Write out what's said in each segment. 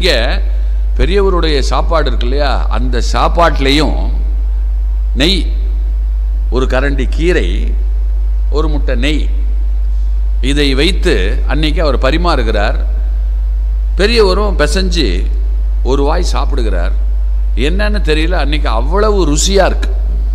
இங்கே பெரியவருடைய சாப்பாடு இருக்கு இல்லையா அந்த சாப்பாட்லேயும் நெய் ஒரு கரண்டி கீரை ஒரு முட்டை நெய் இதை வைத்து அன்னைக்கு அவர் பரிமாறுகிறார் பெரியவரும் பிசைஞ்சு ஒரு வாய் சாப்பிடுகிறார் என்னன்னு தெரியல அன்னைக்கு அவ்வளவு ருசியா இருக்கு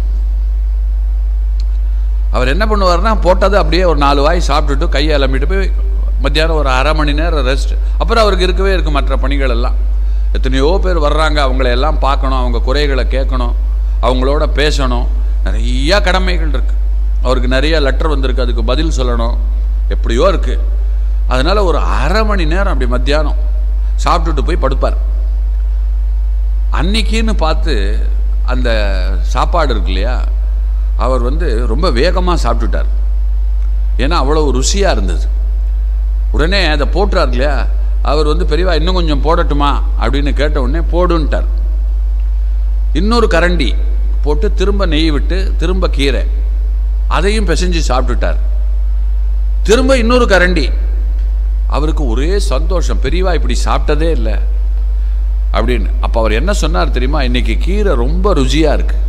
அவர் என்ன பண்ணுவார்னா போட்டது அப்படியே ஒரு நாலு வாய் சாப்பிட்டுட்டு கையை அலம்பிட்டு போய் மத்தியானம் ஒரு அரை மணி நேரம் ரெஸ்ட் அப்புறம் அவருக்கு இருக்கவே இருக்கு மற்ற பணிகள் எல்லாம் எத்தனையோ பேர் வர்றாங்க அவங்கள எல்லாம் பார்க்கணும் அவங்க குறைகளை கேட்கணும் அவங்களோட பேசணும் நிறைய கடமைகள் இருக்கு அவருக்கு நிறைய லெட்டர் வந்திருக்கு அதுக்கு பதில் சொல்லணும் எப்படியோ இருக்கு அதனால ஒரு அரை மணி நேரம் அப்படி மத்தியானம் சாப்பிட்டுட்டு போய் படுப்பார் அன்னைக்குன்னு பார்த்து அந்த சாப்பாடு இருக்கு இல்லையா அவர் வந்து ரொம்ப வேகமாக சாப்பிட்டுட்டார் ஏன்னா அவ்வளவு ருசியாக இருந்தது உடனே அதை போட்டுறார் இல்லையா அவர் வந்து பெரியவா இன்னும் கொஞ்சம் போடட்டுமா அப்படின்னு கேட்ட உடனே போடுன்ட்டார் இன்னொரு கரண்டி போட்டு திரும்ப நெய் விட்டு திரும்ப கீரை அதையும் பிசைஞ்சு சாப்பிட்டுட்டார் திரும்ப இன்னொரு கரண்டி அவருக்கு ஒரே சந்தோஷம் பெரியவா இப்படி சாப்பிட்டதே இல்லை அப்படின்னு அப்போ அவர் என்ன சொன்னார் தெரியுமா இன்னைக்கு கீரை ரொம்ப ருசியா இருக்கு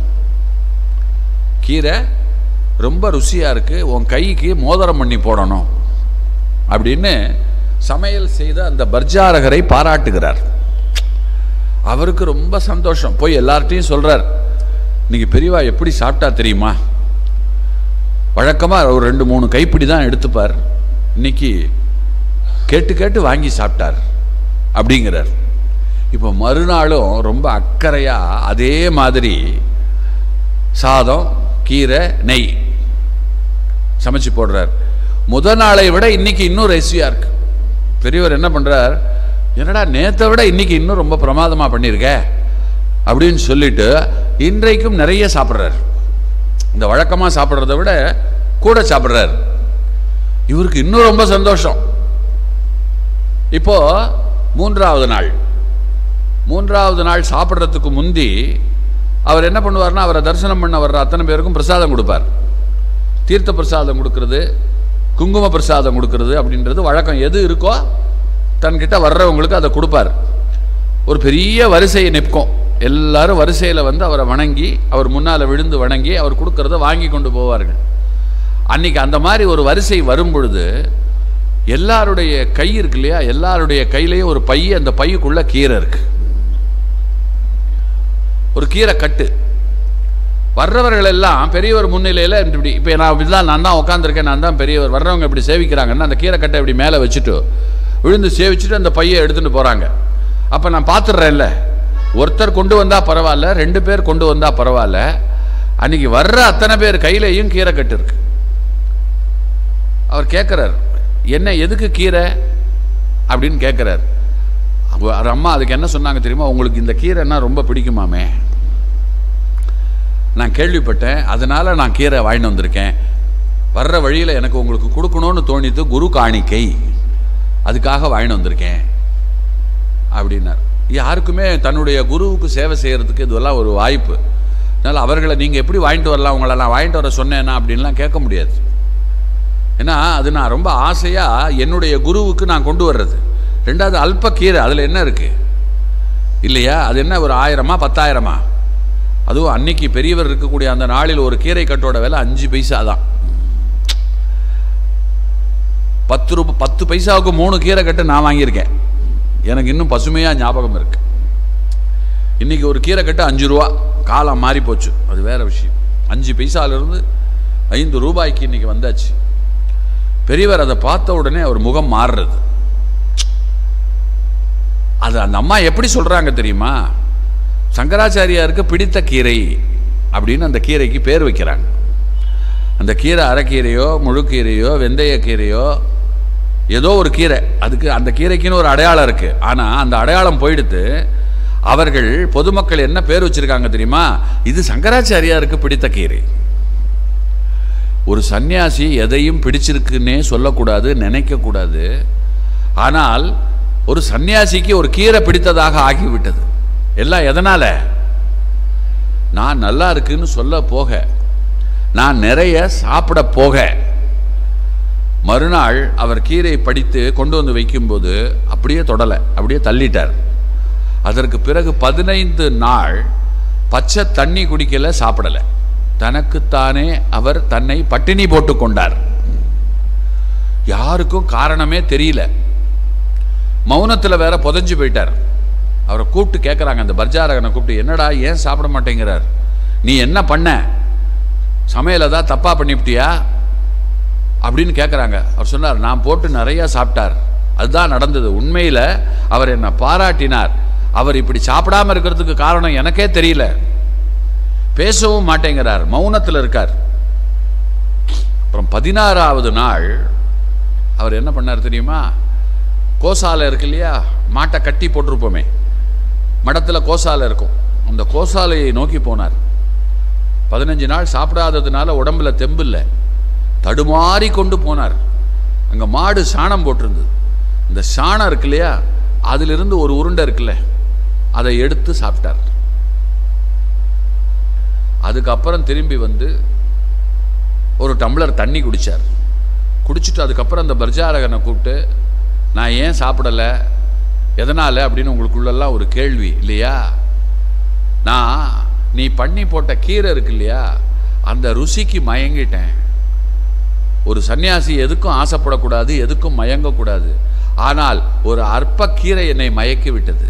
கீரை ரொம்ப ருசியா இருக்கு உன் கைக்கு மோதிரம் பண்ணி போடணும் அப்படின்னு சமையல் செய்த அந்த பர்ஜாரகரை பாராட்டுகிறார் அவருக்கு ரொம்ப சந்தோஷம் போய் எல்லார்ட்டையும் சொல்றார் இன்னைக்கு பெரியவா எப்படி சாப்பிட்டா தெரியுமா வழக்கமாக ஒரு ரெண்டு மூணு கைப்பிடி தான் எடுத்துப்பார் இன்னைக்கு கேட்டு கேட்டு வாங்கி சாப்பிட்டார் அப்படிங்கிறார் இப்போ மறுநாளும் ரொம்ப அக்கறையாக அதே மாதிரி சாதம் கீரை நெய் சமைச்சு போடுறார் முத நாளை விட இன்னைக்கு இன்னும் ரெசியாக இருக்கு பெரியவர் என்ன பண்ணுறார் என்னடா நேத்தை விட இன்னைக்கு இன்னும் ரொம்ப பிரமாதமாக பண்ணியிருக்க அப்படின்னு சொல்லிட்டு இன்றைக்கும் நிறைய சாப்பிட்றார் இந்த வழக்கமாக சாப்பிட்றத விட கூட சாப்பிட்றார் இவருக்கு இன்னும் ரொம்ப சந்தோஷம் இப்போ மூன்றாவது நாள் மூன்றாவது நாள் சாப்பிட்றதுக்கு முந்தி அவர் என்ன பண்ணுவார்னா அவரை தரிசனம் பண்ண வர்ற அத்தனை பேருக்கும் பிரசாதம் கொடுப்பார் தீர்த்த பிரசாதம் கொடுக்கறது குங்கும பிரசாதம் கொடுக்கறது அப்படின்றது வழக்கம் எது இருக்கோ தன்கிட்ட வர்றவங்களுக்கு அதை கொடுப்பார் ஒரு பெரிய வரிசையை நிற்கும் எல்லாரும் வரிசையில் வந்து அவரை வணங்கி அவர் முன்னால் விழுந்து வணங்கி அவர் கொடுக்கறத வாங்கி கொண்டு போவார்கள் அன்னைக்கு அந்த மாதிரி ஒரு வரிசை வரும் பொழுது எல்லாருடைய கை இருக்கு இல்லையா எல்லாருடைய கையிலையும் ஒரு பை அந்த பையுக்குள்ள கீரை இருக்கு ஒரு கீரை கட்டு வர்றவர்கள் எல்லாம் பெரியவர் முன்னிலையில் இப்படி இப்போ நான் இப்படிதான் நான் தான் உட்காந்துருக்கேன் நான் தான் பெரியவர் வர்றவங்க இப்படி சேவிக்கிறாங்கன்னா அந்த கீரை கட்டை இப்படி மேலே வச்சுட்டு விழுந்து சேவிச்சுட்டு அந்த பையை எடுத்துட்டு போகிறாங்க அப்போ நான் பார்த்துடுறேன்ல ஒருத்தர் கொண்டு வந்தால் பரவாயில்ல ரெண்டு பேர் கொண்டு வந்தால் பரவாயில்ல அன்னைக்கு வர்ற அத்தனை பேர் கையிலையும் கீரை கட்டு இருக்கு அவர் கேட்குறார் என்ன எதுக்கு கீரை அப்படின்னு கேட்குறார் அவர் அம்மா அதுக்கு என்ன சொன்னாங்க தெரியுமா உங்களுக்கு இந்த கீரைன்னா ரொம்ப பிடிக்குமாமே நான் கேள்விப்பட்டேன் அதனால நான் கீரை வாங்கிட்டு வந்திருக்கேன் வர்ற வழியில் எனக்கு உங்களுக்கு கொடுக்கணும்னு தோணித்து குரு காணிக்கை அதுக்காக வாங்கிட்டு வந்திருக்கேன் அப்படின்னார் யாருக்குமே தன்னுடைய குருவுக்கு சேவை செய்கிறதுக்கு இதெல்லாம் ஒரு வாய்ப்பு அதனால் அவர்களை நீங்கள் எப்படி வாங்கிட்டு வரலாம் உங்களை நான் வாங்கிட்டு வர சொன்னேன்னா அப்படின்லாம் கேட்க முடியாது ஏன்னா அது நான் ரொம்ப ஆசையாக என்னுடைய குருவுக்கு நான் கொண்டு வர்றது ரெண்டாவது அல்ப கீரை அதில் என்ன இருக்குது இல்லையா அது என்ன ஒரு ஆயிரமா பத்தாயிரமா அதுவும் அன்னைக்கு பெரியவர் இருக்கக்கூடிய அந்த நாளில் ஒரு கீரை கட்டோட விலை அஞ்சு பைசா தான் பத்து ரூபா பத்து பைசாவுக்கு மூணு கீரை கட்டு நான் வாங்கியிருக்கேன் எனக்கு இன்னும் பசுமையாக ஞாபகம் இருக்கு இன்னைக்கு ஒரு கீரை கட்டு அஞ்சு ரூபா காலம் மாறி போச்சு அது வேற விஷயம் அஞ்சு பைசாலிருந்து ஐந்து ரூபாய்க்கு இன்னைக்கு வந்தாச்சு பெரியவர் அதை பார்த்த உடனே அவர் முகம் மாறுறது அது அந்த அம்மா எப்படி சொல்றாங்க தெரியுமா சங்கராச்சாரியாருக்கு பிடித்த கீரை அப்படின்னு அந்த கீரைக்கு பேர் வைக்கிறாங்க அந்த கீரை அரைக்கீரையோ முழுக்கீரையோ வெந்தயக்கீரையோ ஏதோ ஒரு கீரை அதுக்கு அந்த கீரைக்குன்னு ஒரு அடையாளம் இருக்கு ஆனா அந்த அடையாளம் போயிடுத்து அவர்கள் பொதுமக்கள் என்ன பேர் வச்சிருக்காங்க தெரியுமா இது சங்கராச்சாரியாருக்கு பிடித்த கீரை ஒரு சந்நியாசி எதையும் பிடிச்சிருக்குன்னே சொல்லக்கூடாது நினைக்கக்கூடாது ஆனால் ஒரு சந்நியாசிக்கு ஒரு கீரை பிடித்ததாக ஆகிவிட்டது எல்லாம் எதனால நான் நல்லா இருக்குன்னு சொல்ல போக நான் நிறைய சாப்பிட போக மறுநாள் அவர் கீரை படித்து கொண்டு வந்து வைக்கும்போது அப்படியே தொடலை அப்படியே தள்ளிட்டார் அதற்கு பிறகு பதினைந்து நாள் பச்சை தண்ணி குடிக்கல சாப்பிடல தனக்குத்தானே அவர் தன்னை பட்டினி போட்டு கொண்டார் யாருக்கும் காரணமே தெரியல மௌனத்தில் வேற புதைஞ்சு போயிட்டார் அவரை கூப்பிட்டு கேட்குறாங்க அந்த பர்ஜாரகனை கூப்பிட்டு என்னடா ஏன் சாப்பிட மாட்டேங்கிறார் நீ என்ன பண்ண சமையல் ஏதாவது தப்பா பண்ணிவிட்டியா அப்படின்னு கேட்குறாங்க அவர் சொன்னார் நான் போட்டு நிறையா சாப்பிட்டார் அதுதான் நடந்தது உண்மையில் அவர் என்னை பாராட்டினார் அவர் இப்படி சாப்பிடாம இருக்கிறதுக்கு காரணம் எனக்கே தெரியல பேசவும் மாட்டேங்கிறார் மௌனத்தில் இருக்கார் அப்புறம் பதினாறாவது நாள் அவர் என்ன பண்ணார் தெரியுமா கோசாலை இருக்கு இல்லையா மாட்டை கட்டி போட்டிருப்போமே மடத்தில் கோசாலை இருக்கும் அந்த கோசாலையை நோக்கி போனார் பதினஞ்சு நாள் சாப்பிடாததுனால உடம்புல தெம்பு இல்லை தடுமாறி கொண்டு போனார் அங்கே மாடு சாணம் போட்டிருந்தது இந்த சாணம் இருக்கு இல்லையா அதிலிருந்து ஒரு உருண்டை இருக்குல்ல அதை எடுத்து சாப்பிட்டார் அதுக்கப்புறம் திரும்பி வந்து ஒரு டம்ளர் தண்ணி குடித்தார் குடிச்சிட்டு அதுக்கப்புறம் அந்த பர்ஜாரகனை கூப்பிட்டு நான் ஏன் சாப்பிடலை எதனால் அப்படின்னு உங்களுக்குள்ளெல்லாம் ஒரு கேள்வி இல்லையா நான் நீ பண்ணி போட்ட கீரை இருக்கு இல்லையா அந்த ருசிக்கு மயங்கிட்டேன் ஒரு சன்னியாசி எதுக்கும் ஆசைப்படக்கூடாது எதுக்கும் மயங்கக்கூடாது ஆனால் ஒரு அற்ப கீரை என்னை மயக்கி விட்டது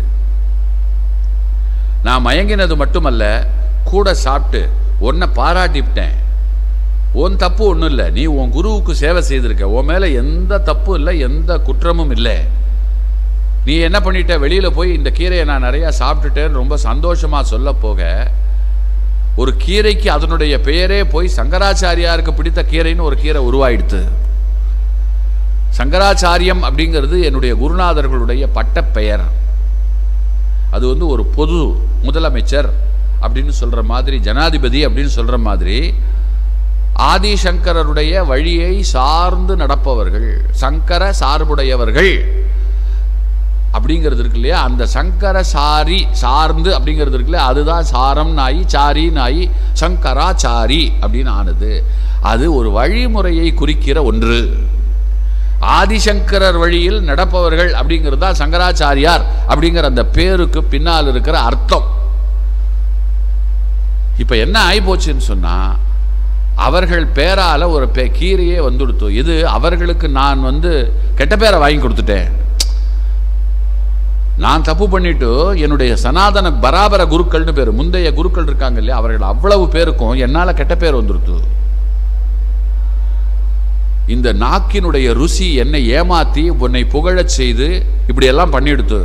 நான் மயங்கினது மட்டுமல்ல கூட சாப்பிட்டு உன்னை பாராட்டிவிட்டேன் உன் தப்பு ஒன்றும் இல்லை நீ உன் குருவுக்கு சேவை செய்திருக்க உன் மேலே எந்த தப்பும் இல்லை எந்த குற்றமும் இல்லை நீ என்ன பண்ணிட்ட வெளியில் போய் இந்த கீரையை நான் நிறையா சாப்பிட்டுட்டேன்னு ரொம்ப சந்தோஷமாக சொல்ல போக ஒரு கீரைக்கு அதனுடைய பெயரே போய் சங்கராச்சாரியாருக்கு பிடித்த கீரைன்னு ஒரு கீரை உருவாயிடுத்து சங்கராச்சாரியம் அப்படிங்கிறது என்னுடைய குருநாதர்களுடைய பட்டப்பெயர் அது வந்து ஒரு பொது முதலமைச்சர் அப்படின்னு சொல்ற மாதிரி ஜனாதிபதி அப்படின்னு சொல்ற மாதிரி ஆதிசங்கரருடைய வழியை சார்ந்து நடப்பவர்கள் சங்கர சார்புடையவர்கள் அப்படிங்கிறது இருக்கு இல்லையா அந்த சங்கர சாரி சார்ந்து அப்படிங்கிறது இருக்கு இல்லையா அதுதான் சாரம் நாயி சாரி நாயி சங்கராச்சாரி அப்படின்னு ஆனது அது ஒரு வழிமுறையை குறிக்கிற ஒன்று ஆதிசங்கரர் வழியில் நடப்பவர்கள் அப்படிங்கிறது தான் சங்கராச்சாரியார் அப்படிங்கிற அந்த பேருக்கு பின்னால் இருக்கிற அர்த்தம் இப்ப என்ன ஆயிப்போச்சுன்னு சொன்னா அவர்கள் பேரால ஒரு பே கீரையே வந்துடுத்து இது அவர்களுக்கு நான் வந்து கெட்ட பேரை வாங்கி கொடுத்துட்டேன் நான் தப்பு பண்ணிட்டு என்னுடைய சனாதன பராபர குருக்கள்னு பேர் முந்தைய குருக்கள் இருக்காங்க இல்லையா அவர்கள் அவ்வளவு பேருக்கும் என்னால கெட்ட பேர் வந்துடுத்து இந்த நாக்கினுடைய ருசி என்னை ஏமாத்தி உன்னை புகழச் செய்து இப்படியெல்லாம் பண்ணிடுத்து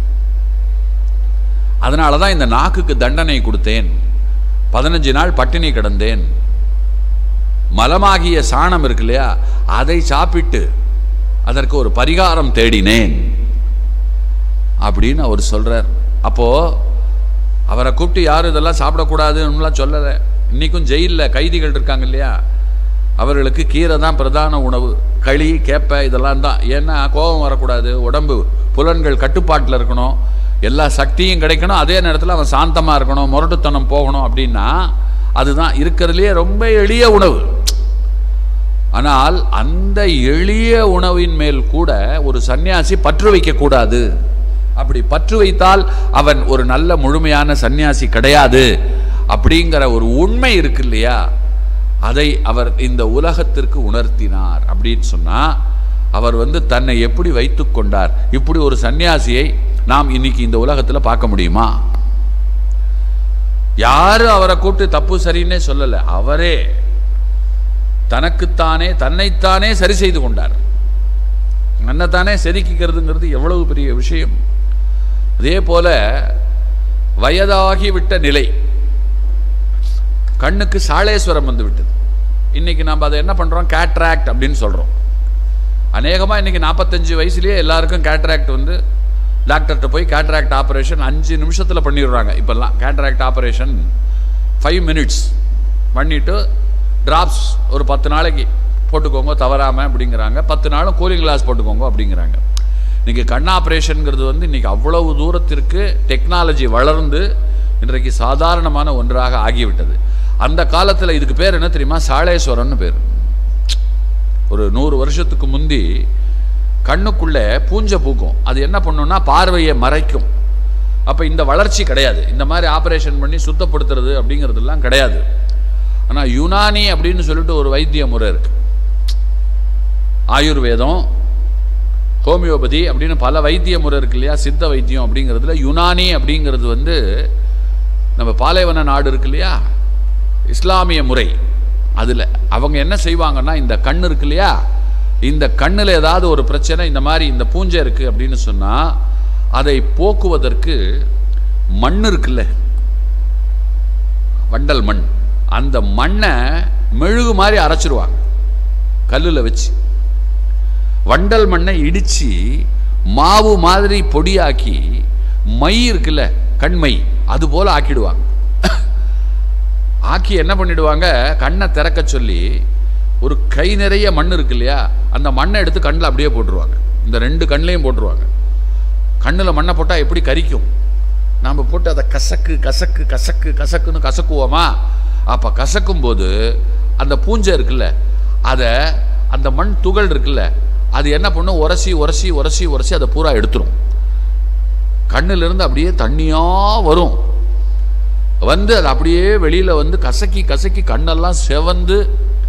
அதனால தான் இந்த நாக்குக்கு தண்டனை கொடுத்தேன் பதினஞ்சு நாள் பட்டினி கிடந்தேன் மலமாகிய சாணம் இருக்கு இல்லையா அதை சாப்பிட்டு அதற்கு ஒரு பரிகாரம் தேடினேன் அப்படின்னு அவர் சொல்றார் அப்போ அவரை கூப்பிட்டு யாரும் இதெல்லாம் சாப்பிடக்கூடாதுன்னுலாம் சொல்லலை இன்னைக்கும் ஜெயிலில் கைதிகள் இருக்காங்க இல்லையா அவர்களுக்கு கீரை தான் பிரதான உணவு களி கேப்பை இதெல்லாம் தான் ஏன்னா கோபம் வரக்கூடாது உடம்பு புலன்கள் கட்டுப்பாட்டில் இருக்கணும் எல்லா சக்தியும் கிடைக்கணும் அதே நேரத்தில் அவன் சாந்தமாக இருக்கணும் முரட்டுத்தனம் போகணும் அப்படின்னா அதுதான் இருக்கிறதுலே ரொம்ப எளிய உணவு ஆனால் அந்த எளிய உணவின் மேல் கூட ஒரு சன்னியாசி பற்று வைக்கக்கூடாது அப்படி பற்று வைத்தால் அவன் ஒரு நல்ல முழுமையான சன்னியாசி கிடையாது அப்படிங்கிற ஒரு உண்மை இருக்கு இல்லையா அதை அவர் இந்த உலகத்திற்கு உணர்த்தினார் அப்படின்னு சொன்னா அவர் வந்து தன்னை எப்படி வைத்துக் கொண்டார் இப்படி ஒரு சன்னியாசியை நாம் இன்னைக்கு இந்த உலகத்துல பார்க்க முடியுமா யாரும் அவரை கூப்பிட்டு தப்பு சரின்னே சொல்லல அவரே தனக்குத்தானே தன்னைத்தானே சரி செய்து கொண்டார் தன்னைத்தானே செதுக்கிக்கிறதுங்கிறது எவ்வளவு பெரிய விஷயம் அதே போல வயதாகிவிட்ட நிலை கண்ணுக்கு சாளேஸ்வரம் வந்து விட்டது இன்னைக்கு நம்ம அதை என்ன பண்றோம் கேட்ராக்ட் அப்படின்னு சொல்றோம் அநேகமாக இன்னைக்கு நாற்பத்தஞ்சு வயசுலயே எல்லாருக்கும் கேட்ராக்ட் வந்து டாக்டர்கிட்ட போய் கேட்ராக்ட் ஆப்ரேஷன் அஞ்சு நிமிஷத்தில் பண்ணிடுறாங்க இப்போல்லாம் கேட்ராக்ட் ஆப்ரேஷன் ஃபைவ் மினிட்ஸ் பண்ணிட்டு டிராப்ஸ் ஒரு பத்து நாளைக்கு போட்டுக்கோங்க தவறாமல் அப்படிங்கிறாங்க பத்து நாளும் கூலிங் கிளாஸ் போட்டுக்கோங்க அப்படிங்கிறாங்க இன்னைக்கு கண் ஆப்ரேஷனுங்கிறது வந்து இன்னைக்கு அவ்வளவு தூரத்திற்கு டெக்னாலஜி வளர்ந்து இன்றைக்கு சாதாரணமான ஒன்றாக ஆகிவிட்டது அந்த காலத்தில் இதுக்கு பேர் என்ன தெரியுமா சாளேஸ்வரன்னு பேர் ஒரு நூறு வருஷத்துக்கு முந்தி கண்ணுக்குள்ளே பூஞ்சை பூக்கும் அது என்ன பண்ணும்னா பார்வையை மறைக்கும் அப்போ இந்த வளர்ச்சி கிடையாது இந்த மாதிரி ஆபரேஷன் பண்ணி சுத்தப்படுத்துறது அப்படிங்கிறதெல்லாம் கிடையாது ஆனால் யுனானி அப்படின்னு சொல்லிட்டு ஒரு வைத்திய முறை இருக்கு ஆயுர்வேதம் ஹோமியோபதி அப்படின்னு பல வைத்திய முறை இருக்கு இல்லையா சித்த வைத்தியம் அப்படிங்கிறதுல யுனானி அப்படிங்கிறது வந்து நம்ம பாலைவன நாடு இருக்கு இல்லையா இஸ்லாமிய முறை அதில் அவங்க என்ன செய்வாங்கன்னா இந்த கண் இருக்கு இல்லையா இந்த கண்ணில் ஏதாவது ஒரு பிரச்சனை இந்த மாதிரி இந்த பூஞ்சை இருக்குது அப்படின்னு சொன்னால் அதை போக்குவதற்கு மண் இருக்குல்ல வண்டல் மண் அந்த மண்ணை மெழுகு மாதிரி அரைச்சிருவாங்க கல்லில் வச்சு வண்டல் மண்ணை இடித்து மாவு மாதிரி பொடியாக்கி மை இருக்குல்ல கண்மை அது போல் ஆக்கிடுவாங்க ஆக்கி என்ன பண்ணிடுவாங்க கண்ணை திறக்க சொல்லி ஒரு கை நிறைய மண் இருக்கு இல்லையா அந்த மண்ணை எடுத்து கண்ணில் அப்படியே போட்டுருவாங்க இந்த ரெண்டு கண்ணிலையும் போட்டுருவாங்க கண்ணில் மண்ணை போட்டால் எப்படி கரிக்கும் நாம் போட்டு அதை கசக்கு கசக்கு கசக்கு கசக்குன்னு கசக்குவோமா அப்போ கசக்கும் போது அந்த பூஞ்சை இருக்குல்ல அதை அந்த மண் துகள் இருக்குல்ல அது என்ன பண்ணும் உரசி உரசி உரசி உரசி அதை பூரா எடுத்துரும் கண்ணிலிருந்து அப்படியே தண்ணியாக வரும் வந்து அது அப்படியே வெளியில் வந்து கசக்கி கசக்கி கண்ணெல்லாம் செவந்து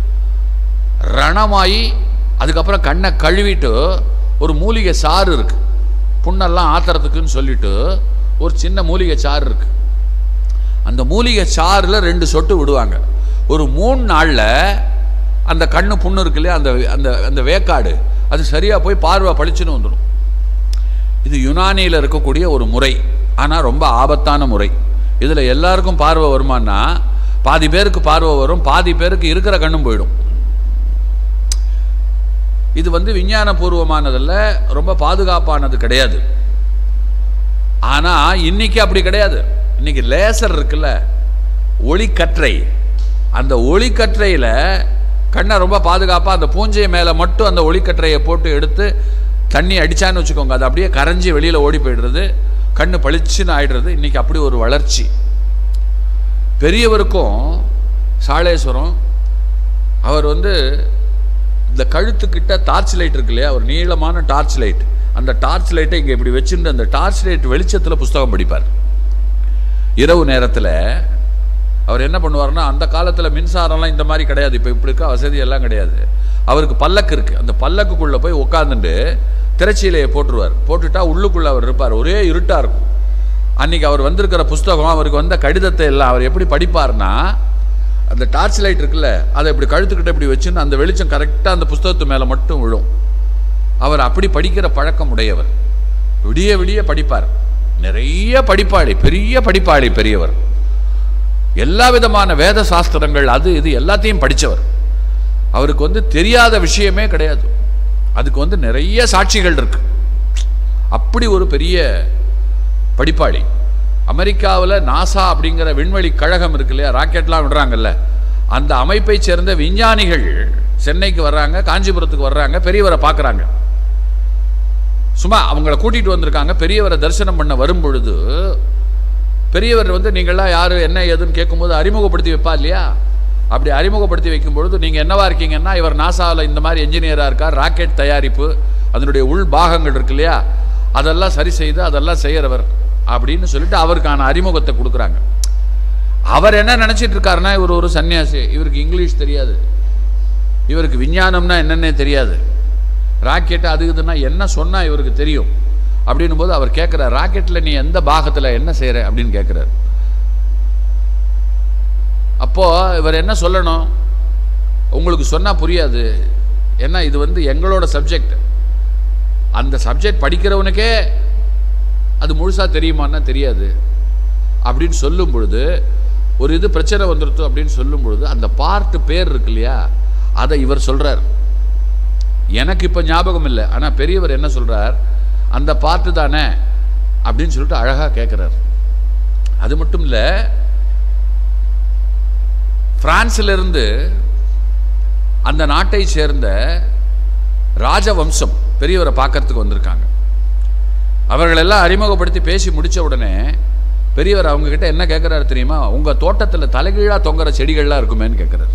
ரணமாயி அதுக்கப்புறம் கண்ணை கழுவிட்டு ஒரு மூலிகை சாறு இருக்கு புண்ணெல்லாம் ஆத்துறதுக்குன்னு சொல்லிட்டு ஒரு சின்ன மூலிகை சாறு இருக்கு அந்த மூலிகை சாறில் ரெண்டு சொட்டு விடுவாங்க ஒரு மூணு நாளில் அந்த கண்ணு புண்ணு இருக்கு இல்லையா அந்த அந்த அந்த வேக்காடு அது சரியாக போய் பார்வை பளிச்சுன்னு வந்துடும் இது யுனானியில் இருக்கக்கூடிய ஒரு முறை ஆனால் ரொம்ப ஆபத்தான முறை இதில் எல்லாருக்கும் பார்வை வருமானா பாதி பேருக்கு பார்வை வரும் பாதி பேருக்கு இருக்கிற கண்ணும் போயிடும் இது வந்து விஞ்ஞானபூர்வமானதல்ல ரொம்ப பாதுகாப்பானது கிடையாது ஆனால் இன்னைக்கு அப்படி கிடையாது இன்னைக்கு லேசர் இருக்குல்ல ஒளிக்கற்றை அந்த ஒளிக்கற்றையில் கண்ணை ரொம்ப பாதுகாப்பாக அந்த பூஞ்சை மேலே மட்டும் அந்த ஒளிக்கற்றையை போட்டு எடுத்து தண்ணி அடிச்சான்னு வச்சுக்கோங்க அது அப்படியே கரைஞ்சி வெளியில் ஓடி போயிடுறது கண்ணு பளிச்சுன்னு ஆயிடுறது இன்னைக்கு அப்படி ஒரு வளர்ச்சி பெரியவருக்கும் சாளேஸ்வரம் அவர் வந்து இந்த கழுத்துக்கிட்ட டார்ச் லைட் இருக்கு இல்லையா ஒரு நீளமான டார்ச் லைட் அந்த டார்ச் லைட்டை இங்கே இப்படி வச்சுட்டு அந்த டார்ச் லைட் வெளிச்சத்தில் புஸ்தகம் படிப்பார் இரவு நேரத்தில் அவர் என்ன பண்ணுவார்னா அந்த காலத்தில் மின்சாரம்லாம் இந்த மாதிரி கிடையாது இப்போ இப்படி இருக்க வசதி எல்லாம் கிடையாது அவருக்கு பல்லக்கு இருக்குது அந்த பல்லக்குக்குள்ளே போய் உட்காந்துட்டு திரைச்சீலையை போட்டுருவார் போட்டுட்டா உள்ளுக்குள்ளே அவர் இருப்பார் ஒரே இருட்டாக இருக்கும் அன்னைக்கு அவர் வந்திருக்கிற புஸ்தகம் அவருக்கு வந்த கடிதத்தை எல்லாம் அவர் எப்படி படிப்பார்னா அந்த டார்ச் லைட் இருக்குல்ல அதை இப்படி கழுத்துக்கிட்ட இப்படி வச்சுன்னு அந்த வெளிச்சம் கரெக்டாக அந்த புஸ்தகத்து மேலே மட்டும் விழும் அவர் அப்படி படிக்கிற பழக்கம் உடையவர் விடிய விடிய படிப்பார் நிறைய படிப்பாளி பெரிய படிப்பாளி பெரியவர் எல்லா விதமான வேத சாஸ்திரங்கள் அது இது எல்லாத்தையும் படித்தவர் அவருக்கு வந்து தெரியாத விஷயமே கிடையாது அதுக்கு வந்து நிறைய சாட்சிகள் இருக்கு அப்படி ஒரு பெரிய படிப்பாளி அமெரிக்காவில் நாசா அப்படிங்கிற விண்வெளி கழகம் இருக்கு இல்லையா ராக்கெட்லாம் விடுறாங்கல்ல அந்த அமைப்பை சேர்ந்த விஞ்ஞானிகள் சென்னைக்கு வர்றாங்க காஞ்சிபுரத்துக்கு வர்றாங்க பெரியவரை பார்க்குறாங்க சும்மா அவங்கள கூட்டிகிட்டு வந்திருக்காங்க பெரியவரை தரிசனம் பண்ண வரும் பொழுது பெரியவர் வந்து நீங்களாம் யார் என்ன ஏதுன்னு கேட்கும்போது அறிமுகப்படுத்தி வைப்பா இல்லையா அப்படி அறிமுகப்படுத்தி வைக்கும் பொழுது நீங்கள் என்னவா இருக்கீங்கன்னா இவர் நாசாவில் இந்த மாதிரி என்ஜினியராக இருக்கார் ராக்கெட் தயாரிப்பு அதனுடைய உள் பாகங்கள் இருக்கு இல்லையா அதெல்லாம் சரி செய்து அதெல்லாம் செய்கிறவர் அப்படின்னு சொல்லிட்டு அவருக்கான அறிமுகத்தை கொடுக்குறாங்க அவர் என்ன நினச்சிட்டு இருக்காருன்னா இவர் ஒரு சன்னியாசி இவருக்கு இங்கிலீஷ் தெரியாது இவருக்கு விஞ்ஞானம்னா என்னன்னே தெரியாது ராக்கெட் அது இதுன்னா என்ன சொன்னால் இவருக்கு தெரியும் அப்படின்னும் போது அவர் கேட்குறார் ராக்கெட்டில் நீ எந்த பாகத்தில் என்ன செய்கிற அப்படின்னு கேட்குறாரு அப்போது இவர் என்ன சொல்லணும் உங்களுக்கு சொன்னால் புரியாது ஏன்னா இது வந்து எங்களோட சப்ஜெக்ட் அந்த சப்ஜெக்ட் படிக்கிறவனுக்கே அது முழுசாக தெரியுமான்னா தெரியாது அப்படின்னு சொல்லும் பொழுது ஒரு இது பிரச்சனை வந்துருத்து அப்படின்னு சொல்லும் பொழுது அந்த பார்ட்டு பேர் இருக்கு இல்லையா அதை இவர் சொல்கிறார் எனக்கு இப்போ ஞாபகம் இல்லை ஆனால் பெரியவர் என்ன சொல்கிறார் அந்த பார்ட்டு தானே அப்படின்னு சொல்லிட்டு அழகாக கேட்குறார் அது மட்டும் இல்லை பிரான்சிலிருந்து அந்த நாட்டை சேர்ந்த ராஜவம்சம் பெரியவரை பார்க்கறதுக்கு வந்திருக்காங்க அவர்களெல்லாம் அறிமுகப்படுத்தி பேசி முடித்த உடனே பெரியவர் அவங்க கிட்ட என்ன கேட்குறாரு தெரியுமா உங்கள் தோட்டத்தில் தலைகீழாக தொங்குற செடிகள்லாம் இருக்குமேன்னு கேட்குறாரு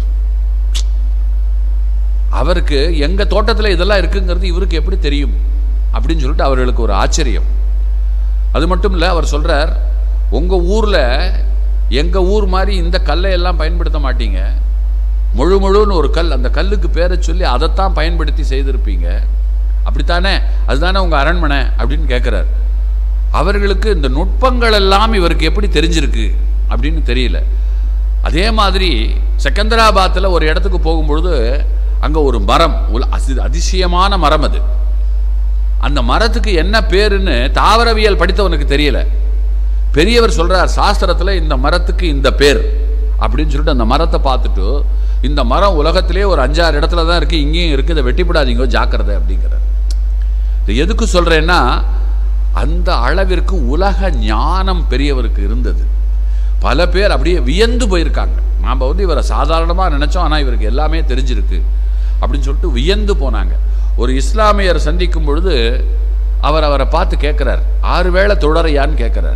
அவருக்கு எங்கள் தோட்டத்தில் இதெல்லாம் இருக்குங்கிறது இவருக்கு எப்படி தெரியும் அப்படின்னு சொல்லிட்டு அவர்களுக்கு ஒரு ஆச்சரியம் அது மட்டும் இல்லை அவர் சொல்றார் உங்க ஊர்ல எங்க ஊர் மாதிரி இந்த கல்லை எல்லாம் பயன்படுத்த மாட்டீங்க முழு முழுன்னு ஒரு கல் அந்த கல்லுக்கு பேரை சொல்லி அதைத்தான் பயன்படுத்தி செய்திருப்பீங்க அப்படித்தானே அதுதானே உங்க அரண்மனை அப்படின்னு கேட்குறார் அவர்களுக்கு இந்த நுட்பங்கள் எல்லாம் இவருக்கு எப்படி தெரிஞ்சிருக்கு அப்படின்னு தெரியல அதே மாதிரி செகந்தராபாத்தில் ஒரு இடத்துக்கு போகும்பொழுது அங்கே ஒரு மரம் உல- அசி- அதிசயமான மரம் அது அந்த மரத்துக்கு என்ன பேருன்னு தாவரவியல் படித்தவனுக்கு தெரியல பெரியவர் சொல்றார் சாஸ்திரத்தில் இந்த மரத்துக்கு இந்த பேர் அப்படின்னு சொல்லிட்டு அந்த மரத்தை பார்த்துட்டு இந்த மரம் உலகத்திலே ஒரு அஞ்சாறு இடத்துல தான் இருக்கு இங்கேயும் இருக்கு இதை வெட்டிவிடாதீங்க ஜாக்கிரதை அப்படிங்கிறார் இது எதுக்கு சொல்றேன்னா அந்த அளவிற்கு உலக ஞானம் பெரியவருக்கு இருந்தது பல பேர் அப்படியே வியந்து போயிருக்காங்க நாம் வந்து இவரை சாதாரணமாக நினைச்சோம் ஆனால் இவருக்கு எல்லாமே தெரிஞ்சிருக்கு அப்படின்னு சொல்லிட்டு வியந்து போனாங்க ஒரு இஸ்லாமியர் சந்திக்கும் பொழுது அவர் அவரை பார்த்து கேட்குறார் ஆறு வேளை தொடரையான்னு கேட்குறார்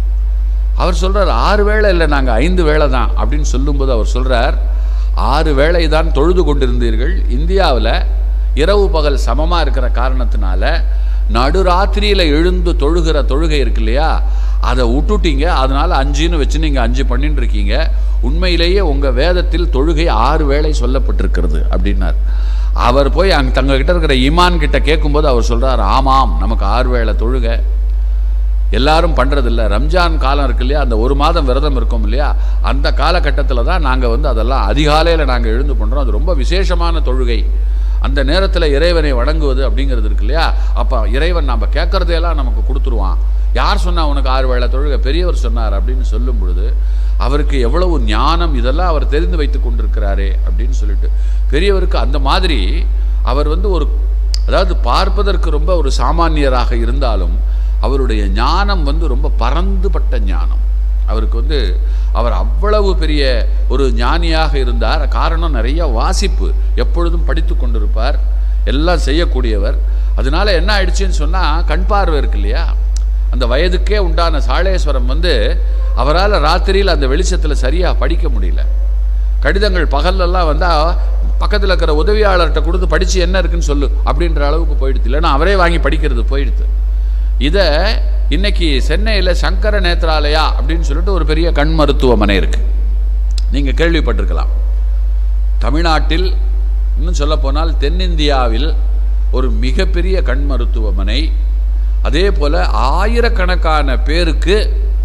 அவர் சொல்றார் ஆறு வேளை இல்லை நாங்கள் ஐந்து வேளை தான் அப்படின்னு சொல்லும்போது அவர் சொல்றார் ஆறு வேளை தான் தொழுது கொண்டிருந்தீர்கள் இந்தியாவில் இரவு பகல் சமமாக இருக்கிற காரணத்தினால நடுராத்திரியில் எழுந்து தொழுகிற தொழுகை இருக்கு இல்லையா அதை விட்டுட்டீங்க அதனால அஞ்சுன்னு வச்சு நீங்கள் அஞ்சு பண்ணிட்டு இருக்கீங்க உண்மையிலேயே உங்கள் வேதத்தில் தொழுகை ஆறு வேளை சொல்லப்பட்டிருக்கிறது அப்படின்னார் அவர் போய் அங்கே தங்ககிட்ட இருக்கிற இமான் கிட்ட கேட்கும்போது அவர் சொல்றார் ஆமாம் நமக்கு ஆறு வேளை தொழுகை எல்லாரும் பண்றதில்ல ரம்ஜான் காலம் இருக்கு இல்லையா அந்த ஒரு மாதம் விரதம் இருக்கும் இல்லையா அந்த காலகட்டத்தில் தான் நாங்கள் வந்து அதெல்லாம் அதிகாலையில் நாங்கள் எழுந்து பண்ணுறோம் அது ரொம்ப விசேஷமான தொழுகை அந்த நேரத்தில் இறைவனை வணங்குவது அப்படிங்கிறது இருக்கு இல்லையா அப்போ இறைவன் நம்ம கேட்கறதையெல்லாம் நமக்கு கொடுத்துருவான் யார் சொன்னா உனக்கு ஆறு வேளை தொழுகை பெரியவர் சொன்னார் அப்படின்னு சொல்லும் பொழுது அவருக்கு எவ்வளவு ஞானம் இதெல்லாம் அவர் தெரிந்து வைத்து கொண்டிருக்கிறாரே அப்படின்னு சொல்லிட்டு பெரியவருக்கு அந்த மாதிரி அவர் வந்து ஒரு அதாவது பார்ப்பதற்கு ரொம்ப ஒரு சாமானியராக இருந்தாலும் அவருடைய ஞானம் வந்து ரொம்ப பரந்துபட்ட ஞானம் அவருக்கு வந்து அவர் அவ்வளவு பெரிய ஒரு ஞானியாக இருந்தார் காரணம் நிறைய வாசிப்பு எப்பொழுதும் படித்து கொண்டிருப்பார் எல்லாம் செய்யக்கூடியவர் அதனால என்ன ஆயிடுச்சுன்னு சொன்னால் கண் பார்வை இருக்கு இல்லையா அந்த வயதுக்கே உண்டான சாளேஸ்வரம் வந்து அவரால் ராத்திரியில் அந்த வெளிச்சத்தில் சரியாக படிக்க முடியல கடிதங்கள் பகல்லெல்லாம் வந்தால் பக்கத்தில் இருக்கிற உதவியாளர்கிட்ட கொடுத்து படித்து என்ன இருக்குன்னு சொல்லு அப்படின்ற அளவுக்கு போயிடுது இல்லைன்னா அவரே வாங்கி படிக்கிறது போயிடுது இதை இன்னைக்கு சென்னையில் சங்கர நேத்ராலயா அப்படின்னு சொல்லிட்டு ஒரு பெரிய கண் மருத்துவமனை இருக்கு நீங்கள் கேள்விப்பட்டிருக்கலாம் தமிழ்நாட்டில் இன்னும் சொல்லப்போனால் தென்னிந்தியாவில் ஒரு மிகப்பெரிய கண் மருத்துவமனை அதே போல் ஆயிரக்கணக்கான பேருக்கு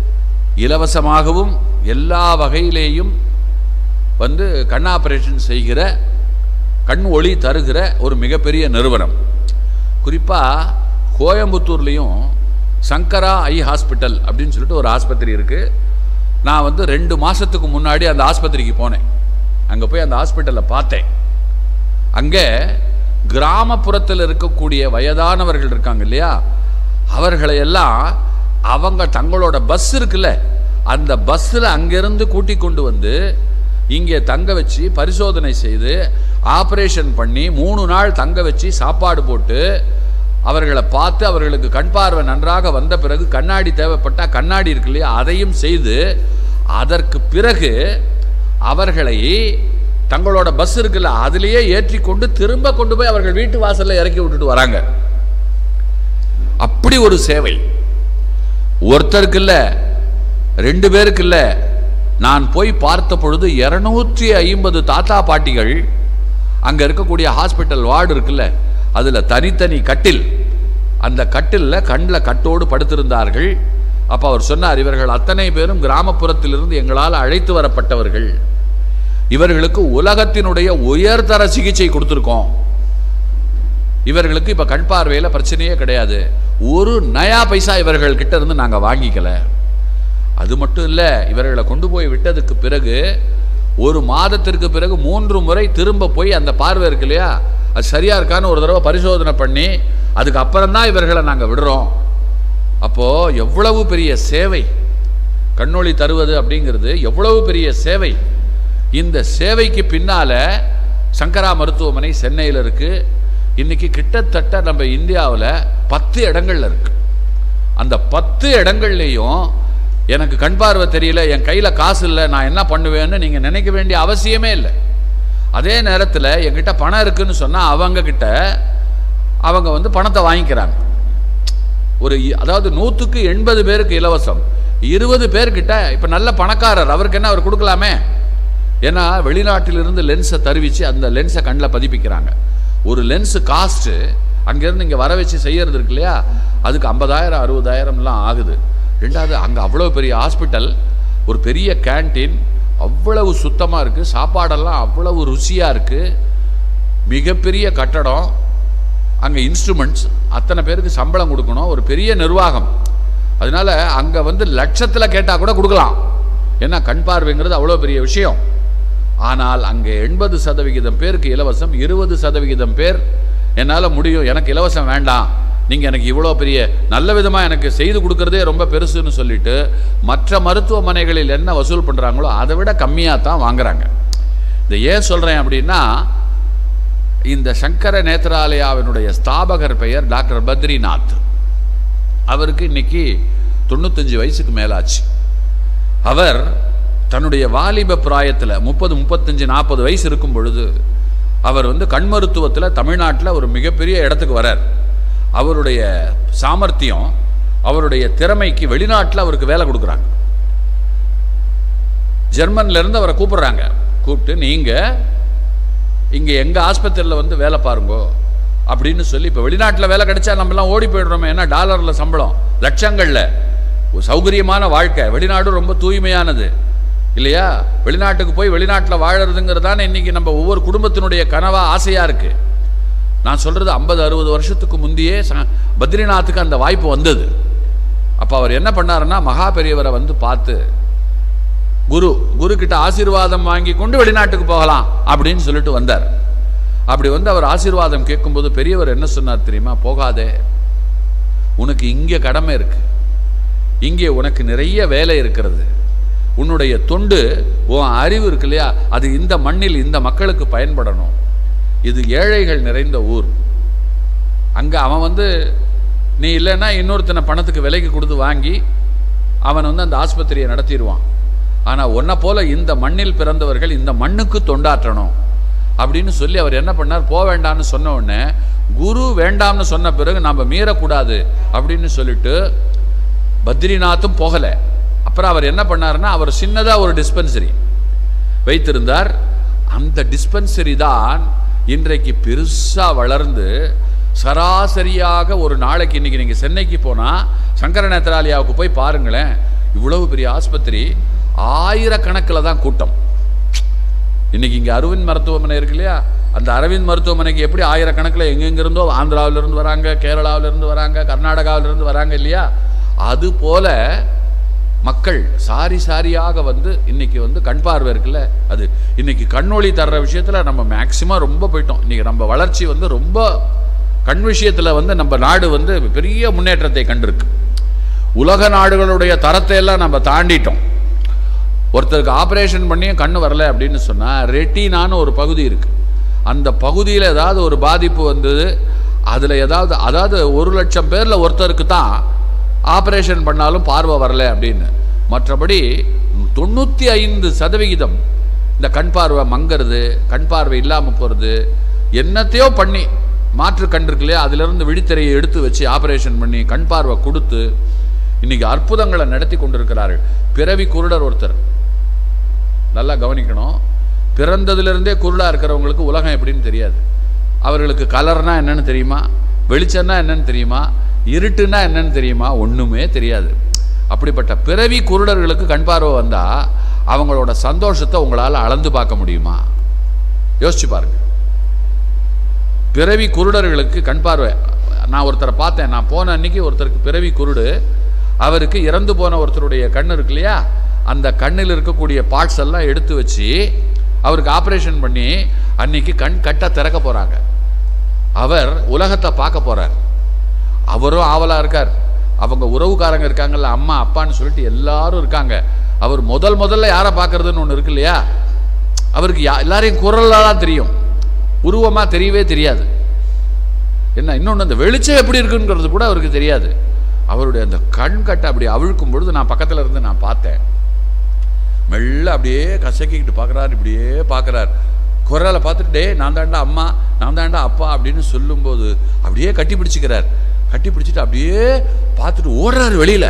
இலவசமாகவும் எல்லா வகையிலேயும் வந்து கண் ஆபரேஷன் செய்கிற கண் ஒளி தருகிற ஒரு மிகப்பெரிய நிறுவனம் குறிப்பாக கோயம்புத்தூர்லேயும் சங்கரா ஐ ஹாஸ்பிட்டல் அப்படின்னு சொல்லிட்டு ஒரு ஆஸ்பத்திரி இருக்குது நான் வந்து ரெண்டு மாதத்துக்கு முன்னாடி அந்த ஆஸ்பத்திரிக்கு போனேன் அங்கே போய் அந்த ஹாஸ்பிட்டலில் பார்த்தேன் அங்கே கிராமப்புறத்தில் இருக்கக்கூடிய வயதானவர்கள் இருக்காங்க இல்லையா அவர்களை எல்லாம் அவங்க தங்களோட பஸ் இருக்குல்ல அந்த பஸ்ஸில் அங்கேருந்து கூட்டி கொண்டு வந்து இங்கே தங்க வச்சு பரிசோதனை செய்து ஆப்ரேஷன் பண்ணி மூணு நாள் தங்க வச்சு சாப்பாடு போட்டு அவர்களை பார்த்து அவர்களுக்கு கண் பார்வை நன்றாக வந்த பிறகு கண்ணாடி தேவைப்பட்டால் கண்ணாடி இருக்கு இல்லையா அதையும் செய்து அதற்கு பிறகு அவர்களை தங்களோட பஸ் இருக்குல்ல அதுலேயே ஏற்றி கொண்டு திரும்ப கொண்டு போய் அவர்கள் வீட்டு வாசல்ல இறக்கி விட்டுட்டு வராங்க அப்படி ஒரு சேவை ஒருத்தருக்கு இல்ல ரெண்டு பேருக்கு இல்ல நான் போய் பார்த்த பொழுது இருநூற்றி ஐம்பது தாத்தா பாட்டிகள் அங்க இருக்கக்கூடிய ஹாஸ்பிட்டல் வார்டு இருக்குல்ல அதுல தனித்தனி கட்டில் அந்த கட்டில்ல கண்ணில் கட்டோடு படுத்திருந்தார்கள் அப்ப அவர் சொன்னார் இவர்கள் அத்தனை பேரும் கிராமப்புறத்திலிருந்து எங்களால் அழைத்து வரப்பட்டவர்கள் இவர்களுக்கு உலகத்தினுடைய உயர்தர சிகிச்சை கொடுத்துருக்கோம் இவர்களுக்கு இப்ப கண் பார்வையில பிரச்சனையே கிடையாது ஒரு நயா பைசா இவர்கள் கிட்ட இருந்து நாங்க வாங்கிக்கல அது மட்டும் இல்ல இவர்களை கொண்டு போய் விட்டதுக்கு பிறகு ஒரு மாதத்திற்கு பிறகு மூன்று முறை திரும்ப போய் அந்த பார்வை இருக்கு இல்லையா அது சரியா இருக்கான்னு ஒரு தடவை பரிசோதனை பண்ணி அதுக்கு அப்புறம் தான் இவர்களை நாங்க விடுறோம் அப்போ எவ்வளவு பெரிய சேவை கண்ணொளி தருவது அப்படிங்கிறது எவ்வளவு பெரிய சேவை இந்த சேவைக்கு பின்னால சங்கரா மருத்துவமனை சென்னையில் இருக்கு இன்னைக்கு கிட்டத்தட்ட நம்ம இந்தியாவில் பத்து இடங்கள்ல இருக்கு அந்த பத்து இடங்கள்லையும் எனக்கு கண் பார்வை தெரியல என் கையில் காசு இல்லை நான் என்ன பண்ணுவேன்னு நீங்கள் நினைக்க வேண்டிய அவசியமே இல்லை அதே நேரத்தில் என்கிட்ட பணம் இருக்குன்னு சொன்னால் அவங்க கிட்ட அவங்க வந்து பணத்தை வாங்கிக்கிறாங்க ஒரு இ- அதாவது நூற்றுக்கு எண்பது பேருக்கு இலவசம் இருபது பேர்கிட்ட இப்போ நல்ல பணக்காரர் அவருக்கு என்ன அவர் கொடுக்கலாமே ஏன்னா வெளிநாட்டிலிருந்து லென்ஸை தருவிச்சு அந்த லென்ஸை கண்ணில் பதிப்பிக்கிறாங்க ஒரு லென்ஸு காஸ்ட்டு அங்கேருந்து இங்கே வர வச்சு செய்யறது இருக்கு இல்லையா அதுக்கு ஐம்பதாயிரம் அறுபதாயிரம்லாம் ஆகுது ரெண்டாவது அங்கே அவ்வளோ பெரிய ஹாஸ்பிட்டல் ஒரு பெரிய கேண்டீன் அவ்வளவு சுத்தமாக இருக்குது சாப்பாடெல்லாம் அவ்வளவு ருசியாக இருக்குது மிகப்பெரிய கட்டடம் அங்கே இன்ஸ்ட்ருமெண்ட்ஸ் அத்தனை பேருக்கு சம்பளம் கொடுக்கணும் ஒரு பெரிய நிர்வாகம் அதனால அங்கே வந்து லட்சத்தில் கேட்டால் கூட கொடுக்கலாம் ஏன்னா கண் பார்வைங்கிறது அவ்வளோ பெரிய விஷயம் ஆனால் அங்கே எண்பது சதவிகிதம் பேருக்கு இலவசம் இருபது சதவிகிதம் பேர் என்னால் முடியும் எனக்கு இலவசம் வேண்டாம் நீங்கள் எனக்கு இவ்வளோ பெரிய நல்ல விதமாக எனக்கு செய்து கொடுக்கறதே ரொம்ப பெருசுன்னு சொல்லிட்டு மற்ற மருத்துவமனைகளில் என்ன வசூல் பண்ணுறாங்களோ அதை விட கம்மியாக தான் வாங்குறாங்க இதை ஏன் சொல்கிறேன் அப்படின்னா இந்த சங்கர நேத்ராலயாவினுடைய ஸ்தாபகர் பெயர் டாக்டர் பத்ரிநாத் அவருக்கு இன்னைக்கு தொண்ணூத்தஞ்சு வயசுக்கு மேலாச்சு அவர் தன்னுடைய வாலிப பிராயத்தில் முப்பது முப்பத்தஞ்சு நாற்பது வயசு இருக்கும் பொழுது அவர் வந்து கண் மருத்துவத்தில் தமிழ்நாட்டில் ஒரு மிகப்பெரிய இடத்துக்கு வரார் அவருடைய சாமர்த்தியம் அவருடைய திறமைக்கு வெளிநாட்டில் அவருக்கு வேலை கொடுக்குறாங்க ஜெர்மன்ல இருந்து அவரை கூப்பிடுறாங்க கூப்பிட்டு நீங்கள் இங்கே எங்கள் ஆஸ்பத்திரியில் வந்து வேலை பாருங்கோ அப்படின்னு சொல்லி இப்போ வெளிநாட்டில் வேலை கிடைச்சா நம்மலாம் ஓடி போயிடுறோமே ஏன்னா டாலரில் சம்பளம் லட்சங்களில் ஒரு சௌகரியமான வாழ்க்கை வெளிநாடு ரொம்ப தூய்மையானது இல்லையா வெளிநாட்டுக்கு போய் வெளிநாட்டில் வாழறதுங்கிறது தானே இன்றைக்கி நம்ம ஒவ்வொரு குடும்பத்தினுடைய கனவா ஆசையாக இருக்குது நான் சொல்கிறது ஐம்பது அறுபது வருஷத்துக்கு முந்தையே ச- பத்ரிநாத்துக்கு அந்த வாய்ப்பு வந்தது அப்போ அவர் என்ன பண்ணாருன்னா மகா பெரியவரை வந்து பார்த்து குரு குரு கிட்ட ஆசீர்வாதம் வாங்கி கொண்டு வெளிநாட்டுக்கு போகலாம் அப்படின்னு சொல்லிட்டு வந்தார் அப்படி வந்து அவர் ஆசீர்வாதம் கேட்கும்போது பெரியவர் என்ன சொன்னார் தெரியுமா போகாதே உனக்கு இங்கே கடமை இருக்கு இங்கே உனக்கு நிறைய வேலை இருக்கிறது உன்னுடைய தொண்டு உன் அறிவு இருக்கு இல்லையா அது இந்த மண்ணில் இந்த மக்களுக்கு பயன்படணும் இது ஏழைகள் நிறைந்த ஊர் அங்கே அவன் வந்து நீ இல்லைன்னா இன்னொருத்தனை பணத்துக்கு விலைக்கு கொடுத்து வாங்கி அவன் வந்து அந்த ஆஸ்பத்திரியை நடத்திடுவான் ஆனால் உன்னை போல இந்த மண்ணில் பிறந்தவர்கள் இந்த மண்ணுக்கு தொண்டாற்றணும் அப்படின்னு சொல்லி அவர் என்ன பண்ணார் போக வேண்டாம்னு சொன்ன உடனே குரு வேண்டாம்னு சொன்ன பிறகு நம்ம மீறக்கூடாது அப்படின்னு சொல்லிட்டு பத்ரிநாத்தும் போகலை அப்புறம் அவர் என்ன பண்ணாருன்னா அவர் சின்னதாக ஒரு டிஸ்பென்சரி வைத்திருந்தார் அந்த டிஸ்பென்சரி தான் இன்றைக்கு பெருசாக வளர்ந்து சராசரியாக ஒரு நாளைக்கு இன்னைக்கு நீங்கள் சென்னைக்கு போனால் சங்கர நேத்ராலயாவுக்கு போய் பாருங்களேன் இவ்வளவு பெரிய ஆஸ்பத்திரி ஆயிரக்கணக்கில் தான் கூட்டம் இன்னைக்கு இங்கே அரவிந்த் மருத்துவமனை இருக்கு இல்லையா அந்த அரவிந்த் மருத்துவமனைக்கு எப்படி ஆயிரக்கணக்கில் எங்கெங்கிருந்தோ ஆந்திராவிலிருந்து வராங்க கேரளாவிலிருந்து வராங்க கர்நாடகாவிலிருந்து வராங்க இல்லையா அது போல மக்கள் சாரி சாரியாக வந்து இன்னைக்கு வந்து கண் பார்வை இருக்குல்ல அது இன்னைக்கு கண்ணொளி தர்ற விஷயத்தில் நம்ம மேக்சிமம் ரொம்ப போயிட்டோம் இன்னைக்கு நம்ம வளர்ச்சி வந்து ரொம்ப கண் விஷயத்தில் வந்து நம்ம நாடு வந்து பெரிய முன்னேற்றத்தை கண்டிருக்கு உலக நாடுகளுடைய தரத்தை எல்லாம் நம்ம தாண்டிட்டோம் ஒருத்தருக்கு ஆப்ரேஷன் பண்ணியும் கண்ணு வரல அப்படின்னு சொன்னால் ரெட்டினான்னு ஒரு பகுதி இருக்குது அந்த பகுதியில் ஏதாவது ஒரு பாதிப்பு வந்தது அதில் ஏதாவது அதாவது ஒரு லட்சம் பேரில் ஒருத்தருக்கு தான் ஆப்ரேஷன் பண்ணாலும் பார்வை வரல அப்படின்னு மற்றபடி தொண்ணூற்றி ஐந்து சதவிகிதம் இந்த கண் பார்வை மங்கிறது கண் பார்வை இல்லாமல் போகிறது என்னத்தையோ பண்ணி மாற்று கண் இருக்கு இல்லையா அதிலிருந்து விழித்திரையை எடுத்து வச்சு ஆப்ரேஷன் பண்ணி கண் பார்வை கொடுத்து இன்னைக்கு அற்புதங்களை நடத்தி கொண்டிருக்கிறார்கள் பிறவி குருடர் ஒருத்தர் நல்லா கவனிக்கணும் பிறந்ததிலிருந்தே குருடாக இருக்கிறவங்களுக்கு உலகம் எப்படின்னு தெரியாது அவர்களுக்கு கலர்னா என்னன்னு தெரியுமா வெளிச்சம்னா என்னன்னு தெரியுமா இருட்டுன்னா என்னன்னு தெரியுமா ஒன்றுமே தெரியாது அப்படிப்பட்ட பிறவி குருடர்களுக்கு கண் பார்வை வந்தால் அவங்களோட சந்தோஷத்தை உங்களால் அளந்து பார்க்க முடியுமா யோசிச்சு பாருங்க பிறவி குருடர்களுக்கு கண் பார்வை நான் ஒருத்தரை பார்த்தேன் நான் போன அன்னைக்கு ஒருத்தருக்கு பிறவி குருடு அவருக்கு இறந்து போன ஒருத்தருடைய கண் இருக்கு இல்லையா அந்த கண்ணில் இருக்கக்கூடிய பார்ட்ஸ் எல்லாம் எடுத்து வச்சு அவருக்கு ஆப்ரேஷன் பண்ணி அன்னைக்கு கண் கட்ட திறக்க போறாங்க அவர் உலகத்தை பார்க்க போறார் அவரும் ஆவலா இருக்கார் அவங்க உறவுக்காரங்க இருக்காங்கல்ல அம்மா அப்பான்னு சொல்லிட்டு எல்லாரும் இருக்காங்க அவர் முதல் முதல்ல யாரை பார்க்கறதுன்னு ஒன்று இருக்கு இல்லையா அவருக்கு யா எல்லாரையும் குரலாக தான் தெரியும் உருவமாக தெரியவே தெரியாது என்ன இன்னொன்று அந்த வெளிச்சம் எப்படி இருக்குங்கிறது கூட அவருக்கு தெரியாது அவருடைய அந்த கண் கட்டை அப்படி அவிழ்க்கும் பொழுது நான் பக்கத்தில் இருந்து நான் பார்த்தேன் மெல்ல அப்படியே கசக்கிக்கிட்டு பார்க்குறாரு இப்படியே பார்க்குறார் குரலை பார்த்துட்டு டே நான் தாண்டா அம்மா நான் தாண்டா அப்பா அப்படின்னு சொல்லும்போது அப்படியே கட்டி பிடிச்சிக்கிறார் கட்டி பிடிச்சிட்டு அப்படியே பார்த்துட்டு ஓடுறாரு வெளியில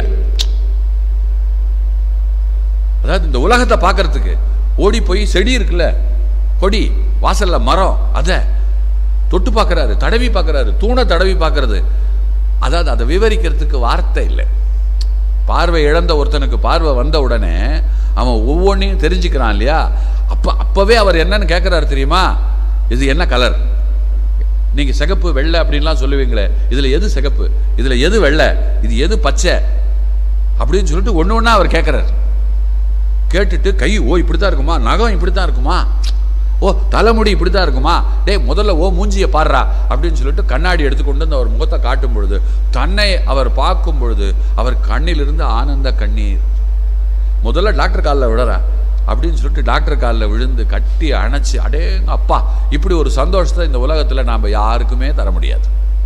அதாவது இந்த உலகத்தை பார்க்கறதுக்கு ஓடி போய் செடி இருக்குல்ல கொடி வாசல்ல மரம் அதை தொட்டு பார்க்கறாரு தடவி பார்க்கறாரு தூணை தடவி பார்க்கறது அதாவது அதை விவரிக்கிறதுக்கு வார்த்தை இல்லை பார்வை இழந்த ஒருத்தனுக்கு பார்வை வந்த உடனே அவன் ஒவ்வொன்றையும் தெரிஞ்சுக்கிறான் இல்லையா அப்ப அப்பவே அவர் என்னன்னு கேட்கிறாரு தெரியுமா இது என்ன கலர் நீங்க சிகப்பு வெள்ளை அப்படின்லாம் சொல்லுவீங்களே இதுல எது சிகப்பு இதுல எது வெள்ளை இது எது பச்சை அப்படின்னு சொல்லிட்டு ஒண்ணு ஒண்ணா அவர் கேட்கிறார் கேட்டுட்டு கை ஓ இப்படித்தான் இருக்குமா நகம் இப்படித்தான் இருக்குமா ஓ தலைமுடி இப்படித்தான் இருக்குமா டேய் முதல்ல ஓ மூஞ்சியை பாடுறா அப்படின்னு சொல்லிட்டு கண்ணாடி எடுத்துக்கொண்டு வந்து அவர் முகத்தை காட்டும் பொழுது தன்னை அவர் பார்க்கும் பொழுது அவர் கண்ணிலிருந்து ஆனந்த கண்ணீர் முதல்ல டாக்டர் காலில் விழறா அப்படின்னு சொல்லிட்டு டாக்டர் காலில் விழுந்து கட்டி அணைச்சி அடேங்க அப்பா இப்படி ஒரு சந்தோஷத்தை இந்த உலகத்தில் நாம் யாருக்குமே தர முடியாது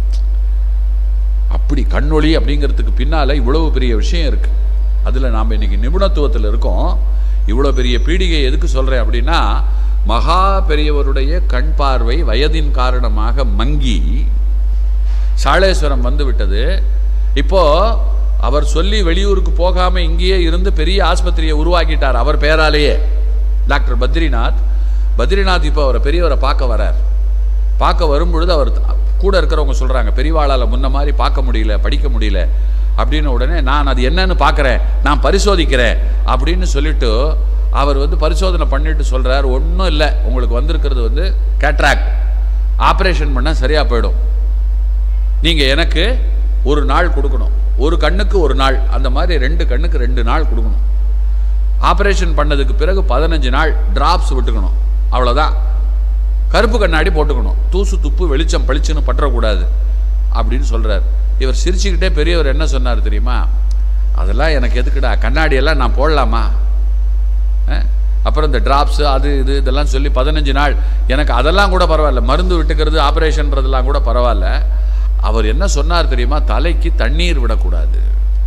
அப்படி கண்ணொளி அப்படிங்கிறதுக்கு பின்னால இவ்வளவு பெரிய விஷயம் இருக்கு அதுல நாம் இன்னைக்கு நிபுணத்துவத்தில் இருக்கோம் இவ்வளோ பெரிய பீடிகை எதுக்கு சொல்றேன் அப்படின்னா மகா பெரியவருடைய கண் பார்வை வயதின் காரணமாக மங்கி சாளேஸ்வரம் வந்து விட்டது இப்போ அவர் சொல்லி வெளியூருக்கு போகாம இங்கேயே இருந்து பெரிய ஆஸ்பத்திரியை உருவாக்கிட்டார் அவர் பேராலேயே டாக்டர் பத்ரிநாத் பத்ரிநாத் இப்போ அவரை பெரியவரை பார்க்க வரார் பார்க்க வரும்பொழுது அவர் கூட இருக்கிறவங்க சொல்றாங்க பெரியவாளால் முன்ன மாதிரி பார்க்க முடியல படிக்க முடியல அப்படின்னு உடனே நான் அது என்னன்னு பார்க்குறேன் நான் பரிசோதிக்கிறேன் அப்படின்னு சொல்லிட்டு அவர் வந்து பரிசோதனை பண்ணிட்டு சொல்றார் ஒன்றும் இல்லை உங்களுக்கு வந்திருக்கிறது வந்து கேட்ராக்ட் ஆப்ரேஷன் பண்ணால் சரியா போயிடும் நீங்க எனக்கு ஒரு நாள் கொடுக்கணும் ஒரு கண்ணுக்கு ஒரு நாள் அந்த மாதிரி ரெண்டு கண்ணுக்கு ரெண்டு நாள் கொடுக்கணும் ஆப்ரேஷன் பண்ணதுக்கு பிறகு பதினஞ்சு நாள் டிராப்ஸ் விட்டுக்கணும் அவ்வளோதான் கருப்பு கண்ணாடி போட்டுக்கணும் தூசு துப்பு வெளிச்சம் பளிச்சுன்னு பற்றக்கூடாது அப்படின்னு சொல்றார் இவர் சிரிச்சுக்கிட்டே பெரியவர் என்ன சொன்னார் தெரியுமா அதெல்லாம் எனக்கு எதுக்குடா கண்ணாடி எல்லாம் நான் போடலாமா அஹ்? அப்புறம் இந்த டிராப்ஸு அது இது இதெல்லாம் சொல்லி பதினஞ்சு நாள் எனக்கு அதெல்லாம் கூட பரவாயில்ல மருந்து விட்டுக்கிறது ஆப்ரேஷன்றதெல்லாம் கூட பரவாயில்ல அவர் என்ன சொன்னார் தெரியுமா தலைக்கு தண்ணீர் விடக்கூடாது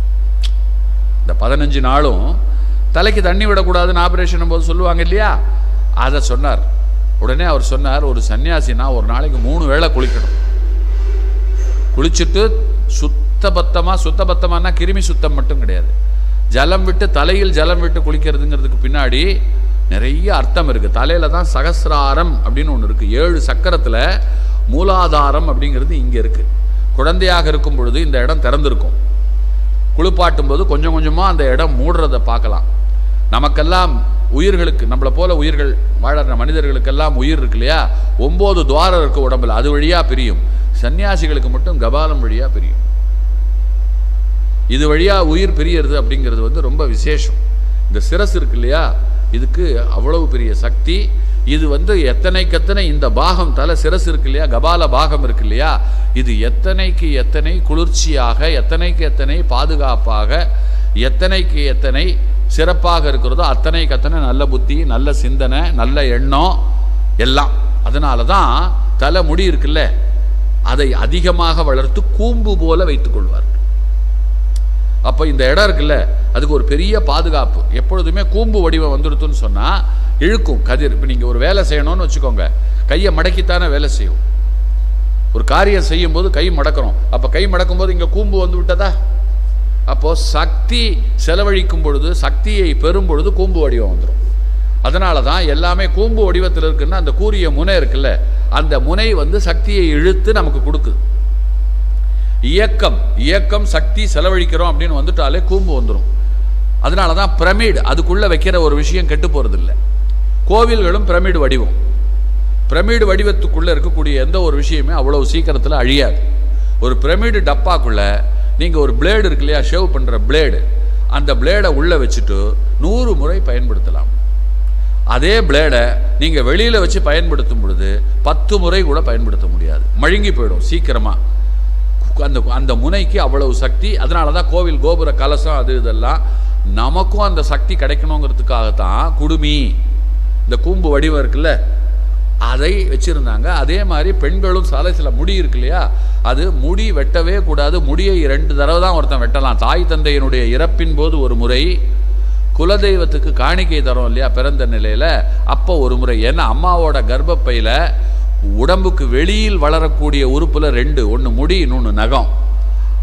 இந்த பதினஞ்சு நாளும் தலைக்கு தண்ணி விடக்கூடாதுன்னு ஆப்ரேஷன் போது சொல்லுவாங்க இல்லையா அதை சொன்னார் உடனே அவர் சொன்னார் ஒரு சன்னியாசினா ஒரு நாளைக்கு மூணு வேளை குளிக்கணும் குளிச்சுட்டு சுத்த பத்தமா சுத்த பத்தமானா கிருமி சுத்தம் மட்டும் கிடையாது ஜலம் விட்டு தலையில் ஜலம் விட்டு குளிக்கிறதுங்கிறதுக்கு பின்னாடி நிறைய அர்த்தம் இருக்கு தலையில தான் சகசிராரம் அப்படின்னு ஒன்று இருக்கு ஏழு சக்கரத்துல மூலாதாரம் அப்படிங்கிறது இங்க இருக்கு குழந்தையாக இருக்கும் பொழுது இந்த இடம் திறந்திருக்கும் குளிப்பாட்டும் போது கொஞ்சம் கொஞ்சமா அந்த இடம் மூடுறதை பார்க்கலாம் நமக்கெல்லாம் உயிர்களுக்கு நம்மளை போல உயிர்கள் வாழற மனிதர்களுக்கெல்லாம் உயிர் இருக்கு இல்லையா ஒன்பது துவாரம் இருக்கு உடம்புல அது வழியா பிரியும் சன்னியாசிகளுக்கு மட்டும் கபாலம் வழியா பிரியும் இது வழியா உயிர் பிரியறது அப்படிங்கிறது வந்து ரொம்ப விசேஷம் இந்த சிரஸ் இருக்கு இல்லையா இதுக்கு அவ்வளவு பெரிய சக்தி இது வந்து எத்தனைக்கெத்தனை இந்த பாகம் தலை சிரஸ் இருக்கு இல்லையா கபால பாகம் இருக்கு இல்லையா இது எத்தனைக்கு எத்தனை குளிர்ச்சியாக எத்தனைக்கு எத்தனை பாதுகாப்பாக எத்தனைக்கு எத்தனை சிறப்பாக இருக்கிறதோ அத்தனைக்கு அத்தனை நல்ல புத்தி நல்ல சிந்தனை நல்ல எண்ணம் எல்லாம் அதனால தான் தலை முடி இருக்குல்ல அதை அதிகமாக வளர்த்து கூம்பு போல வைத்துக் கொள்வார் அப்போ இந்த இடம் இருக்குல்ல அதுக்கு ஒரு பெரிய பாதுகாப்பு எப்பொழுதுமே கூம்பு வடிவம் வந்துடுத்துன்னு சொன்னால் இழுக்கும் கதிர் இப்போ நீங்கள் ஒரு வேலை செய்யணும்னு வச்சுக்கோங்க கையை மடக்கித்தானே வேலை செய்யும் ஒரு காரியம் செய்யும்போது கை மடக்கிறோம் அப்போ கை மடக்கும் போது இங்கே கூம்பு வந்து விட்டதா அப்போ சக்தி செலவழிக்கும் பொழுது சக்தியை பெறும் பொழுது கூம்பு வடிவம் வந்துடும் அதனால தான் எல்லாமே கூம்பு வடிவத்தில் இருக்குன்னா அந்த கூரிய முனை இருக்குல்ல அந்த முனை வந்து சக்தியை இழுத்து நமக்கு கொடுக்குது இயக்கம் இயக்கம் சக்தி செலவழிக்கிறோம் அப்படின்னு வந்துட்டாலே கூம்பு வந்துடும் அதனால தான் பிரமிடு அதுக்குள்ளே வைக்கிற ஒரு விஷயம் கெட்டு போகிறதில்ல கோவில்களும் பிரமிடு வடிவம் பிரமிடு வடிவத்துக்குள்ளே இருக்கக்கூடிய எந்த ஒரு விஷயமே அவ்வளவு சீக்கிரத்தில் அழியாது ஒரு பிரமிடு டப்பாக்குள்ள நீங்கள் ஒரு பிளேடு இருக்கு இல்லையா ஷேவ் பண்ணுற பிளேடு அந்த பிளேடை உள்ளே வச்சுட்டு நூறு முறை பயன்படுத்தலாம் அதே பிளேடை நீங்கள் வெளியில் வச்சு பயன்படுத்தும் பொழுது பத்து முறை கூட பயன்படுத்த முடியாது மழுங்கி போயிடும் சீக்கிரமாக அந்த அந்த முனைக்கு அவ்வளவு சக்தி அதனால தான் கோவில் கோபுர கலசம் அது இதெல்லாம் நமக்கும் அந்த சக்தி கிடைக்கணுங்கிறதுக்காகத்தான் குடுமி இந்த கூம்பு வடிவம் இருக்குல்ல அதை வச்சிருந்தாங்க அதே மாதிரி பெண்களும் சாலை சில முடி இருக்கு இல்லையா அது முடி வெட்டவே கூடாது முடியை ரெண்டு தடவை தான் ஒருத்தன் வெட்டலாம் தாய் தந்தையினுடைய இறப்பின் போது ஒரு முறை குலதெய்வத்துக்கு காணிக்கை தரோம் இல்லையா பிறந்த நிலையில அப்போ ஒரு முறை ஏன்னா அம்மாவோட கர்ப்பப்பையில உடம்புக்கு வெளியில் வளரக்கூடிய உறுப்புல ரெண்டு ஒன்று முடி இன்னொன்று நகம்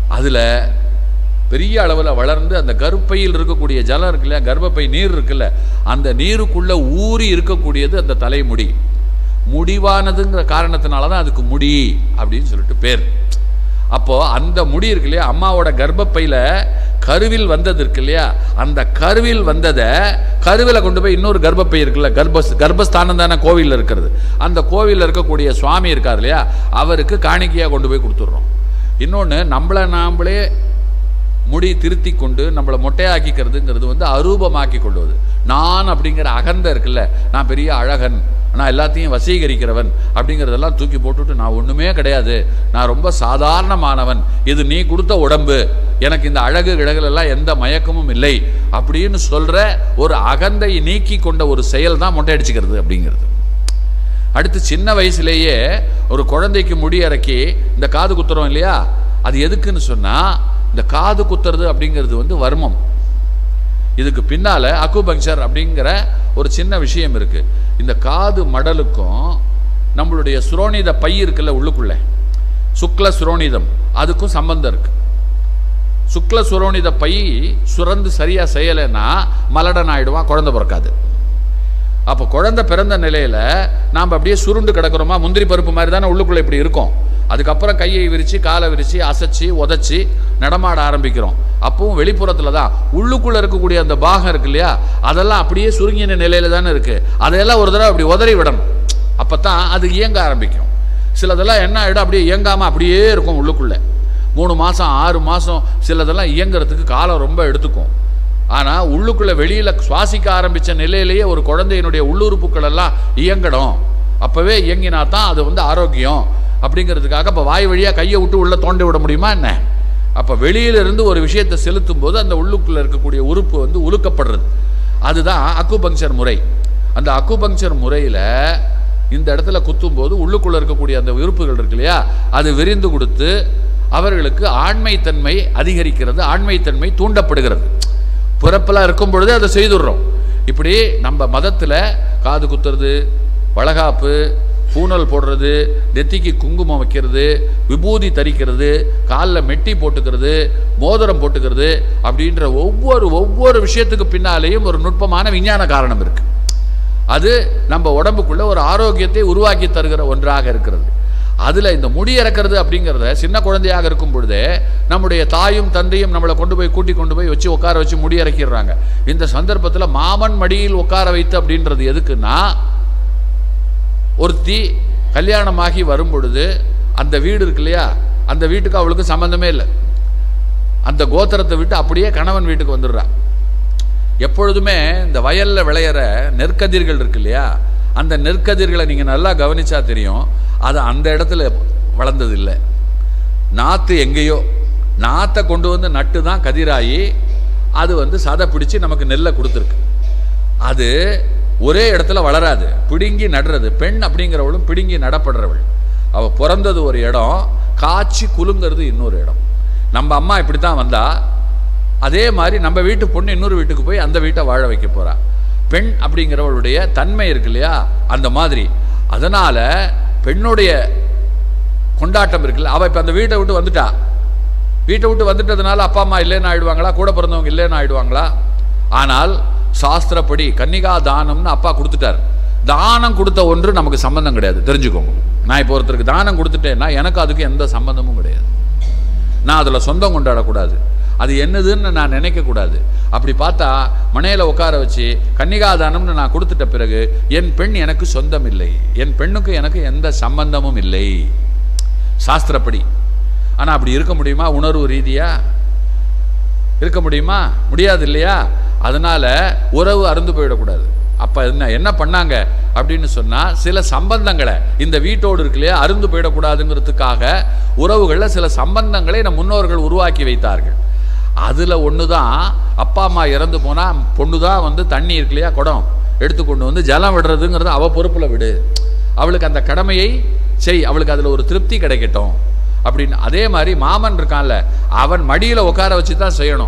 அதில் பெரிய அளவில் வளர்ந்து அந்த கர்ப்பையில் இருக்கக்கூடிய ஜலம் இருக்குல்ல கர்ப்பப்பை நீர் இருக்குல்ல அந்த நீருக்குள்ள ஊறி இருக்கக்கூடியது அந்த தலைமுடி முடிவானதுங்கிற காரணத்தினால தான் அதுக்கு முடி அப்படின்னு சொல்லிட்டு பேர் அப்போ அந்த முடி இருக்கு இல்லையா அம்மாவோட கர்ப்பப்பையில கருவில் வந்தது இருக்கு இல்லையா அந்த கருவில் வந்ததை கருவில கொண்டு போய் இன்னொரு கர்ப்பப்பை இருக்குல்ல கர்ப்ப கர்ப்பஸ்தானம் தானே கோவிலில் இருக்கிறது அந்த கோவிலில் இருக்கக்கூடிய சுவாமி இருக்கார் இல்லையா அவருக்கு காணிக்கையாக கொண்டு போய் கொடுத்துட்றோம் இன்னொன்று நம்மளை நாமளே முடி திருத்தி கொண்டு நம்மளை மொட்டையாக்கிக்கிறதுங்கிறது வந்து அரூபமாக்கி கொள்வது நான் அப்படிங்கிற அகந்த இருக்குல்ல நான் பெரிய அழகன் நான் எல்லாத்தையும் வசீகரிக்கிறவன் அப்படிங்கிறதெல்லாம் தூக்கி போட்டுட்டு நான் ஒன்றுமே கிடையாது நான் ரொம்ப சாதாரணமானவன் இது நீ கொடுத்த உடம்பு எனக்கு இந்த அழகு கிழகுலெல்லாம் எந்த மயக்கமும் இல்லை அப்படின்னு சொல்கிற ஒரு அகந்தை நீக்கி கொண்ட ஒரு செயல் தான் மொட்டை அடிச்சுக்கிறது அப்படிங்கிறது அடுத்து சின்ன வயசுலேயே ஒரு குழந்தைக்கு முடி இறக்கி இந்த காது குத்துறோம் இல்லையா அது எதுக்குன்னு சொன்னால் இந்த காது குத்துறது அப்படிங்கிறது வந்து வர்மம் இதுக்கு பின்னால் அக்குபங்சர் அப்படிங்கிற ஒரு சின்ன விஷயம் இருக்கு இந்த காது மடலுக்கும் நம்மளுடைய சுரோனித பை இருக்குல்ல உள்ளுக்குள்ள சுக்ல சுரோனிதம் அதுக்கும் சம்பந்தம் இருக்கு சுக்ல சுரோனித பை சுரந்து சரியா செய்யலைன்னா மலடன் ஆயிடுவான் குழந்தை பிறக்காது அப்போ குழந்தை பிறந்த நிலையில நாம் அப்படியே சுருண்டு கிடக்கிறோமா முந்திரி பருப்பு மாதிரி தானே உள்ளுக்குள்ள இப்படி இருக்கும் அதுக்கப்புறம் கையை விரிச்சு காலை விரிச்சு அசைச்சு உதச்சி நடமாட ஆரம்பிக்கிறோம் அப்பவும் வெளிப்புறத்துல தான் உள்ளுக்குள்ள இருக்கக்கூடிய அந்த பாகம் இருக்கு இல்லையா அதெல்லாம் அப்படியே சுருங்கின நிலையில தானே இருக்கு அதையெல்லாம் ஒரு தடவை அப்படி உதறி விடணும் அப்பதான் அது இயங்க ஆரம்பிக்கும் சிலதெல்லாம் என்ன ஆகிடும் அப்படியே இயங்காம அப்படியே இருக்கும் உள்ளுக்குள்ள மூணு மாசம் ஆறு மாசம் சிலதெல்லாம் இயங்குறதுக்கு காலம் ரொம்ப எடுத்துக்கும் ஆனால் உள்ளுக்குள்ளே வெளியில் சுவாசிக்க ஆரம்பித்த நிலையிலேயே ஒரு குழந்தையினுடைய உள்ளுறுப்புகள் எல்லாம் இயங்கணும் அப்போவே இயங்கினா தான் அது வந்து ஆரோக்கியம் அப்படிங்கிறதுக்காக இப்போ வாய் வழியாக கையை விட்டு உள்ளே தோண்டி விட முடியுமா என்ன அப்போ வெளியிலிருந்து ஒரு விஷயத்தை செலுத்தும் போது அந்த உள்ளுக்குள்ளே இருக்கக்கூடிய உறுப்பு வந்து உலுக்கப்படுறது அதுதான் அக்குபங்சர் முறை அந்த அக்குபங்சர் முறையில் இந்த இடத்துல குத்தும்போது உள்ளுக்குள்ளே இருக்கக்கூடிய அந்த உறுப்புகள் இருக்கு இல்லையா அது விரிந்து கொடுத்து அவர்களுக்கு ஆண்மைத்தன்மை அதிகரிக்கிறது ஆண்மைத்தன்மை தூண்டப்படுகிறது பிறப்பெல்லாம் இருக்கும் பொழுதே அதை செய்துடுறோம் இப்படி நம்ம மதத்தில் காது குத்துறது வளகாப்பு பூனல் போடுறது நெத்திக்கு குங்குமம் வைக்கிறது விபூதி தரிக்கிறது காலில் மெட்டி போட்டுக்கிறது மோதிரம் போட்டுக்கிறது அப்படின்ற ஒவ்வொரு ஒவ்வொரு விஷயத்துக்கு பின்னாலேயும் ஒரு நுட்பமான விஞ்ஞான காரணம் இருக்கு அது நம்ம உடம்புக்குள்ள ஒரு ஆரோக்கியத்தை உருவாக்கி தருகிற ஒன்றாக இருக்கிறது அதில் இந்த முடி இறக்கிறது அப்படிங்கிறத சின்ன குழந்தையாக இருக்கும் பொழுதே நம்முடைய தாயும் தந்தையும் நம்மளை கொண்டு போய் கூட்டி கொண்டு போய் வச்சு உட்கார வச்சு முடி இறக்கிடுறாங்க இந்த சந்தர்ப்பத்தில் மாமன் மடியில் உட்கார வைத்து அப்படின்றது எதுக்குன்னா ஒருத்தி கல்யாணமாகி வரும் பொழுது அந்த வீடு இருக்கு இல்லையா அந்த வீட்டுக்கு அவளுக்கு சம்பந்தமே இல்லை அந்த கோத்திரத்தை விட்டு அப்படியே கணவன் வீட்டுக்கு வந்துடுறா எப்பொழுதுமே இந்த வயல்ல விளையிற நெற்கதிர்கள் இருக்கு இல்லையா அந்த நெற்கதிர்களை நீங்க நல்லா கவனிச்சா தெரியும் அது அந்த இடத்துல வளர்ந்தது இல்லை நாற்று எங்கேயோ நாத்தை கொண்டு வந்து நட்டு தான் கதிராகி அது வந்து சதை பிடிச்சு நமக்கு நெல்லை கொடுத்துருக்கு அது ஒரே இடத்துல வளராது பிடுங்கி நடுறது பெண் அப்படிங்கிறவளும் பிடுங்கி நடப்படுறவள் அவள் பிறந்தது ஒரு இடம் காய்ச்சி குலுங்கிறது இன்னொரு இடம் நம்ம அம்மா இப்படி தான் வந்தா அதே மாதிரி நம்ம வீட்டு பொண்ணு இன்னொரு வீட்டுக்கு போய் அந்த வீட்டை வாழ வைக்க போறா பெண் அப்படிங்கிறவளுடைய தன்மை இருக்கு இல்லையா அந்த மாதிரி அதனால பெண்ணுடைய கொண்டாட்டம் இருக்குல்ல அவள் இப்போ அந்த வீட்டை விட்டு வந்துட்டா வீட்டை விட்டு வந்துட்டதுனால அப்பா அம்மா இல்லைன்னு ஆயிடுவாங்களா கூட பிறந்தவங்க இல்லைன்னு ஆயிடுவாங்களா ஆனால் சாஸ்திரப்படி கன்னிகா தானம்னு அப்பா கொடுத்துட்டார் தானம் கொடுத்த ஒன்று நமக்கு சம்பந்தம் கிடையாது தெரிஞ்சுக்கோங்க நான் இப்போ ஒருத்தருக்கு தானம் கொடுத்துட்டேன்னா எனக்கு அதுக்கு எந்த சம்பந்தமும் கிடையாது நான் அதில் சொந்தம் கொண்டாடக்கூடாது அது என்னதுன்னு நான் நினைக்கக்கூடாது அப்படி பார்த்தா மனையில் உட்கார வச்சு கன்னிகாதானம்னு நான் கொடுத்துட்ட பிறகு என் பெண் எனக்கு சொந்தம் இல்லை என் பெண்ணுக்கு எனக்கு எந்த சம்பந்தமும் இல்லை சாஸ்திரப்படி ஆனால் அப்படி இருக்க முடியுமா உணர்வு ரீதியா இருக்க முடியுமா முடியாது இல்லையா அதனால உறவு அருந்து போயிடக்கூடாது அப்ப என்ன என்ன பண்ணாங்க அப்படின்னு சொன்னா சில சம்பந்தங்களை இந்த வீட்டோடு இருக்கு இல்லையா அருந்து போயிடக்கூடாதுங்கிறதுக்காக உறவுகளில் சில சம்பந்தங்களை நம் முன்னோர்கள் உருவாக்கி வைத்தார்கள் அதுல ஒன்று தான் அப்பா அம்மா இறந்து போனா பொண்ணு தான் வந்து தண்ணி இருக்கு இல்லையா குடம் எடுத்து கொண்டு வந்து ஜலம் விடுறதுங்கிறது அவ பொறுப்புல விடு அவளுக்கு அந்த கடமையை செய் அவளுக்கு அதுல ஒரு திருப்தி கிடைக்கட்டும் அப்படின்னு அதே மாதிரி மாமன் இருக்கான்ல அவன் மடியில உட்கார வச்சு தான் செய்யணும்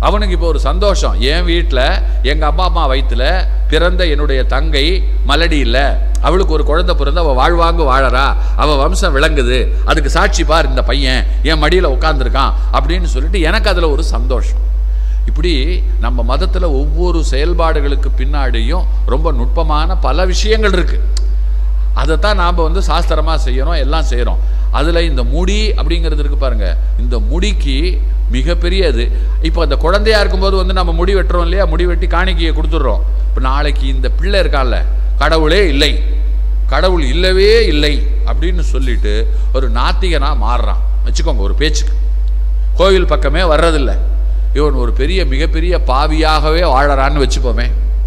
அவனுக்கு இப்போ ஒரு சந்தோஷம் என் வீட்டில் எங்கள் அப்பா அம்மா வயித்துல பிறந்த என்னுடைய தங்கை மலடி இல்லை அவளுக்கு ஒரு குழந்தை பிறந்து அவள் வாழ்வாங்கு வாழறா அவள் வம்சம் விளங்குது அதுக்கு சாட்சி பார் இந்த பையன் என் மடியில் உட்காந்துருக்கான் அப்படின்னு சொல்லிட்டு எனக்கு அதில் ஒரு சந்தோஷம் இப்படி நம்ம மதத்தில் ஒவ்வொரு செயல்பாடுகளுக்கு பின்னாடியும் ரொம்ப நுட்பமான பல விஷயங்கள் இருக்குது அதைத்தான் நாம் வந்து சாஸ்திரமாக செய்யறோம் எல்லாம் செய்கிறோம் அதில் இந்த முடி அப்படிங்கிறது இருக்கு பாருங்க இந்த முடிக்கு மிகப்பெரிய இது இப்போ அந்த குழந்தையா இருக்கும்போது வந்து நம்ம முடி வெட்டுறோம் இல்லையா முடி வெட்டி காணிக்கையை கொடுத்துட்றோம் இப்போ நாளைக்கு இந்த பிள்ளை இருக்கான்ல கடவுளே இல்லை கடவுள் இல்லவே இல்லை அப்படின்னு சொல்லிட்டு ஒரு நாத்திகனா மாறுறான் வச்சுக்கோங்க ஒரு பேச்சுக்கு கோவில் பக்கமே வர்றதில்லை இவன் ஒரு பெரிய மிகப்பெரிய பாவியாகவே வாழறான்னு வச்சுப்போமே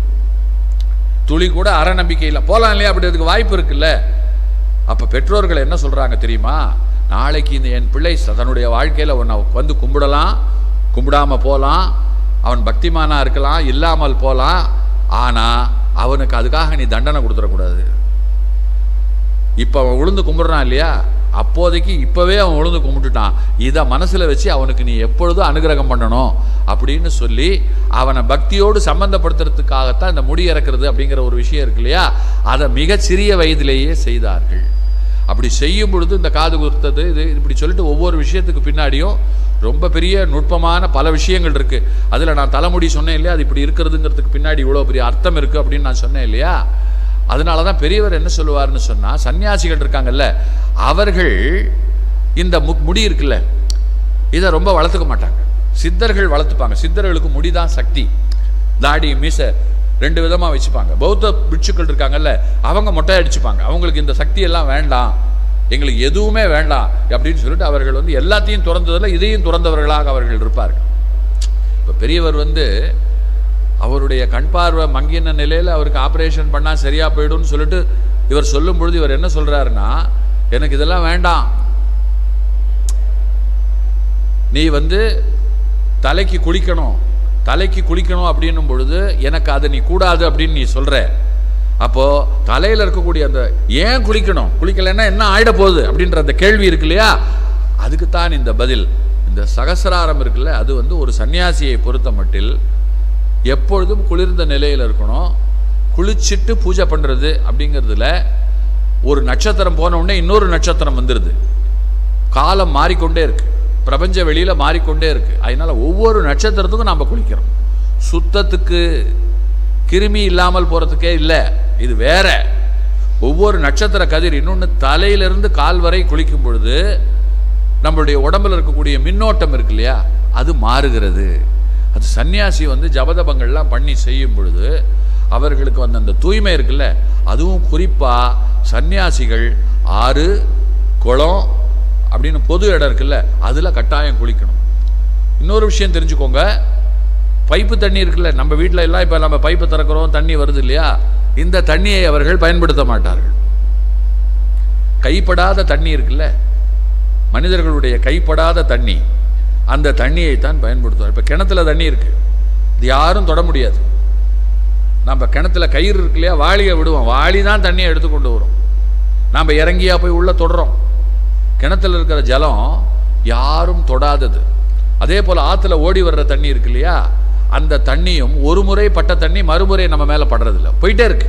துளி கூட அறநம்பிக்கை இல்லை போகலாம் இல்லையா அப்படி அதுக்கு வாய்ப்பு இருக்குல்ல அப்போ பெற்றோர்கள் என்ன சொல்கிறாங்க தெரியுமா நாளைக்கு இந்த என் பிள்ளை ச- தன்னுடைய வாழ்க்கையில் உன்னை வந்து கும்பிடலாம் கும்பிடாம போகலாம் அவன் பக்திமானா இருக்கலாம் இல்லாமல் போகலாம் ஆனால் அவனுக்கு அதுக்காக நீ தண்டனை கொடுத்துடக்கூடாது இப்போ அவன் உளுந்து கும்பிடுறான் இல்லையா அப்போதைக்கு இப்போவே அவன் உளுந்து கும்பிட்டுட்டான் இதை மனசில் வச்சு அவனுக்கு நீ எப்பொழுதும் அனுகிரகம் பண்ணணும் அப்படின்னு சொல்லி அவனை பக்தியோடு சம்பந்தப்படுத்துறதுக்காகத்தான் இந்த முடி இறக்குறது அப்படிங்கிற ஒரு விஷயம் இருக்கு இல்லையா அதை மிகச் சிறிய வயதிலேயே செய்தார்கள் அப்படி செய்யும் பொழுது இந்த காது குத்துறது இது இப்படி சொல்லிட்டு ஒவ்வொரு விஷயத்துக்கு பின்னாடியும் ரொம்ப பெரிய நுட்பமான பல விஷயங்கள் இருக்கு அதில் நான் தலைமுடி சொன்னேன் இல்லையா அது இப்படி இருக்கிறதுங்கிறதுக்கு பின்னாடி இவ்வளோ பெரிய அர்த்தம் இருக்கு அப்படின்னு நான் சொன்னேன் இல்லையா அதனால தான் பெரியவர் என்ன சொல்லுவார்னு சொன்னால் சன்னியாசிகள் இருக்காங்கல்ல அவர்கள் இந்த மு முடி இருக்குல்ல இதை ரொம்ப வளர்த்துக்க மாட்டாங்க சித்தர்கள் வளர்த்துப்பாங்க சித்தர்களுக்கு முடிதான் சக்தி தாடி மீசை ரெண்டு விதமாக வச்சுப்பாங்க பௌத்த பிட்சுக்கள் இருக்காங்கல்ல அவங்க மொட்டை அடிச்சுப்பாங்க அவங்களுக்கு இந்த சக்தி எல்லாம் வேண்டாம் எங்களுக்கு எதுவுமே வேண்டாம் அப்படின்னு சொல்லிட்டு அவர்கள் வந்து எல்லாத்தையும் துறந்ததில் இதையும் துறந்தவர்களாக அவர்கள் இருப்பார்கள் இப்போ பெரியவர் வந்து அவருடைய கண் பார்வை மங்கின நிலையில் அவருக்கு ஆப்ரேஷன் பண்ணால் சரியாக போயிடும்னு சொல்லிட்டு இவர் சொல்லும் பொழுது இவர் என்ன சொல்கிறாருன்னா எனக்கு இதெல்லாம் வேண்டாம் நீ வந்து தலைக்கு குளிக்கணும் தலைக்கு குளிக்கணும் அப்படின்னும் பொழுது எனக்கு அதை நீ கூடாது அப்படின்னு நீ சொல்ற அப்போ தலையில் இருக்கக்கூடிய அந்த ஏன் குளிக்கணும் குளிக்கலைன்னா என்ன ஆயிட போகுது அப்படின்ற அந்த கேள்வி இருக்கு இல்லையா அதுக்குத்தான் இந்த பதில் இந்த சகசிராரம் இருக்குல்ல அது வந்து ஒரு சன்னியாசியை பொறுத்த மட்டில் எப்பொழுதும் குளிர்ந்த நிலையில் இருக்கணும் குளிச்சிட்டு பூஜை பண்ணுறது அப்படிங்கிறதுல ஒரு நட்சத்திரம் போன உடனே இன்னொரு நட்சத்திரம் வந்துடுது காலம் மாறிக்கொண்டே இருக்கு பிரபஞ்ச வெளியில மாறிக்கொண்டே இருக்கு அதனால ஒவ்வொரு நட்சத்திரத்துக்கும் நாம் குளிக்கிறோம் சுத்தத்துக்கு கிருமி இல்லாமல் போறதுக்கே இல்லை இது வேற ஒவ்வொரு நட்சத்திர கதிர் இன்னொன்று தலையிலிருந்து கால் வரை குளிக்கும் பொழுது நம்மளுடைய உடம்புல இருக்கக்கூடிய மின்னோட்டம் இருக்கு இல்லையா அது மாறுகிறது அது சன்னியாசி வந்து ஜபதபங்கள்லாம் பண்ணி செய்யும் பொழுது அவர்களுக்கு வந்து அந்த தூய்மை இருக்குல்ல அதுவும் குறிப்பா சன்னியாசிகள் ஆறு குளம் அப்படின்னு பொது இடம் இருக்குல்ல அதுல கட்டாயம் குளிக்கணும் இன்னொரு விஷயம் தெரிஞ்சுக்கோங்க பைப்பு தண்ணி இருக்குல்ல நம்ம வீட்டில் எல்லாம் இப்போ நம்ம பைப்பு திறக்கிறோம் தண்ணி வருது இல்லையா இந்த தண்ணியை அவர்கள் பயன்படுத்த மாட்டார்கள் கைப்படாத தண்ணி இருக்குல்ல மனிதர்களுடைய கைப்படாத தண்ணி அந்த தண்ணியை தான் பயன்படுத்துவார் இப்போ கிணத்துல தண்ணி இருக்கு இது யாரும் தொட முடியாது நம்ம கிணத்துல கயிறு இருக்கு இல்லையா வாளியை விடுவோம் வாளி தான் தண்ணியை எடுத்து கொண்டு வரும் நாம் இறங்கியா போய் உள்ள தொடுறோம் கிணத்துல இருக்கிற ஜலம் யாரும் தொடாதது அதே போல் ஆற்றுல ஓடி வர்ற தண்ணி இருக்கு இல்லையா அந்த தண்ணியும் ஒரு முறை பட்ட தண்ணி மறுமுறை நம்ம மேலே படுறதில்ல போயிட்டே இருக்கு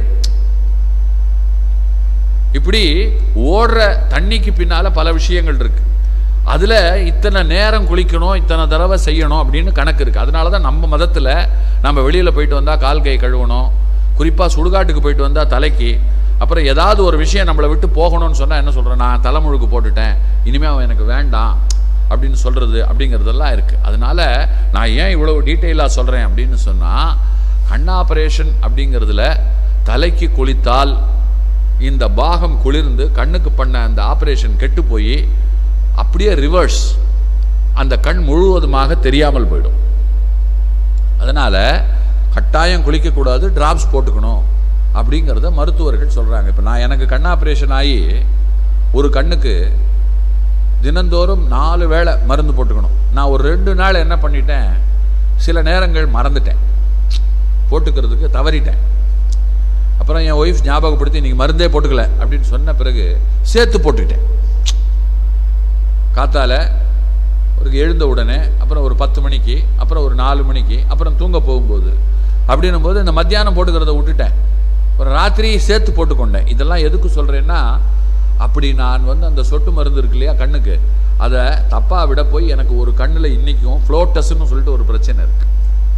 இப்படி ஓடுற தண்ணிக்கு பின்னால பல விஷயங்கள் இருக்கு அதுல இத்தனை நேரம் குளிக்கணும் இத்தனை தடவை செய்யணும் அப்படின்னு கணக்கு இருக்கு அதனால தான் நம்ம மதத்துல நம்ம வெளியில போயிட்டு வந்தா கால் கை கழுவணும் குறிப்பா சுடுகாட்டுக்கு போயிட்டு வந்தா தலைக்கு அப்புறம் ஏதாவது ஒரு விஷயம் நம்மளை விட்டு போகணும்னு சொன்னா என்ன சொல்றேன் நான் தலைமுழுக்கு போட்டுட்டேன் இனிமே அவன் எனக்கு வேண்டாம் அப்படின்னு சொல்றது அப்படிங்கிறதெல்லாம் இருக்கு அதனால நான் ஏன் இவ்வளவு டீட்டெயிலாக சொல்றேன் அப்படின்னு சொன்னா கண் ஆபரேஷன் அப்படிங்கிறதுல தலைக்கு குளித்தால் இந்த பாகம் குளிர்ந்து கண்ணுக்கு பண்ண அந்த ஆபரேஷன் கெட்டு போய் அப்படியே ரிவர்ஸ் அந்த கண் முழுவதுமாக தெரியாமல் போயிடும் அதனால கட்டாயம் குளிக்கக்கூடாது டிராப்ஸ் போட்டுக்கணும் அப்படிங்கிறத மருத்துவர்கள் சொல்றாங்க இப்போ நான் எனக்கு கண் ஆபரேஷன் ஆகி ஒரு கண்ணுக்கு தினந்தோறும் நாலு வேளை மருந்து போட்டுக்கணும் நான் ஒரு ரெண்டு நாள் என்ன பண்ணிட்டேன் சில நேரங்கள் மறந்துட்டேன் போட்டுக்கிறதுக்கு தவறிட்டேன் அப்புறம் என் ஒய்ஃப் ஞாபகப்படுத்தி நீங்கள் மருந்தே போட்டுக்கல அப்படின்னு சொன்ன பிறகு சேர்த்து போட்டுக்கிட்டேன் காத்தால ஒரு எழுந்த உடனே அப்புறம் ஒரு பத்து மணிக்கு அப்புறம் ஒரு நாலு மணிக்கு அப்புறம் தூங்க போகும்போது அப்படின்னும் போது இந்த மத்தியானம் போட்டுக்கிறத விட்டுட்டேன் ஒரு ராத்திரி சேர்த்து போட்டுக்கொண்டேன் இதெல்லாம் எதுக்கு சொல்கிறேன்னா அப்படி நான் வந்து அந்த சொட்டு மருந்து இருக்கு இல்லையா கண்ணுக்கு அதை தப்பாக விட போய் எனக்கு ஒரு கண்ணில் இன்றைக்கும் ஃப்ளோட்டஸ்ன்னு சொல்லிட்டு ஒரு பிரச்சனை இருக்குது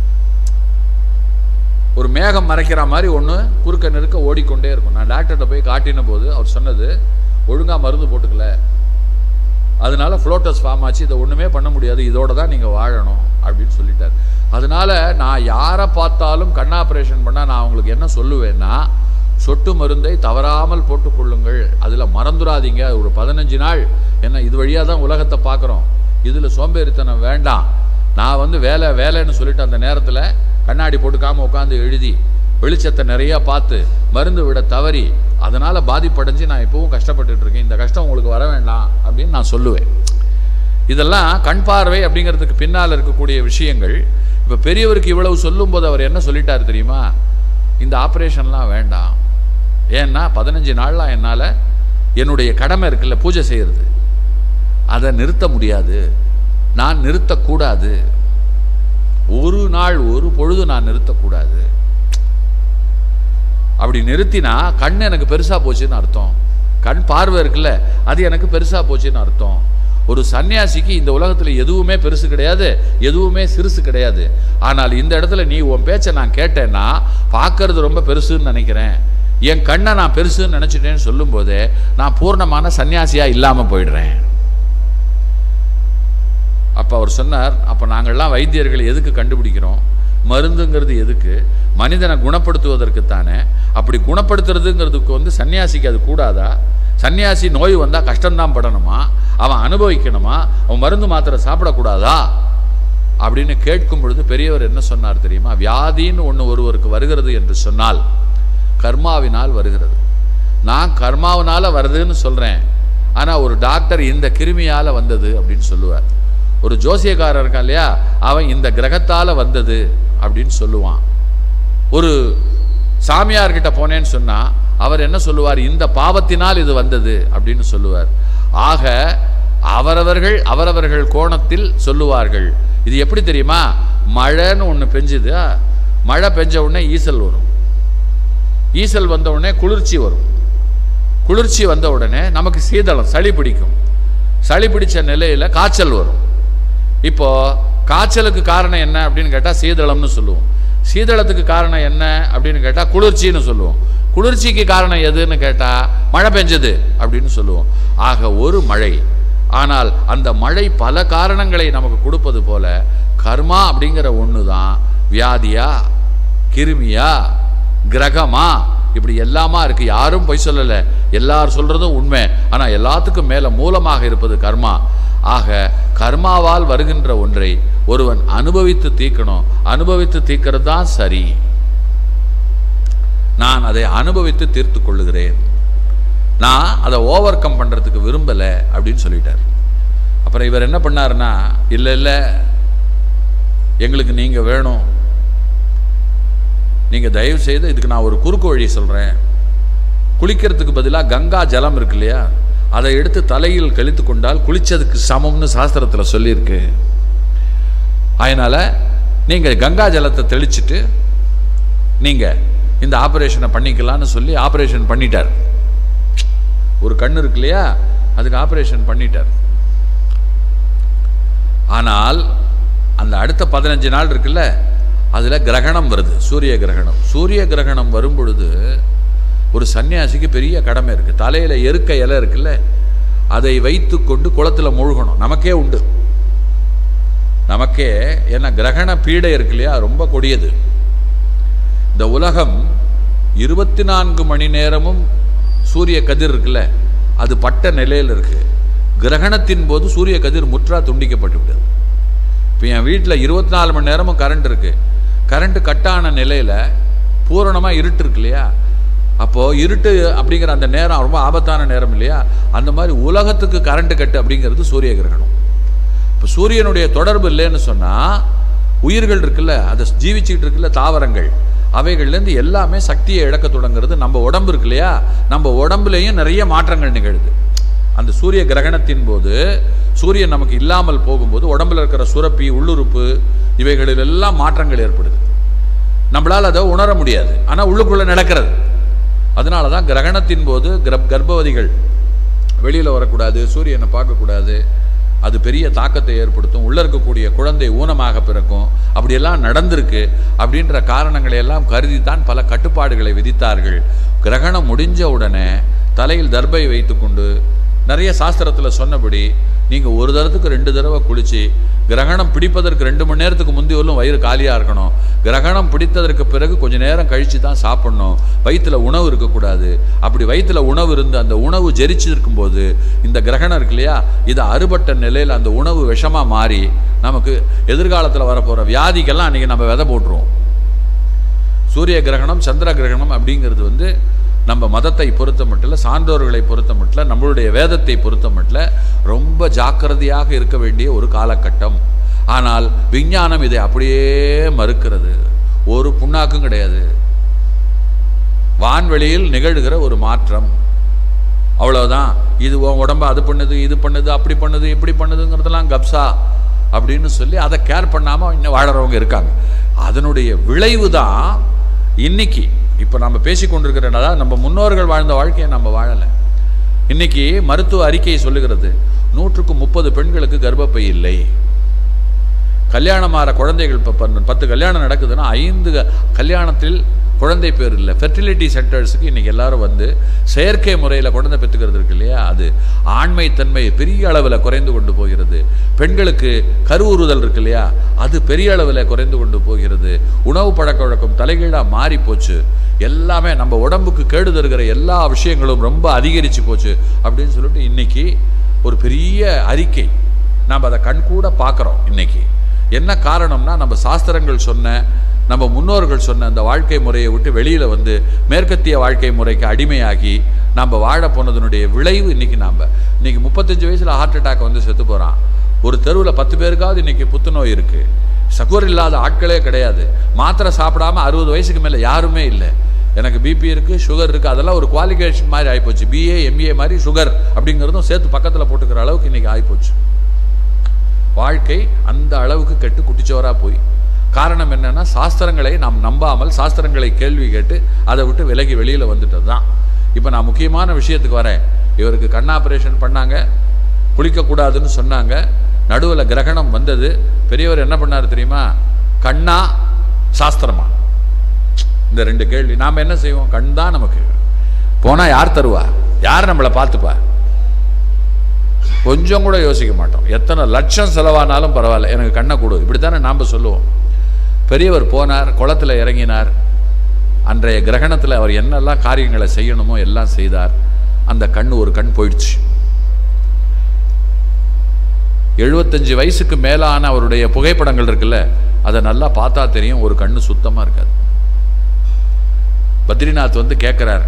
ஒரு மேகம் மறைக்கிற மாதிரி ஒன்று குறுக்க நெருக்க ஓடிக்கொண்டே இருக்கும் நான் டாக்டர்கிட்ட போய் காட்டின போது அவர் சொன்னது ஒழுங்காக மருந்து போட்டுக்கல அதனால ஃப்ளோட்டஸ் ஃபார்ம் ஆச்சு இதை ஒன்றுமே பண்ண முடியாது இதோட தான் நீங்கள் வாழணும் அப்படின்னு சொல்லிட்டார் அதனால நான் யாரை பார்த்தாலும் கண் ஆப்ரேஷன் பண்ணால் நான் அவங்களுக்கு என்ன சொல்லுவேன்னா சொட்டு மருந்தை தவறாமல் போட்டுக்கொள்ளுங்கள் அதில் மறந்துடாதீங்க ஒரு பதினஞ்சு நாள் என்ன இது வழியாக தான் உலகத்தை பார்க்குறோம் இதில் சோம்பேறித்தனம் வேண்டாம் நான் வந்து வேலை வேலைன்னு சொல்லிட்டு அந்த நேரத்தில் கண்ணாடி போட்டுக்காமல் உட்காந்து எழுதி வெளிச்சத்தை நிறையா பார்த்து மருந்து விட தவறி அதனால் பாதிப்படைஞ்சு நான் இப்போவும் கஷ்டப்பட்டுட்டு இருக்கேன் இந்த கஷ்டம் உங்களுக்கு வர வேண்டாம் அப்படின்னு நான் சொல்லுவேன் இதெல்லாம் கண் பார்வை அப்படிங்கிறதுக்கு பின்னால் இருக்கக்கூடிய விஷயங்கள் இப்போ பெரியவருக்கு இவ்வளவு சொல்லும்போது அவர் என்ன சொல்லிட்டார் தெரியுமா இந்த ஆப்ரேஷன்லாம் வேண்டாம் ஏன்னா பதினஞ்சு நாள்லாம் என்னால் என்னுடைய கடமை இருக்குல்ல பூஜை செய்கிறது அதை நிறுத்த முடியாது நான் நிறுத்தக்கூடாது ஒரு நாள் ஒரு பொழுது நான் நிறுத்தக்கூடாது அப்படி நிறுத்தினா கண் எனக்கு பெருசாக போச்சுன்னு அர்த்தம் கண் பார்வை இருக்குல்ல அது எனக்கு பெருசாக போச்சுன்னு அர்த்தம் ஒரு சன்னியாசிக்கு இந்த உலகத்தில் எதுவுமே பெருசு கிடையாது எதுவுமே சிறுசு கிடையாது ஆனால் இந்த இடத்துல நீ உன் பேச்சை நான் கேட்டேன்னா பார்க்கறது ரொம்ப பெருசுன்னு நினைக்கிறேன் என் கண்ணை நான் பெருசுன்னு நினச்சிட்டேன்னு சொல்லும்போதே நான் பூர்ணமான சன்னியாசியாக இல்லாமல் போயிடுறேன் அப்போ அவர் சொன்னார் அப்போ நாங்கள்லாம் வைத்தியர்கள் எதுக்கு கண்டுபிடிக்கிறோம் மருந்துங்கிறது எதுக்கு மனிதனை குணப்படுத்துவதற்கு தானே அப்படி குணப்படுத்துறதுங்கிறதுக்கு வந்து சன்னியாசிக்கு அது கூடாதா சன்னியாசி நோய் வந்தால் கஷ்டம்தான் படணுமா அவன் அனுபவிக்கணுமா அவன் மருந்து மாத்திரை சாப்பிடக்கூடாதா அப்படின்னு கேட்கும் பொழுது பெரியவர் என்ன சொன்னார் தெரியுமா வியாதின்னு ஒன்று ஒருவருக்கு வருகிறது என்று சொன்னால் கர்மாவினால் வருகிறது நான் கர்மாவினால் வருதுன்னு சொல்கிறேன் ஆனால் ஒரு டாக்டர் இந்த கிருமியால் வந்தது அப்படின்னு சொல்லுவார் ஒரு ஜோசியக்காரர் இருக்கான் இல்லையா அவன் இந்த கிரகத்தால் வந்தது அப்படின்னு சொல்லுவான் ஒரு சாமியார்கிட்ட போனேன்னு சொன்னால் அவர் என்ன சொல்லுவார் இந்த பாவத்தினால் இது வந்தது அப்படின்னு சொல்லுவார் ஆக அவரவர்கள் அவரவர்கள் கோணத்தில் சொல்லுவார்கள் இது எப்படி தெரியுமா மழைன்னு ஒன்று பெஞ்சுது மழை பெஞ்ச உடனே ஈசல் வரும் ஈசல் வந்த உடனே குளிர்ச்சி வரும் குளிர்ச்சி வந்த உடனே நமக்கு சீதளம் சளி பிடிக்கும் சளி பிடிச்ச நிலையில் காய்ச்சல் வரும் இப்போ காய்ச்சலுக்கு காரணம் என்ன அப்படின்னு கேட்டால் சீதளம்னு சொல்லுவோம் சீதளத்துக்கு காரணம் என்ன அப்படின்னு கேட்டால் குளிர்ச்சின்னு சொல்லுவோம் குளிர்ச்சிக்கு காரணம் எதுன்னு கேட்டால் மழை பெஞ்சது அப்படின்னு சொல்லுவோம் ஆக ஒரு மழை ஆனால் அந்த மழை பல காரணங்களை நமக்கு கொடுப்பது போல கர்மா அப்படிங்கிற ஒன்று தான் வியாதியா கிருமியா கிரகமா இப்படி எல்லாமா இருக்கு யாரும் பொய் சொல்லலை எல்லார் சொல்றதும் உண்மை ஆனால் எல்லாத்துக்கும் மேலே மூலமாக இருப்பது கர்மா ஆக கர்மாவால் வருகின்ற ஒன்றை ஒருவன் அனுபவித்து தீர்க்கணும் அனுபவித்து தீர்க்கிறது தான் சரி நான் அதை அனுபவித்து தீர்த்து கொள்ளுகிறேன் நான் அதை ஓவர் கம் பண்ணுறதுக்கு விரும்பலை அப்படின்னு சொல்லிட்டார் அப்புறம் இவர் என்ன பண்ணாருன்னா இல்லை இல்லை எங்களுக்கு நீங்கள் வேணும் நீங்கள் தயவு செய்து இதுக்கு நான் ஒரு குறுக்கு வழி சொல்கிறேன் குளிக்கிறதுக்கு பதிலாக கங்கா ஜலம் இருக்கு இல்லையா அதை எடுத்து தலையில் கழித்து கொண்டால் குளிச்சதுக்கு சமம்னு சாஸ்திரத்தில் சொல்லியிருக்கு அதனால் நீங்கள் கங்கா ஜலத்தை தெளிச்சிட்டு நீங்கள் இந்த ஆப்ரேஷனை பண்ணிக்கலாம்னு சொல்லி ஆப்ரேஷன் பண்ணிட்டார் ஒரு கண் இருக்கு இல்லையா அதுக்கு ஆப்ரேஷன் பண்ணிட்டார் ஆனால் அந்த அடுத்த பதினஞ்சு நாள் இருக்குல்ல அதில் கிரகணம் வருது சூரிய கிரகணம் சூரிய கிரகணம் வரும் பொழுது ஒரு சன்னியாசிக்கு பெரிய கடமை இருக்குது தலையில் எருக்க இலை இருக்குல்ல அதை வைத்து கொண்டு குளத்தில் மூழ்கணும் நமக்கே உண்டு நமக்கே ஏன்னா கிரகண பீடை இருக்கு இல்லையா ரொம்ப கொடியது இந்த உலகம் இருபத்தி நான்கு மணி நேரமும் சூரிய கதிர் இருக்குல்ல அது பட்ட நிலையில் இருக்கு கிரகணத்தின் போது சூரிய கதிர் முற்றா துண்டிக்கப்பட்டு விடுது இப்போ என் வீட்டில் இருபத்தி நாலு மணி நேரமும் கரண்ட் இருக்கு கரண்ட் கட்டான நிலையில் பூரணமாக இருட்டு இருக்கு இல்லையா அப்போது இருட்டு அப்படிங்கிற அந்த நேரம் ரொம்ப ஆபத்தான நேரம் இல்லையா அந்த மாதிரி உலகத்துக்கு கரண்ட் கட்டு அப்படிங்கிறது சூரிய கிரகணம் இப்போ சூரியனுடைய தொடர்பு இல்லைன்னு சொன்னால் உயிர்கள் இருக்குல்ல அதை ஜீவிச்சுக்கிட்டு இருக்குல்ல தாவரங்கள் அவைகள்லேருந்து எல்லாமே சக்தியை இழக்க தொடங்குறது நம்ம உடம்பு இருக்கு இல்லையா நம்ம உடம்புலையும் நிறைய மாற்றங்கள் நிகழுது அந்த சூரிய கிரகணத்தின் போது சூரியன் நமக்கு இல்லாமல் போகும்போது உடம்புல இருக்கிற சுரப்பி உள்ளுறுப்பு இவைகளில் எல்லாம் மாற்றங்கள் ஏற்படுது நம்மளால் அதை உணர முடியாது ஆனால் உள்ளுக்குள்ளே நடக்கிறது அதனால தான் கிரகணத்தின் போது கிரப் கர்ப்பவதிகள் வெளியில் வரக்கூடாது சூரியனை பார்க்கக்கூடாது அது பெரிய தாக்கத்தை ஏற்படுத்தும் உள்ளே இருக்கக்கூடிய குழந்தை ஊனமாக பிறக்கும் அப்படியெல்லாம் நடந்திருக்கு அப்படின்ற காரணங்களை எல்லாம் கருதி தான் பல கட்டுப்பாடுகளை விதித்தார்கள் கிரகணம் முடிஞ்ச உடனே தலையில் தர்பை வைத்துக்கொண்டு நிறைய சாஸ்திரத்தில் சொன்னபடி நீங்கள் ஒரு தரத்துக்கு ரெண்டு தடவை குளிச்சு கிரகணம் பிடிப்பதற்கு ரெண்டு மணி நேரத்துக்கு முந்தி வரலும் வயிறு காலியாக இருக்கணும் கிரகணம் பிடித்ததற்கு பிறகு கொஞ்ச நேரம் கழித்து தான் சாப்பிடணும் வயிற்றில் உணவு இருக்கக்கூடாது அப்படி வயிற்றில் உணவு இருந்து அந்த உணவு ஜெரிச்சு இருக்கும்போது இந்த கிரகணம் இருக்கு இல்லையா இது அறுபட்ட நிலையில் அந்த உணவு விஷமாக மாறி நமக்கு எதிர்காலத்தில் வரப்போகிற வியாதிக்கெல்லாம் அன்றைக்கி நம்ம விதை போட்டுருவோம் சூரிய கிரகணம் சந்திர கிரகணம் அப்படிங்கிறது வந்து நம்ம மதத்தை பொறுத்த மட்டும் சான்றோர்களை பொறுத்த மட்டும் நம்மளுடைய வேதத்தை பொறுத்த மட்டும் ரொம்ப ஜாக்கிரதையாக இருக்க வேண்டிய ஒரு காலகட்டம் ஆனால் விஞ்ஞானம் இதை அப்படியே மறுக்கிறது ஒரு புண்ணாக்கும் கிடையாது வான்வெளியில் நிகழ்கிற ஒரு மாற்றம் அவ்வளவுதான் இது உன் உடம்ப அது பண்ணுது இது பண்ணுது அப்படி பண்ணுது இப்படி பண்ணுதுங்கிறதெல்லாம் கப்சா அப்படின்னு சொல்லி அதை கேர் பண்ணாமல் இன்னும் வாழறவங்க இருக்காங்க அதனுடைய விளைவு தான் இன்னைக்கு இப்போ நம்ம பேசி கொண்டிருக்கிறனால நம்ம முன்னோர்கள் வாழ்ந்த வாழ்க்கையை நம்ம வாழலை இன்னைக்கு மருத்துவ அறிக்கை சொல்லுகிறது நூற்றுக்கு முப்பது பெண்களுக்கு கர்ப்பப்பை இல்லை கல்யாணமாகிற குழந்தைகள் இப்போ பத்து கல்யாணம் நடக்குதுன்னா ஐந்து க- கல்யாணத்தில் குழந்தை பேர் இல்லை ஃபெர்டிலிட்டி சென்டர்ஸுக்கு இன்றைக்கி எல்லாரும் வந்து செயற்கை முறையில் குழந்தை பெற்றுக்கிறது இருக்கு இல்லையா அது ஆண்மைத்தன்மை பெரிய அளவில் குறைந்து கொண்டு போகிறது பெண்களுக்கு கருவுறுதல் இருக்கு இல்லையா அது பெரிய அளவில் குறைந்து கொண்டு போகிறது உணவு பழக்க வழக்கம் தலைகீழாக மாறி போச்சு எல்லாமே நம்ம உடம்புக்கு கேடு தருகிற எல்லா விஷயங்களும் ரொம்ப அதிகரித்து போச்சு அப்படின்னு சொல்லிட்டு இன்னைக்கு ஒரு பெரிய அறிக்கை நாம் அதை கண்கூட பார்க்குறோம் இன்னைக்கு என்ன காரணம்னா நம்ம சாஸ்திரங்கள் சொன்ன நம்ம முன்னோர்கள் சொன்ன அந்த வாழ்க்கை முறையை விட்டு வெளியில் வந்து மேற்கத்திய வாழ்க்கை முறைக்கு அடிமையாகி நம்ம வாழ போனதனுடைய விளைவு இன்னைக்கு நாம் இன்னைக்கு முப்பத்தஞ்சு வயசில் ஹார்ட் அட்டாக் வந்து செத்து போகிறான் ஒரு தெருவில் பத்து பேருக்காவது இன்னைக்கு புத்துநோய் இருக்குது சகுவர் இல்லாத ஆட்களே கிடையாது மாத்திரை சாப்பிடாம அறுபது வயசுக்கு மேலே யாருமே இல்லை எனக்கு பிபி இருக்குது சுகர் இருக்குது அதெல்லாம் ஒரு குவாலிஃபிகேஷன் மாதிரி ஆகிப்போச்சு பிஏ எம்ஏ மாதிரி சுகர் அப்படிங்கிறதும் சேர்த்து பக்கத்தில் போட்டுக்கிற அளவுக்கு இன்னைக்கு ஆகிப்போச்சு வாழ்க்கை அந்த அளவுக்கு கெட்டு குட்டிச்சோரா போய் காரணம் என்னன்னா சாஸ்திரங்களை நாம் நம்பாமல் சாஸ்திரங்களை கேள்வி கேட்டு அதை விட்டு விலகி வெளியில் வந்துட்டது தான் இப்போ நான் முக்கியமான விஷயத்துக்கு வரேன் இவருக்கு கண் ஆபரேஷன் பண்ணாங்க குளிக்கக்கூடாதுன்னு சொன்னாங்க நடுவில் கிரகணம் வந்தது பெரியவர் என்ன பண்ணார் தெரியுமா கண்ணா சாஸ்திரமா இந்த ரெண்டு கேள்வி நாம் என்ன செய்வோம் கண் தான் நமக்கு போனால் யார் தருவா யார் நம்மளை பார்த்துப்பா கொஞ்சம் கூட யோசிக்க மாட்டோம் எத்தனை லட்சம் செலவானாலும் பரவாயில்ல எனக்கு கண்ணை கொடு இப்படித்தானே நாம் சொல்லுவோம் பெரியவர் போனார் குளத்துல இறங்கினார் அன்றைய கிரகணத்தில் அவர் என்னெல்லாம் காரியங்களை செய்யணுமோ எல்லாம் செய்தார் அந்த கண் ஒரு கண் போயிடுச்சு எழுபத்தஞ்சு வயசுக்கு மேலான அவருடைய புகைப்படங்கள் இருக்குல்ல அதை நல்லா பார்த்தா தெரியும் ஒரு கண்ணு சுத்தமாக இருக்காது பத்ரிநாத் வந்து கேட்குறார்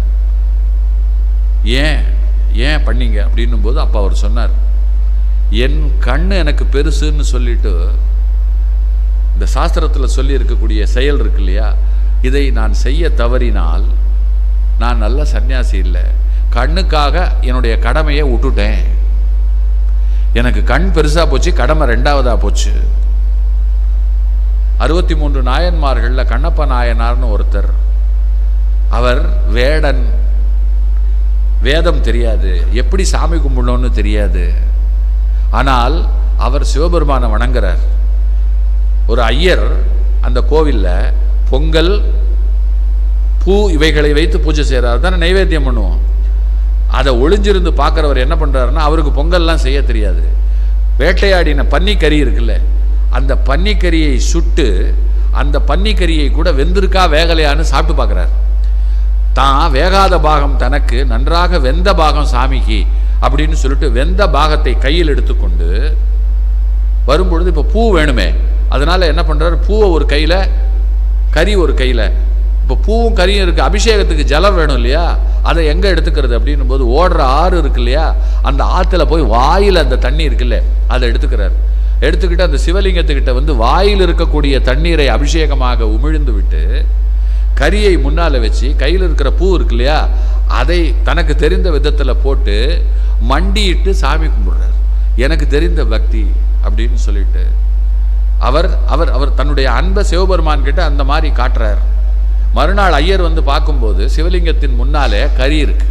ஏன் ஏன் பண்ணீங்க அப்படின்னும் போது அப்பா அவர் சொன்னார் என் கண்ணு எனக்கு பெருசுன்னு சொல்லிட்டு இந்த சாஸ்திரத்தில் சொல்லி இருக்கக்கூடிய செயல் இருக்கு இல்லையா இதை நான் செய்ய தவறினால் நான் நல்ல சன்னியாசி இல்லை கண்ணுக்காக என்னுடைய கடமையை விட்டுட்டேன் எனக்கு கண் பெருசா போச்சு கடமை ரெண்டாவதா போச்சு அறுபத்தி மூன்று நாயன்மார்களில் கண்ணப்ப நாயனார்னு ஒருத்தர் அவர் வேடன் வேதம் தெரியாது எப்படி சாமி கும்பிடணும்னு தெரியாது ஆனால் அவர் சிவபெருமானை வணங்குறார் ஒரு ஐயர் அந்த கோவில்ல பொங்கல் பூ இவைகளை வைத்து பூஜை செய்கிறார் தானே நைவேத்தியம் பண்ணுவோம் அதை ஒளிஞ்சிருந்து பார்க்குறவர் என்ன பண்ணுறாருன்னா அவருக்கு பொங்கல்லாம் செய்ய தெரியாது வேட்டையாடின பன்னிக்கறி இருக்குல்ல அந்த பன்னிக்கறியை சுட்டு அந்த பன்னிக்கறியை கூட வெந்திருக்கா வேகலையான்னு சாப்பிட்டு பார்க்குறாரு தான் வேகாத பாகம் தனக்கு நன்றாக வெந்த பாகம் சாமிக்கு அப்படின்னு சொல்லிட்டு வெந்த பாகத்தை கையில் எடுத்துக்கொண்டு வரும்பொழுது இப்போ பூ வேணுமே அதனால என்ன பண்றாரு பூவை ஒரு கையில கறி ஒரு கையில இப்போ பூவும் கறியும் இருக்கு அபிஷேகத்துக்கு ஜலம் வேணும் இல்லையா அதை எங்க எடுத்துக்கிறது அப்படின்னும் போது ஓடுற ஆறு இருக்கு இல்லையா அந்த ஆத்துல போய் வாயில் அந்த தண்ணி இருக்குல்ல அதை எடுத்துக்கிறார் எடுத்துக்கிட்டு அந்த சிவலிங்கத்துக்கிட்ட வந்து வாயில் இருக்கக்கூடிய தண்ணீரை அபிஷேகமாக உமிழ்ந்து விட்டு கரியை முன்னால வச்சு கையில் இருக்கிற பூ இருக்கு இல்லையா அதை தனக்கு தெரிந்த விதத்துல போட்டு மண்டியிட்டு சாமி கும்பிடுறார் எனக்கு தெரிந்த பக்தி அப்படின்னு சொல்லிட்டு அவர் அவர் அவர் தன்னுடைய அன்பை சிவபெருமான் கிட்ட அந்த மாதிரி காட்டுறார் மறுநாள் ஐயர் வந்து பார்க்கும்போது சிவலிங்கத்தின் முன்னாலே கறி இருக்கு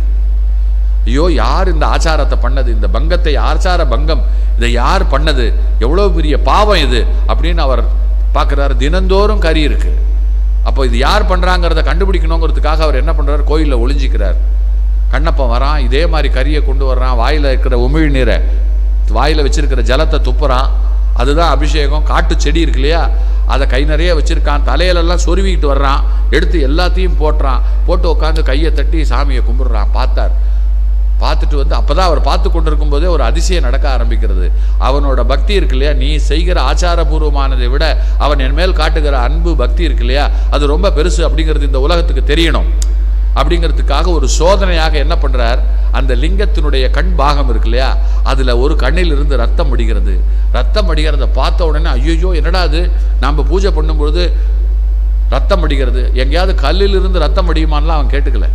ஐயோ யார் இந்த ஆச்சாரத்தை பண்ணது இந்த பங்கத்தை ஆச்சார பங்கம் இதை யார் பண்ணது எவ்வளோ பெரிய பாவம் இது அப்படின்னு அவர் பார்க்குறாரு தினந்தோறும் கறி இருக்கு அப்போ இது யார் பண்ணுறாங்கிறத கண்டுபிடிக்கணுங்கிறதுக்காக அவர் என்ன பண்ணுறாரு கோயிலில் ஒளிஞ்சிக்கிறார் கண்ணப்பன் வரான் இதே மாதிரி கறியை கொண்டு வர்றான் வாயில் இருக்கிற உமிழ் நீரை வாயில் வச்சிருக்கிற ஜலத்தை துப்புறான் அதுதான் அபிஷேகம் காட்டு செடி இருக்கு இல்லையா அதை கை நிறைய வச்சிருக்கான் தலையிலெல்லாம் சொருவிக்கிட்டு வர்றான் எடுத்து எல்லாத்தையும் போட்டுறான் போட்டு உட்காந்து கையை தட்டி சாமியை கும்பிடுறான் பார்த்தார் பார்த்துட்டு வந்து அப்பதான் அவர் பார்த்து கொண்டிருக்கும் போதே ஒரு அதிசயம் நடக்க ஆரம்பிக்கிறது அவனோட பக்தி இருக்கு இல்லையா நீ செய்கிற ஆச்சாரபூர்வமானதை விட அவன் என் மேல் காட்டுகிற அன்பு பக்தி இருக்கு இல்லையா அது ரொம்ப பெருசு அப்படிங்கிறது இந்த உலகத்துக்கு தெரியணும் அப்படிங்கிறதுக்காக ஒரு சோதனையாக என்ன பண்றார் அந்த லிங்கத்தினுடைய கண் பாகம் இருக்கு இல்லையா அதுல ஒரு கண்ணில் இருந்து ரத்தம் வடிகிறது ரத்தம் வடிகிறத பார்த்த உடனே ஐயோ என்னடா அது நம்ம பூஜை பண்ணும்பொழுது ரத்தம் வடிகிறது எங்கேயாவது கல்லில் இருந்து ரத்தம் வடியுமான்லாம் அவன் கேட்டுக்கல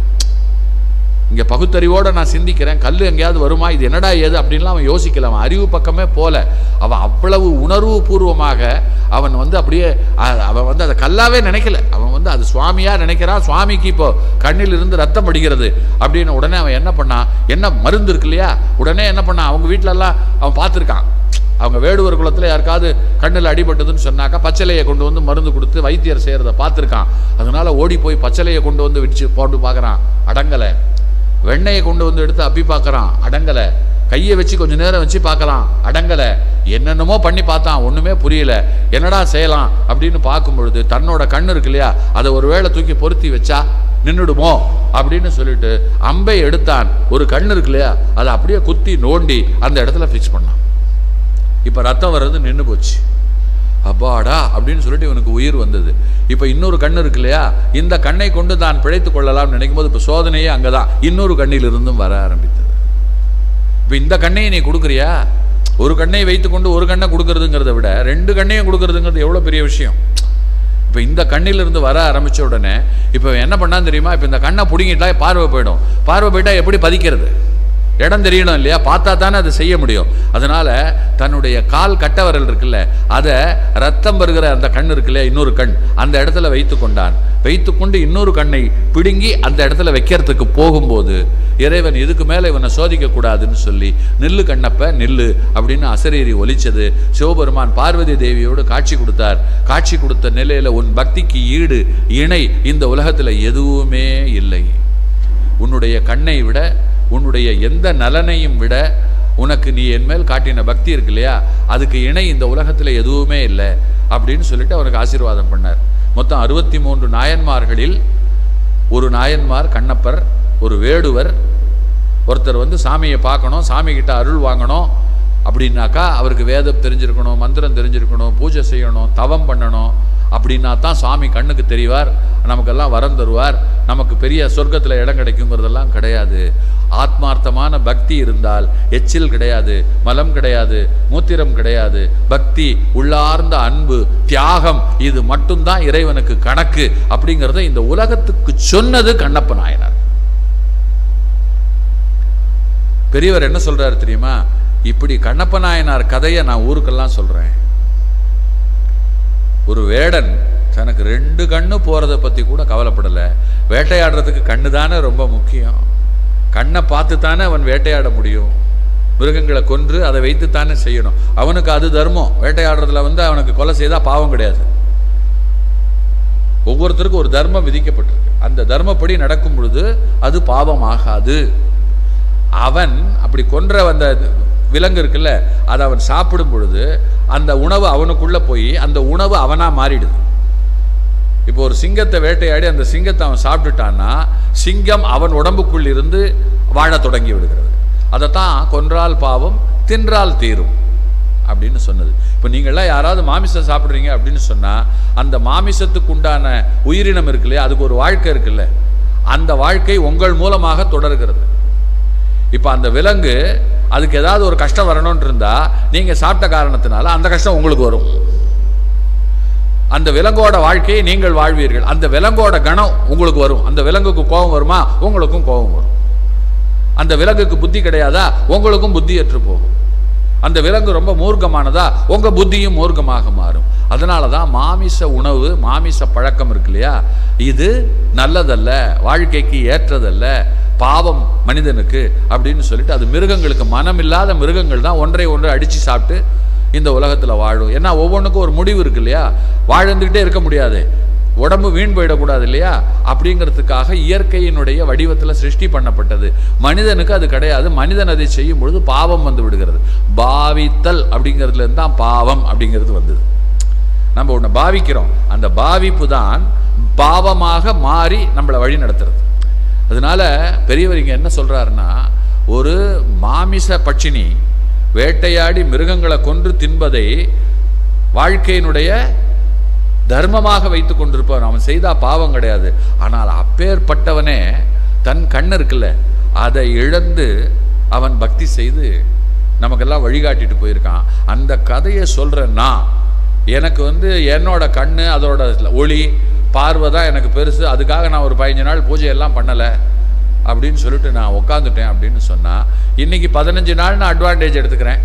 இங்க பகுத்தறிவோட நான் சிந்திக்கிறேன் கல் எங்கேயாவது வருமா இது என்னடா ஏது அப்படின்லாம் அவன் யோசிக்கல அவன் அறிவு பக்கமே போல அவன் அவ்வளவு உணர்வு பூர்வமாக அவன் வந்து அப்படியே அ- அவன் வந்து அதை கல்லாவே நினைக்கல அவன் வந்து அது சுவாமியா நினைக்கிறான் சுவாமிக்கு இப்போ கண்ணில் இருந்து ரத்தம் அடிக்கிறது அப்படின்னு உடனே அவன் என்ன பண்ணான் என்ன மருந்து இருக்கு இல்லையா உடனே என்ன பண்ணான் அவங்க வீட்ல எல்லாம் அவன் பார்த்துருக்கான் அவங்க வேடுவர் குலத்துல யாருக்காவது கண்ணில் அடிபட்டதுன்னு சொன்னாக்கா பச்சளையை கொண்டு வந்து மருந்து கொடுத்து வைத்தியர் செய்யறத பார்த்துருக்கான் அதனால ஓடி போய் பச்சளையை கொண்டு வந்து விடிச்சு போட்டு பார்க்கறான் அடங்கலை வெண்ணெயை கொண்டு வந்து எடுத்து அப்பி பார்க்கறான் அடங்கலை கையை வச்சு கொஞ்ச நேரம் வச்சு பார்க்கறான் அடங்கலை என்னென்னமோ பண்ணி பார்த்தான் ஒண்ணுமே புரியல என்னடா செய்யலாம் அப்படின்னு பார்க்கும் பொழுது தன்னோட கண்ணு இருக்கு இல்லையா அதை ஒரு வேளை தூக்கி பொருத்தி வச்சா நின்றுடுமோ அப்படின்னு சொல்லிட்டு அம்பை எடுத்தான் ஒரு கண்ணு இருக்கு இல்லையா அதை அப்படியே குத்தி நோண்டி அந்த இடத்துல ஃபிக்ஸ் பண்ணான் இப்போ ரத்தம் வர்றது நின்று போச்சு அப்பாடா அப்படின்னு சொல்லிட்டு இவனுக்கு உயிர் வந்தது இப்போ இன்னொரு கண் இருக்கு இல்லையா இந்த கண்ணை கொண்டு தான் பிழைத்துக் கொள்ளலாம்னு நினைக்கும் போது இப்போ சோதனையே அங்கே தான் இன்னொரு கண்ணிலிருந்தும் வர ஆரம்பித்தது இப்போ இந்த கண்ணையை நீ கொடுக்குறியா ஒரு கண்ணை வைத்துக்கொண்டு ஒரு கண்ணை கொடுக்கறதுங்கிறத விட ரெண்டு கண்ணையும் கொடுக்கறதுங்கிறது எவ்வளோ பெரிய விஷயம் இப்போ இந்த கண்ணிலிருந்து வர ஆரம்பிச்ச உடனே இப்போ என்ன பண்ணான்னு தெரியுமா இப்போ இந்த கண்ணை பிடுங்கிட்டா பார்வை போயிடும் பார்வை போயிட்டா எப்படி பதிக்கிறது இடம் தெரியணும் இல்லையா பார்த்தா தானே அதை செய்ய முடியும் அதனால தன்னுடைய கால் கட்டவரல் இருக்குல்ல அதை ரத்தம் வருகிற அந்த கண் இருக்குல்ல இன்னொரு கண் அந்த இடத்துல வைத்து கொண்டான் வைத்துக்கொண்டு இன்னொரு கண்ணை பிடுங்கி அந்த இடத்துல வைக்கிறதுக்கு போகும்போது இறைவன் இதுக்கு மேலே இவனை சோதிக்க கூடாதுன்னு சொல்லி நில்லு கண்ணப்ப நில்லு அப்படின்னு அசரீரி ஒலிச்சது சிவபெருமான் பார்வதி தேவியோடு காட்சி கொடுத்தார் காட்சி கொடுத்த நிலையில உன் பக்திக்கு ஈடு இணை இந்த உலகத்துல எதுவுமே இல்லை உன்னுடைய கண்ணை விட உன்னுடைய எந்த நலனையும் விட உனக்கு நீ என் மேல் காட்டின பக்தி இருக்கு இல்லையா அதுக்கு இணை இந்த உலகத்தில் எதுவுமே இல்லை அப்படின்னு சொல்லிட்டு அவனுக்கு ஆசீர்வாதம் பண்ணார் மொத்தம் அறுபத்தி மூன்று நாயன்மார்களில் ஒரு நாயன்மார் கண்ணப்பர் ஒரு வேடுவர் ஒருத்தர் வந்து சாமியை பார்க்கணும் சாமி கிட்ட அருள் வாங்கணும் அப்படின்னாக்கா அவருக்கு வேதம் தெரிஞ்சிருக்கணும் மந்திரம் தெரிஞ்சிருக்கணும் பூஜை செய்யணும் தவம் பண்ணணும் அப்படின்னா தான் சாமி கண்ணுக்கு தெரிவார் நமக்கெல்லாம் வரம் தருவார் நமக்கு பெரிய சொர்க்கத்தில் இடம் கிடைக்குங்கிறதெல்லாம் கிடையாது ஆத்மார்த்தமான பக்தி இருந்தால் எச்சில் கிடையாது மலம் கிடையாது மூத்திரம் கிடையாது பக்தி உள்ளார்ந்த அன்பு தியாகம் இது மட்டும்தான் இறைவனுக்கு கணக்கு அப்படிங்கிறத இந்த உலகத்துக்கு சொன்னது கண்ணப்ப நாயனார் பெரியவர் என்ன சொல்றாரு தெரியுமா இப்படி கண்ணப்ப நாயனார் கதையை நான் ஊருக்கெல்லாம் சொல்றேன் ஒரு வேடன் தனக்கு ரெண்டு கண்ணு போறதை பத்தி கூட கவலைப்படல வேட்டையாடுறதுக்கு கண்ணு தானே ரொம்ப முக்கியம் கண்ணை பார்த்து தானே அவன் வேட்டையாட முடியும் மிருகங்களை கொன்று அதை வைத்து தானே செய்யணும் அவனுக்கு அது தர்மம் வேட்டையாடுறதுல வந்து அவனுக்கு கொலை செய்தா பாவம் கிடையாது ஒவ்வொருத்தருக்கும் ஒரு தர்மம் விதிக்கப்பட்டிருக்கு அந்த தர்மப்படி நடக்கும் பொழுது அது பாவம் ஆகாது அவன் அப்படி கொன்ற அந்த விலங்கு இருக்குல்ல அதை அவன் சாப்பிடும் பொழுது அந்த உணவு அவனுக்குள்ள போய் அந்த உணவு அவனா மாறிடுது இப்போ ஒரு சிங்கத்தை வேட்டையாடி அந்த சிங்கத்தை அவன் சாப்பிட்டுட்டான்னா சிங்கம் அவன் உடம்புக்குள் இருந்து வாழத் தொடங்கி விடுகிறது அதைத்தான் கொன்றால் பாவம் தின்றால் தீரும் அப்படின்னு சொன்னது இப்போ நீங்கள்லாம் யாராவது மாமிசம் சாப்பிட்றீங்க அப்படின்னு சொன்னால் அந்த மாமிசத்துக்கு உண்டான உயிரினம் இருக்கு இல்லையா அதுக்கு ஒரு வாழ்க்கை இருக்குல்ல அந்த வாழ்க்கை உங்கள் மூலமாக தொடர்கிறது இப்போ அந்த விலங்கு அதுக்கு ஏதாவது ஒரு கஷ்டம் வரணும்னு இருந்தா நீங்க சாப்பிட்ட காரணத்தினால அந்த கஷ்டம் உங்களுக்கு வரும் அந்த விலங்கோட வாழ்க்கையை நீங்கள் வாழ்வீர்கள் அந்த விலங்கோட கணம் உங்களுக்கு வரும் அந்த விலங்குக்கு கோபம் வருமா உங்களுக்கும் கோபம் வரும் அந்த விலங்குக்கு புத்தி கிடையாதா உங்களுக்கும் புத்தியற்று போகும் அந்த விலங்கு ரொம்ப மூர்க்கமானதா உங்க புத்தியும் மூர்க்கமாக மாறும் அதனால தான் மாமிச உணவு மாமிச பழக்கம் இருக்கு இல்லையா இது நல்லதல்ல வாழ்க்கைக்கு ஏற்றதல்ல பாவம் மனிதனுக்கு அப்படின்னு சொல்லிட்டு அது மிருகங்களுக்கு மனம் இல்லாத மிருகங்கள் தான் ஒன்றை ஒன்றை அடிச்சு சாப்பிட்டு இந்த உலகத்தில் வாழும் ஏன்னா ஒவ்வொன்றுக்கும் ஒரு முடிவு இருக்கு இல்லையா வாழ்ந்துக்கிட்டே இருக்க முடியாது உடம்பு வீண் போயிடக்கூடாது இல்லையா அப்படிங்கிறதுக்காக இயற்கையினுடைய வடிவத்தில் சிருஷ்டி பண்ணப்பட்டது மனிதனுக்கு அது கிடையாது மனிதன் அதை செய்யும் பொழுது பாவம் வந்து விடுகிறது பாவித்தல் அப்படிங்கிறதுல இருந்து தான் பாவம் அப்படிங்கிறது வந்தது நம்ம ஒன்று பாவிக்கிறோம் அந்த பாவிப்பு தான் பாவமாக மாறி நம்மளை வழி நடத்துறது அதனால பெரியவர் இங்க என்ன சொல்றாருன்னா ஒரு மாமிச பட்சினி வேட்டையாடி மிருகங்களை கொன்று தின்பதை வாழ்க்கையினுடைய தர்மமாக வைத்து கொண்டிருப்பான் அவன் செய்தா பாவம் கிடையாது ஆனால் அப்பேற்பட்டவனே தன் கண் இருக்குல்ல அதை இழந்து அவன் பக்தி செய்து நமக்கெல்லாம் வழிகாட்டிட்டு போயிருக்கான் அந்த கதையை சொல்றேன் நான் எனக்கு வந்து என்னோட கண்ணு அதோட ஒளி பார்வை தான் எனக்கு பெருசு அதுக்காக நான் ஒரு பதினஞ்சு நாள் பூஜை எல்லாம் பண்ணலை அப்படின்னு சொல்லிட்டு நான் உட்காந்துட்டேன் அப்படின்னு சொன்னா இன்னைக்கு பதினஞ்சு நாள் நான் அட்வான்டேஜ் எடுத்துக்கிறேன்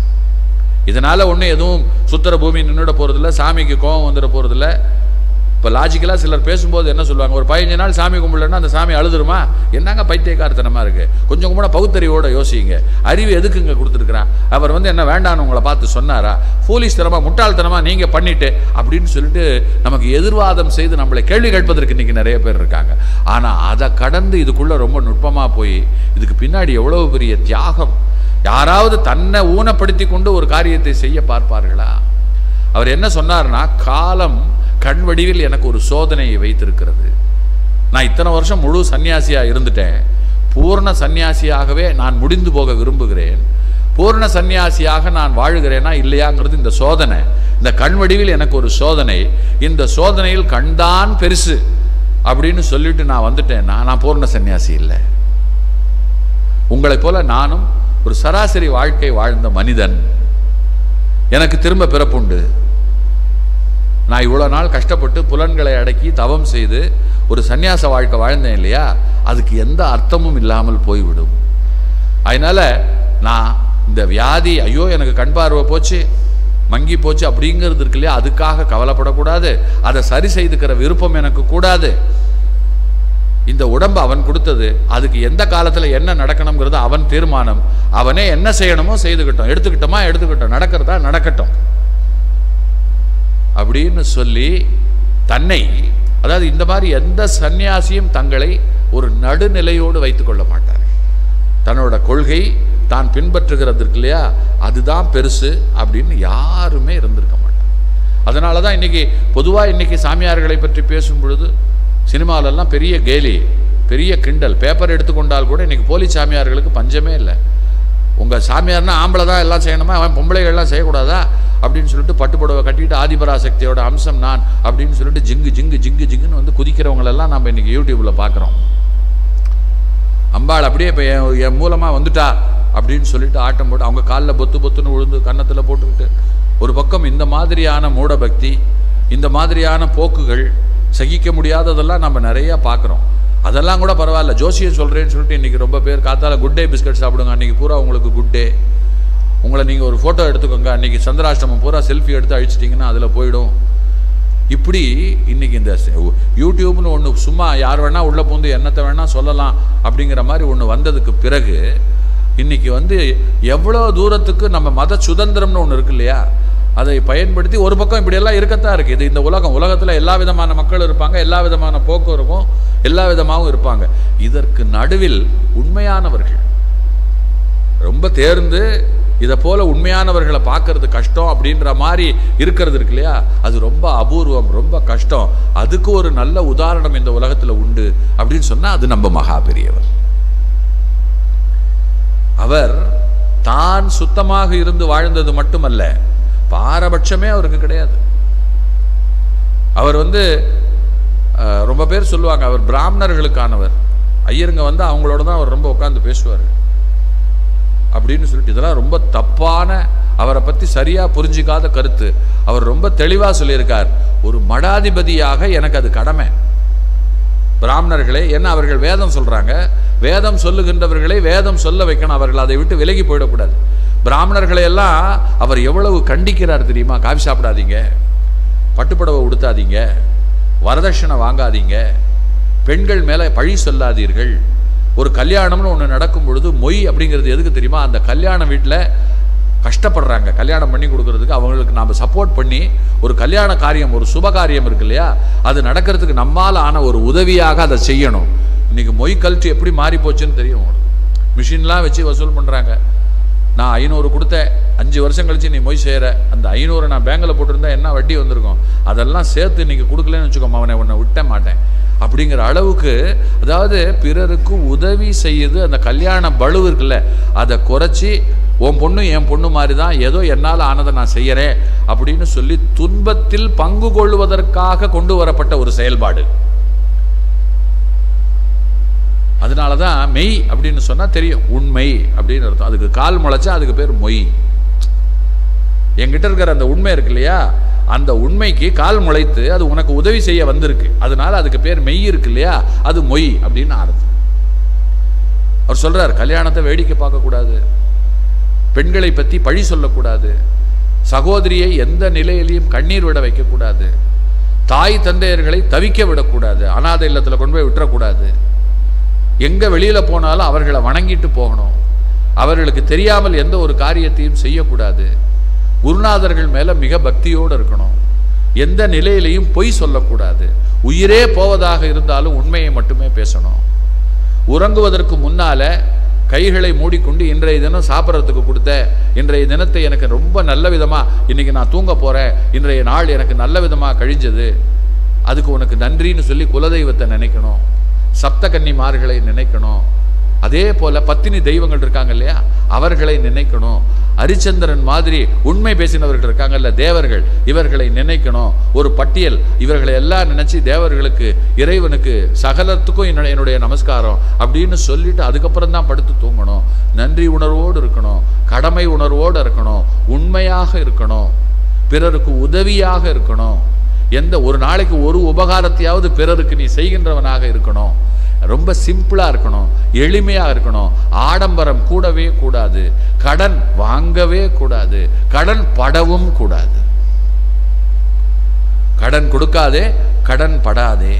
இதனால ஒன்றும் எதுவும் சுத்தர பூமி நின்றுட போறதில்ல சாமிக்கு கோபம் வந்துட போறதில்ல இப்போ லாஜிக்கலாக சிலர் பேசும்போது என்ன சொல்லுவாங்க ஒரு பதினஞ்சு நாள் சாமி கும்பிடலன்னா அந்த சாமி அழுதுருமா என்னங்க பைத்தியக்காரத்தனமா இருக்கு கொஞ்சம் கூட பகுத்தறிவோட யோசிங்க அறிவு எதுக்குங்க கொடுத்துருக்குறான் அவர் வந்து என்ன வேண்டான்னு உங்களை பார்த்து சொன்னாரா போலீஸ்தனமா முட்டாள்தனமா நீங்க பண்ணிட்டு அப்படின்னு சொல்லிட்டு நமக்கு எதிர்வாதம் செய்து நம்மளை கேள்வி கேட்பதற்கு இன்னைக்கு நிறைய பேர் இருக்காங்க ஆனா அதை கடந்து இதுக்குள்ள ரொம்ப நுட்பமா போய் இதுக்கு பின்னாடி எவ்வளவு பெரிய தியாகம் யாராவது தன்னை ஊனப்படுத்தி கொண்டு ஒரு காரியத்தை செய்ய பார்ப்பார்களா அவர் என்ன சொன்னார்னா காலம் கண் வடிவில் எனக்கு ஒரு சோதனையை வைத்திருக்கிறது நான் இத்தனை வருஷம் முழு சன்னியாசியா இருந்துட்டேன் பூர்ண சன்னியாசியாகவே நான் முடிந்து போக விரும்புகிறேன் பூர்ண சன்னியாசியாக நான் வாழுகிறேனா இல்லையாங்கிறது இந்த சோதனை இந்த கண் வடிவில் எனக்கு ஒரு சோதனை இந்த சோதனையில் கண்தான் பெருசு அப்படின்னு சொல்லிட்டு நான் வந்துட்டேன்னா நான் பூர்ண சன்னியாசி இல்லை உங்களைப் போல நானும் ஒரு சராசரி வாழ்க்கை வாழ்ந்த மனிதன் எனக்கு திரும்ப பிறப்புண்டு நான் இவ்வளோ நாள் கஷ்டப்பட்டு புலன்களை அடக்கி தவம் செய்து ஒரு சந்நியாச வாழ்க்கை வாழ்ந்தேன் இல்லையா அதுக்கு எந்த அர்த்தமும் இல்லாமல் போய்விடும் அதனால நான் இந்த வியாதி ஐயோ எனக்கு கண் பார்வை போச்சு மங்கி போச்சு அப்படிங்கிறது இருக்கு இல்லையா அதுக்காக கவலைப்படக்கூடாது அதை சரி செய்துக்கிற விருப்பம் எனக்கு கூடாது இந்த உடம்பு அவன் கொடுத்தது அதுக்கு எந்த காலத்துல என்ன நடக்கணுங்கிறது அவன் தீர்மானம் அவனே என்ன செய்யணுமோ செய்துக்கிட்டோம் எடுத்துக்கிட்டோமா எடுத்துக்கிட்டோம் நடக்கிறதா நடக்கட்டும் அப்படின்னு சொல்லி தன்னை அதாவது இந்த மாதிரி எந்த சந்நியாசியும் தங்களை ஒரு நடுநிலையோடு வைத்துக் கொள்ள மாட்டார் தன்னோட கொள்கை தான் பின்பற்றுகிறது இருக்கு இல்லையா அதுதான் பெருசு அப்படின்னு யாருமே இருந்திருக்க மாட்டார் அதனால தான் இன்னைக்கு பொதுவாக இன்னைக்கு சாமியார்களை பற்றி பேசும் பொழுது சினிமாவிலெல்லாம் பெரிய கேலி பெரிய கிண்டல் பேப்பர் எடுத்துக்கொண்டால் கூட இன்னைக்கு போலி சாமியார்களுக்கு பஞ்சமே இல்லை உங்கள் சாமியார்னா ஆம்பளை தான் எல்லாம் செய்யணுமா அவன் பொம்பளைகள்லாம் செய்யக்கூடாதா அப்படின்னு சொல்லிட்டு பட்டுப்புடவை கட்டிட்டு ஆதிபராசக்தியோட அம்சம் நான் அப்படின்னு சொல்லிட்டு ஜிங்கு ஜிங்கு ஜிங்கு ஜிங்குன்னு வந்து குதிக்கிறவங்களெல்லாம் நம்ம இன்னைக்கு யூடியூப்பில் பார்க்குறோம் அம்பாள் அப்படியே இப்போ என் என் மூலமாக வந்துட்டா அப்படின்னு சொல்லிட்டு ஆட்டம் போட்டு அவங்க காலில் பொத்து பொத்துன்னு விழுந்து கன்னத்தில் போட்டுக்கிட்டு ஒரு பக்கம் இந்த மாதிரியான மூடபக்தி இந்த மாதிரியான போக்குகள் சகிக்க முடியாததெல்லாம் நம்ம நிறைய பார்க்குறோம் அதெல்லாம் கூட பரவாயில்ல ஜோசியம் சொல்கிறேன்னு சொல்லிட்டு இன்றைக்கி ரொம்ப பேர் காத்தால குட் டே பிஸ்கட் சாப்பிடுங்க அன்றைக்கி பூரா உங்களுக்கு குட் டே உங்களை நீங்கள் ஒரு ஃபோட்டோ எடுத்துக்கோங்க அன்றைக்கி சந்திராஷ்டமம் பூரா செல்ஃபி எடுத்து அழிச்சிட்டிங்கன்னா அதில் போயிடும் இப்படி இன்னைக்கு இந்த செ- யூடியூப்னு ஒன்று சும்மா யார் வேணால் உள்ளே பூந்து என்னத்தை வேணால் சொல்லலாம் அப்படிங்கிற மாதிரி ஒன்று வந்ததுக்கு பிறகு இன்னைக்கு வந்து எவ்வளோ தூரத்துக்கு நம்ம மத சுதந்திரம்னு ஒன்று இருக்கு இல்லையா அதை பயன்படுத்தி ஒரு பக்கம் இப்படியெல்லாம் இருக்கத்தான் இருக்குது இது இந்த உலகம் உலகத்தில் எல்லா விதமான மக்கள் இருப்பாங்க எல்லா விதமான போக்கும் இருக்கும் எல்லா விதமாகவும் இருப்பாங்க இதற்கு நடுவில் உண்மையானவர்கள் ரொம்ப தேர்ந்து இதை போல உண்மையானவர்களை பார்க்கறது கஷ்டம் அப்படின்ற மாதிரி இருக்கிறது இருக்கு இல்லையா அது ரொம்ப அபூர்வம் ரொம்ப கஷ்டம் அதுக்கு ஒரு நல்ல உதாரணம் இந்த உலகத்தில் உண்டு அப்படின்னு சொன்னா அது நம்ம மகா பெரியவர் அவர் தான் சுத்தமாக இருந்து வாழ்ந்தது மட்டுமல்ல பாரபட்சமே அவருக்கு கிடையாது அவர் வந்து அஹ், ரொம்ப பேர் சொல்லுவாங்க அவர் பிராமணர்களுக்கானவர் ஐயருங்க வந்து அவங்களோட தான் அவர் ரொம்ப உட்கார்ந்து பேசுவார் அப்படின்னு சொல்லிட்டு இதெல்லாம் ரொம்ப தப்பான அவரை பற்றி சரியாக புரிஞ்சிக்காத கருத்து அவர் ரொம்ப தெளிவாக சொல்லியிருக்கார் ஒரு மடாதிபதியாக எனக்கு அது கடமை பிராமணர்களே என்ன அவர்கள் வேதம் சொல்றாங்க வேதம் சொல்லுகின்றவர்களை வேதம் சொல்ல வைக்கணும் அவர்கள் அதை விட்டு விலகி போயிடக்கூடாது பிராமணர்களை எல்லாம் அவர் எவ்வளவு கண்டிக்கிறார் தெரியுமா காஃபி சாப்பிடாதீங்க பட்டுப்புடவை உடுத்தாதீங்க வரதட்சணை வாங்காதீங்க பெண்கள் மேலே பழி சொல்லாதீர்கள் ஒரு கல்யாணம்னு ஒன்று நடக்கும் பொழுது மொய் அப்படிங்கிறது எதுக்கு தெரியுமா அந்த கல்யாண வீட்டில் கஷ்டப்படுறாங்க கல்யாணம் பண்ணி கொடுக்கறதுக்கு அவங்களுக்கு நாம் சப்போர்ட் பண்ணி ஒரு கல்யாண காரியம் ஒரு சுப காரியம் இருக்கு இல்லையா அது நடக்கிறதுக்கு நம்மால் ஆன ஒரு உதவியாக அதை செய்யணும் இன்னைக்கு மொய் கல்ட்டு எப்படி மாறி போச்சுன்னு தெரியும் உங்களுக்கு. மிஷின்லாம் வச்சு வசூல் பண்ணுறாங்க நான் ஐநூறு கொடுத்தேன் அஞ்சு வருஷம் கழிச்சு நீ மொய் செய்கிற அந்த ஐநூறு நான் பேங்கில் போட்டிருந்தா என்ன வட்டி வந்திருக்கும் அதெல்லாம் சேர்த்து இன்னைக்கு கொடுக்கலன்னு வச்சுக்கோமா அவனை உன்னை விட்ட மாட்டேன் அப்படிங்கிற அளவுக்கு அதாவது பிறருக்கு உதவி செய்யுது அந்த கல்யாண பளு இருக்குல்ல அதை குறைச்சி உன் பொண்ணு என் பொண்ணு மாதிரி தான் ஏதோ என்னால் ஆனதை நான் செய்யறேன் அப்படின்னு சொல்லி துன்பத்தில் பங்கு கொள்வதற்காக கொண்டு வரப்பட்ட ஒரு செயல்பாடு அதனால தான் மெய் அப்படின்னு சொன்னா தெரியும் உண்மை அப்படின்னு அர்த்தம் அதுக்கு கால் முளைச்சா அதுக்கு பேர் மொய் என்கிட்ட இருக்கிற அந்த உண்மை இருக்கு இல்லையா அந்த உண்மைக்கு கால் முளைத்து அது உனக்கு உதவி செய்ய வந்திருக்கு அதனால அதுக்கு பேர் மெய் இருக்கு இல்லையா அது மொய் அப்படின்னு அர்த்தம் அவர் சொல்றார் கல்யாணத்தை வேடிக்கை பார்க்கக்கூடாது பெண்களை பற்றி பழி சொல்லக்கூடாது சகோதரியை எந்த நிலையிலையும் கண்ணீர் விட வைக்கக்கூடாது தாய் தந்தையர்களை தவிக்க விடக்கூடாது அனாதை இல்லத்தில் கொண்டு போய் விட்டுறக்கூடாது எங்க வெளியில போனாலும் அவர்களை வணங்கிட்டு போகணும் அவர்களுக்கு தெரியாமல் எந்த ஒரு காரியத்தையும் செய்யக்கூடாது குருநாதர்கள் மேல மிக பக்தியோடு இருக்கணும் எந்த நிலையிலையும் பொய் சொல்லக்கூடாது உயிரே போவதாக இருந்தாலும் உண்மையை மட்டுமே பேசணும் உறங்குவதற்கு முன்னால கைகளை மூடிக்கொண்டு இன்றைய தினம் சாப்பிட்றதுக்கு கொடுத்த இன்றைய தினத்தை எனக்கு ரொம்ப நல்ல விதமா இன்னைக்கு நான் தூங்க போறேன் இன்றைய நாள் எனக்கு நல்ல விதமா கழிஞ்சது அதுக்கு உனக்கு நன்றின்னு சொல்லி குலதெய்வத்தை நினைக்கணும் சப்த கன்னிமார்களை நினைக்கணும் அதே போல பத்தினி தெய்வங்கள் இருக்காங்க இல்லையா அவர்களை நினைக்கணும் ஹரிச்சந்திரன் மாதிரி உண்மை பேசினவர்கள் இருக்காங்கல்ல தேவர்கள் இவர்களை நினைக்கணும் ஒரு பட்டியல் இவர்களை எல்லாம் நினைச்சு தேவர்களுக்கு இறைவனுக்கு சகலத்துக்கும் என்னுடைய என்னுடைய நமஸ்காரம் அப்படின்னு சொல்லிட்டு அதுக்கப்புறம் தான் படுத்து தூங்கணும் நன்றி உணர்வோடு இருக்கணும் கடமை உணர்வோடு இருக்கணும் உண்மையாக இருக்கணும் பிறருக்கு உதவியாக இருக்கணும் எந்த ஒரு நாளைக்கு ஒரு உபகாரத்தையாவது பிறருக்கு நீ செய்கின்றவனாக இருக்கணும் ரொம்ப சிம்பிளா இருக்கணும் எளிமையா இருக்கணும் ஆடம்பரம் கூடவே கூடாது கடன் வாங்கவே கூடாது கடன் படவும் கூடாது கடன் கொடுக்காதே கடன் படாதே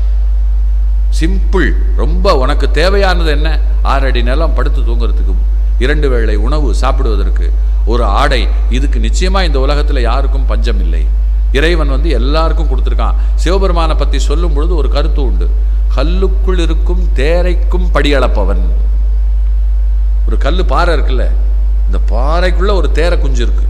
சிம்பிள் ரொம்ப உனக்கு தேவையானது என்ன ஆறு அடி நிலம் படுத்து தூங்குறதுக்கு இரண்டு வேளை உணவு சாப்பிடுவதற்கு ஒரு ஆடை இதுக்கு நிச்சயமா இந்த உலகத்துல யாருக்கும் பஞ்சம் இல்லை இறைவன் வந்து எல்லாருக்கும் கொடுத்துருக்கான் சிவபெருமானை பத்தி சொல்லும் பொழுது ஒரு கருத்து உண்டு கல்லுக்குள் இருக்கும் தேரைக்கும் படியளப்பவன் ஒரு கல்லு பாறை இருக்குல்ல இந்த பாறைக்குள்ள ஒரு தேரை குஞ்சு இருக்கு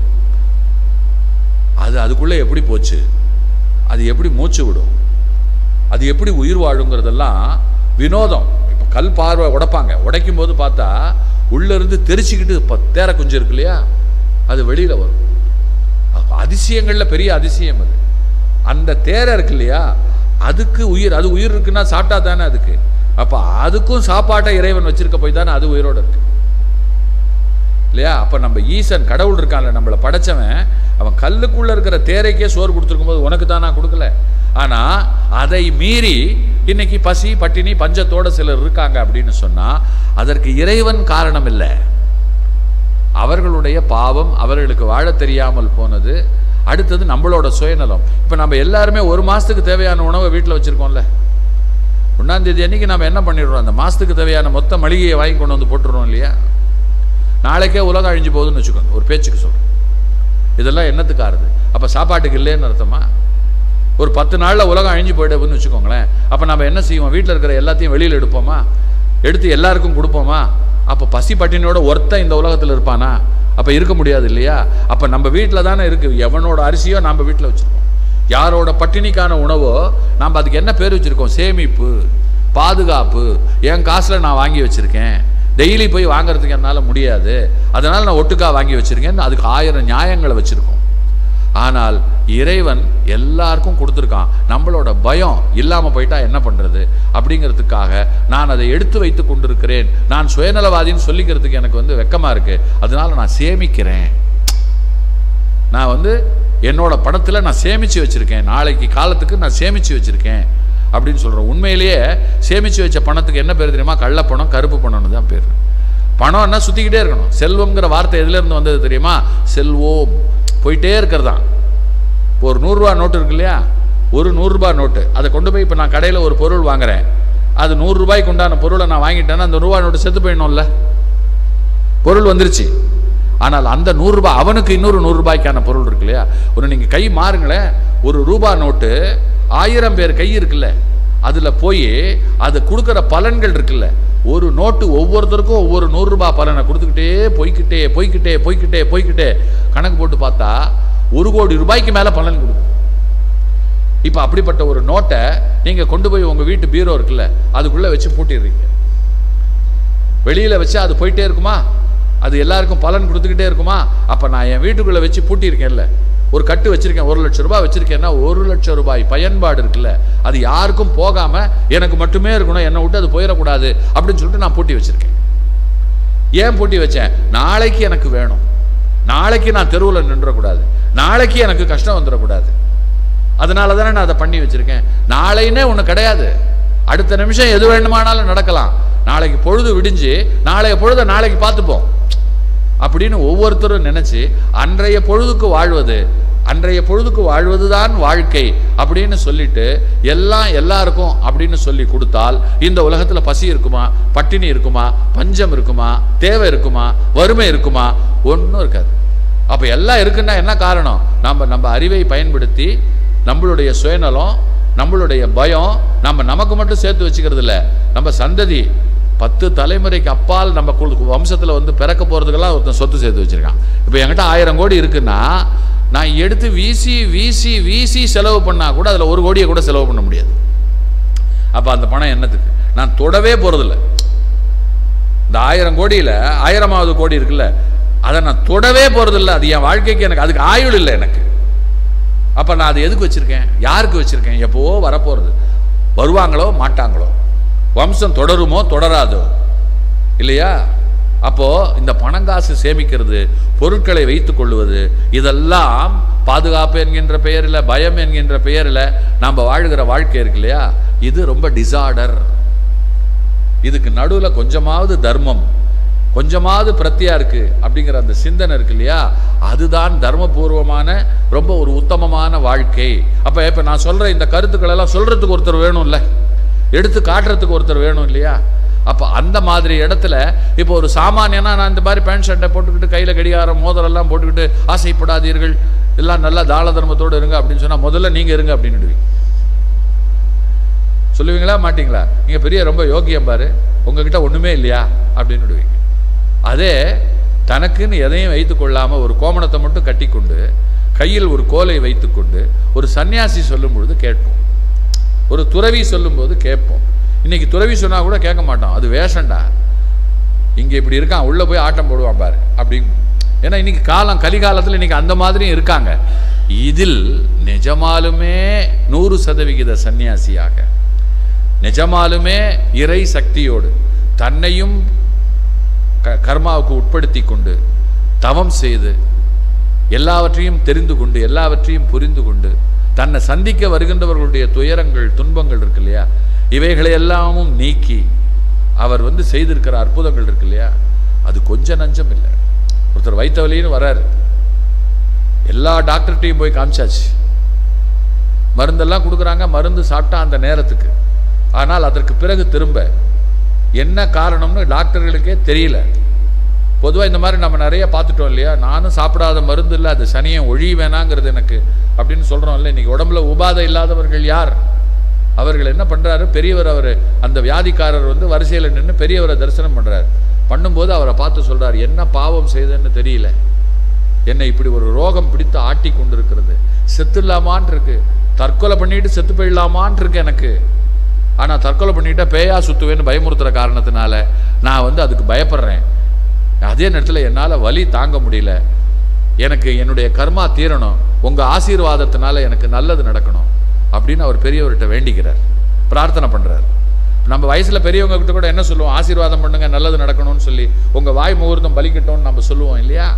அது அதுக்குள்ள எப்படி போச்சு அது எப்படி மூச்சு விடும் அது எப்படி உயிர் வாழுங்கிறதெல்லாம் வினோதம் இப்போ கல் பார்வை உடைப்பாங்க உடைக்கும் போது பார்த்தா உள்ள இருந்து தெரிச்சுக்கிட்டு இப்போ தேரை குஞ்சு இருக்கு இல்லையா அது வெளியில வரும் அப்ப அதிசயங்கள்ல பெரிய அதிசயம் அது அந்த தேரை இருக்கு இல்லையா அதுக்கு உயிர் அது உயிர் இருக்குன்னா சாப்பிட்டா தானே அதுக்கு அப்ப அதுக்கும் சாப்பாட்டை இறைவன் வச்சிருக்க போய் தானே அது உயிரோட இருக்கு இல்லையா அப்ப நம்ம ஈசன் கடவுள் இருக்கான்ல நம்மளை படைச்சவன் அவன் கல்லுக்குள்ள இருக்கிற தேரைக்கே சோறு கொடுத்துருக்கும் போது உனக்கு தான் நான் கொடுக்கல ஆனா அதை மீறி இன்னைக்கு பசி பட்டினி பஞ்சத்தோட சிலர் இருக்காங்க அப்படின்னு சொன்னா அதற்கு இறைவன் காரணம் இல்லை அவர்களுடைய பாவம் அவர்களுக்கு வாழ தெரியாமல் போனது அடுத்தது நம்மளோட சுயநலம் இப்போ நம்ம எல்லாருமே ஒரு மாசத்துக்கு தேவையான உணவை வீட்டில் வச்சிருக்கோம்ல ஒன்றாம் தேதி அன்னைக்கு நம்ம என்ன பண்ணிடுறோம் அந்த மாசத்துக்கு தேவையான மொத்த மளிகையை வாங்கி கொண்டு வந்து போட்டுடுறோம் இல்லையா நாளைக்கே உலகம் அழிஞ்சு போகுதுன்னு வச்சுக்கோங்க ஒரு பேச்சுக்கு சொல்றேன் இதெல்லாம் என்னத்துக்கு ஆறுது அப்போ சாப்பாட்டுக்கு இல்லைன்னு அர்த்தமா ஒரு பத்து நாளில் உலகம் அழிஞ்சு போயிடுதுன்னு வச்சுக்கோங்களேன் அப்போ நம்ம என்ன செய்வோம் வீட்டில் இருக்கிற எல்லாத்தையும் வெளியில் எடுப்போமா எடுத்து எல்லாருக்கும் கொடுப்போமா அப்போ பசி பட்டினியோட ஒருத்தன் இந்த உலகத்தில் இருப்பானா அப்போ இருக்க முடியாது இல்லையா அப்போ நம்ம வீட்டில் தானே இருக்கு எவனோட அரிசியோ நம்ம வீட்டில் வச்சுருக்கோம் யாரோட பட்டினிக்கான உணவோ நாம் அதுக்கு என்ன பேர் வச்சுருக்கோம் சேமிப்பு பாதுகாப்பு என் காசில் நான் வாங்கி வச்சுருக்கேன் டெய்லி போய் வாங்குறதுக்கு என்னால் முடியாது அதனால் நான் ஒட்டுக்கா வாங்கி வச்சுருக்கேன் அதுக்கு ஆயிரம் நியாயங்களை வச்சுருக்கோம் ஆனால் இறைவன் எல்லாருக்கும் கொடுத்துருக்கான் நம்மளோட பயம் இல்லாமல் போயிட்டா என்ன பண்ணுறது அப்படிங்கிறதுக்காக நான் அதை எடுத்து வைத்து கொண்டிருக்கிறேன் நான் சுயநலவாதின்னு சொல்லிக்கிறதுக்கு எனக்கு வந்து வெக்கமாக இருக்கு அதனால நான் சேமிக்கிறேன் நான் வந்து என்னோட பணத்தில் நான் சேமித்து வச்சுருக்கேன் நாளைக்கு காலத்துக்கு நான் சேமித்து வச்சுருக்கேன் அப்படின்னு சொல்கிறோம் உண்மையிலேயே சேமித்து வச்ச பணத்துக்கு என்ன பேர் தெரியுமா கள்ளப்பணம் கருப்பு பணம்னு தான் பேர் பணம்னா சுற்றிக்கிட்டே இருக்கணும் செல்வம்ங்கிற வார்த்தை எதுலேருந்து வந்தது தெரியுமா செல்வோம் போயிட்டே இருக்கிறது தான் இப்போ ஒரு நூறுரூவா நோட்டு இருக்கு இல்லையா ஒரு நூறுரூபா நோட்டு அதை கொண்டு போய் இப்போ நான் கடையில் ஒரு பொருள் வாங்குறேன் அது நூறுரூபாய்க்கு உண்டான பொருளை நான் வாங்கிட்டேன்னா அந்த ரூபா நோட்டு செத்து போயிடணும்ல பொருள் வந்துருச்சு ஆனால் அந்த நூறுரூபா அவனுக்கு இன்னொரு நூறுரூபாய்க்கான பொருள் இருக்கு இல்லையா ஒரு நீங்கள் கை மாறுங்களேன் ஒரு ரூபா நோட்டு ஆயிரம் பேர் கை இருக்குல்ல அதில் போய் அது கொடுக்குற பலன்கள் இருக்குல்ல ஒரு நோட்டு ஒவ்வொருத்தருக்கும் ஒவ்வொரு நூறுரூபா பலனை கொடுத்துக்கிட்டே போய்க்கிட்டே போய்க்கிட்டே போய்க்கிட்டே போய்க்கிட்டே கணக்கு போட்டு பார்த்தா ஒரு கோடி ரூபாய்க்கு மேலே பலன் கொடுக்கும் இப்போ அப்படிப்பட்ட ஒரு நோட்டை நீங்கள் கொண்டு போய் உங்கள் வீட்டு பீரோ இருக்குல்ல அதுக்குள்ளே வச்சு பூட்டிடுறீங்க வெளியில் வச்சு அது போயிட்டே இருக்குமா அது எல்லாருக்கும் பலன் கொடுத்துக்கிட்டே இருக்குமா அப்போ நான் என் வீட்டுக்குள்ளே வச்சு பூட்டியிருக்கேன்ல ஒரு கட்டு வச்சிருக்கேன் ஒரு லட்சம் ரூபாய் வச்சிருக்கேன்னா ஒரு லட்சம் ரூபாய் பயன்பாடு இருக்குல்ல அது யாருக்கும் போகாமல் எனக்கு மட்டுமே இருக்கணும் என்னை விட்டு அது போயிடக்கூடாது அப்படின்னு சொல்லிட்டு நான் பூட்டி வச்சிருக்கேன் ஏன் பூட்டி வச்சேன் நாளைக்கு எனக்கு வேணும் நாளைக்கு நான் தெருவில் நின்றக்கூடாது நாளைக்கு எனக்கு கஷ்டம் வந்துடக்கூடாது அதனால தானே நான் அதை பண்ணி வச்சிருக்கேன் நாளைன்னே ஒன்று கிடையாது அடுத்த நிமிஷம் எது வேணுமானாலும் நடக்கலாம் நாளைக்கு பொழுது விடிஞ்சு நாளைய பொழுதை நாளைக்கு பார்த்துப்போம் அப்படின்னு ஒவ்வொருத்தரும் நினைச்சு அன்றைய பொழுதுக்கு வாழ்வது அன்றைய பொழுதுக்கு வாழ்வதுதான் வாழ்க்கை அப்படின்னு சொல்லிட்டு எல்லாம் எல்லாருக்கும் அப்படின்னு சொல்லி கொடுத்தால் இந்த உலகத்துல பசி இருக்குமா பட்டினி இருக்குமா பஞ்சம் இருக்குமா தேவை இருக்குமா வறுமை இருக்குமா ஒன்றும் இருக்காது அப்ப எல்லாம் இருக்குன்னா என்ன காரணம் நம்ம நம்ம அறிவை பயன்படுத்தி நம்மளுடைய சுயநலம் நம்மளுடைய பயம் நம்ம நமக்கு மட்டும் சேர்த்து வச்சுக்கிறது இல்ல நம்ம சந்ததி பத்து தலைமுறைக்கு அப்பால் நம்ம குழு- வம்சத்துல வந்து பிறக்க போறதுக்கெல்லாம் ஒருத்தன் சொத்து சேர்த்து வச்சிருக்கான் இப்போ என்கிட்ட ஆயிரம் கோடி இருக்குன்னா நான் எடுத்து வீசி வீசி வீசி செலவு பண்ணா கூட அதுல ஒரு கோடியை கூட செலவு பண்ண முடியாது அப்ப அந்த பணம் என்னத்துக்கு நான் தொடவே போறதில்ல இந்த ஆயிரம் கோடியில ஆயிரமாவது கோடி இருக்குல்ல அதை நான் தொடவே போறதில்ல அது என் வாழ்க்கைக்கு எனக்கு அதுக்கு ஆயுள் இல்லை எனக்கு அப்ப நான் அது எதுக்கு வச்சிருக்கேன் யாருக்கு வச்சிருக்கேன் எப்போவோ வரப்போறது வருவாங்களோ மாட்டாங்களோ வம்சம் தொடருமோ தொடராதோ இல்லையா அப்போ இந்த பணங்காசு சேமிக்கிறது பொருட்களை வைத்துக் கொள்வது இதெல்லாம் பாதுகாப்பு என்கின்ற பெயரில் பயம் என்கின்ற பெயரில் நாம் வாழ்கிற வாழ்க்கை இருக்கு இல்லையா இது ரொம்ப டிசார்டர் இதுக்கு நடுவில் கொஞ்சமாவது தர்மம் கொஞ்சமாவது பிரத்தியா இருக்கு அப்படிங்கிற அந்த சிந்தனை இருக்கு இல்லையா அதுதான் தர்மபூர்வமான ரொம்ப ஒரு உத்தமமான வாழ்க்கை அப்ப இப்ப நான் சொல்ற இந்த கருத்துக்கள் எல்லாம் சொல்றதுக்கு ஒருத்தர் வேணும்ல எடுத்து காட்டுறதுக்கு ஒருத்தர் வேணும் இல்லையா அப்ப அந்த மாதிரி இடத்துல இப்போ ஒரு சாமானியனா நான் இந்த மாதிரி பேண்ட் ஷர்ட்டை போட்டுக்கிட்டு கையில கடிகாரம் மோதிரம் எல்லாம் போட்டுக்கிட்டு ஆசைப்படாதீர்கள் எல்லாம் நல்லா தான தர்மத்தோடு இருங்க அப்படின்னு சொன்னா முதல்ல நீங்க இருங்க அப்படின்னு சொல்லுவீங்களா மாட்டீங்களா நீங்க பெரிய ரொம்ப யோக்கியம் பாரு உங்ககிட்ட ஒண்ணுமே இல்லையா அப்படின்னு விடுவீங்க அதே தனக்குன்னு எதையும் வைத்துக் கொள்ளாம ஒரு கோமணத்தை மட்டும் கட்டிக்கொண்டு கையில் ஒரு கோலை வைத்துக்கொண்டு ஒரு சன்னியாசி சொல்லும் பொழுது கேட்போம் ஒரு துறவி சொல்லும்போது கேட்போம் இன்னைக்கு துறவி சொன்னா கூட கேட்க மாட்டோம் அது வேஷம்டா இங்க இப்படி இருக்கான் உள்ள போய் ஆட்டம் போடுவான் பாரு அப்படின்னு ஏன்னா இன்னைக்கு காலம் கலிகாலத்துல இன்னைக்கு அந்த மாதிரியும் இருக்காங்க இதில் நிஜமாலுமே நூறு சதவிகித சன்னியாசியாக நிஜமாலுமே இறை சக்தியோடு தன்னையும் க- கர்மாவுக்கு உட்படுத்தி கொண்டு தவம் செய்து எல்லாவற்றையும் தெரிந்து கொண்டு எல்லாவற்றையும் புரிந்து கொண்டு தன்னை சந்திக்க வருகின்றவர்களுடைய துயரங்கள் துன்பங்கள் இருக்கு இல்லையா இவைகளை எல்லாமும் நீக்கி அவர் வந்து செய்திருக்கிற அற்புதங்கள் இருக்கு இல்லையா அது கொஞ்சம் நஞ்சம் இல்லை ஒருத்தர் வைத்த வலின்னு வராரு எல்லா டாக்டர்கிட்டையும் போய் காமிச்சாச்சு மருந்தெல்லாம் கொடுக்குறாங்க மருந்து சாப்பிட்டா அந்த நேரத்துக்கு ஆனால் அதற்கு பிறகு திரும்ப என்ன காரணம்னு டாக்டர்களுக்கே தெரியல பொதுவாக இந்த மாதிரி நம்ம நிறைய பார்த்துட்டோம் இல்லையா நானும் சாப்பிடாத மருந்து இல்லை அது சனியை ஒழி வேணாங்கிறது எனக்கு அப்படின்னு சொல்கிறோம் இல்லை இன்னைக்கு உடம்புல உபாதை இல்லாதவர்கள் யார் அவர்கள் என்ன பண்ணுறாரு பெரியவர் அவர் அந்த வியாதிக்காரர் வந்து வரிசையில் நின்று பெரியவரை தரிசனம் பண்ணுறாரு பண்ணும்போது அவரை பார்த்து சொல்றாரு என்ன பாவம் செய்தேன்னு தெரியல என்னை இப்படி ஒரு ரோகம் பிடித்து ஆட்டி கொண்டிருக்கிறது செத்துடலாமான் இருக்கு தற்கொலை பண்ணிட்டு செத்து போயிடலாமான் இருக்கு எனக்கு ஆனால் தற்கொலை பண்ணிட்டா பேயா சுத்துவேன்னு பயமுறுத்துற காரணத்தினால நான் வந்து அதுக்கு பயப்படுறேன் அதே நேரத்தில் என்னால் வலி தாங்க முடியல எனக்கு என்னுடைய கர்மா தீரணும் உங்கள் ஆசீர்வாதத்தினால எனக்கு நல்லது நடக்கணும் அப்படின்னு அவர் பெரியவர்கிட்ட வேண்டிக்கிறார் பிரார்த்தனை பண்ணுறார் நம்ம வயசில் பெரியவங்க கிட்ட கூட என்ன சொல்லுவோம் ஆசீர்வாதம் பண்ணுங்க நல்லது நடக்கணும்னு சொல்லி உங்கள் வாய் முகூர்த்தம் பலிக்கட்டும்னு நம்ம சொல்லுவோம் இல்லையா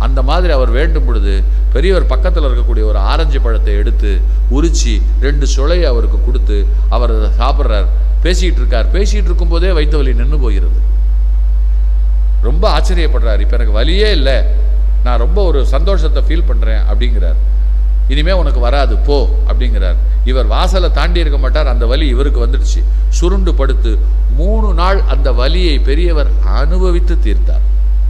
அந்த மாதிரி அவர் வேண்டும் பொழுது பெரியவர் பக்கத்தில் இருக்கக்கூடிய ஒரு ஆரஞ்சு பழத்தை எடுத்து உரிச்சு ரெண்டு சுளையை அவருக்கு கொடுத்து அவர் அதை சாப்பிட்றார் பேசிக்கிட்டு இருக்கார் பேசிக்கிட்டு இருக்கும்போதே வயிற்று வலி நின்று போகிறது ரொம்ப ஆச்சரியப்படுறார் இப்போ எனக்கு வலியே இல்லை நான் ரொம்ப ஒரு சந்தோஷத்தை ஃபீல் பண்ணுறேன் அப்படிங்கிறார் இனிமே உனக்கு வராது போ அப்படிங்கிறார் இவர் வாசலை தாண்டி இருக்க மாட்டார் அந்த வலி இவருக்கு வந்துடுச்சு சுருண்டு படுத்து மூணு நாள் அந்த வலியை பெரியவர் அனுபவித்து தீர்த்தார்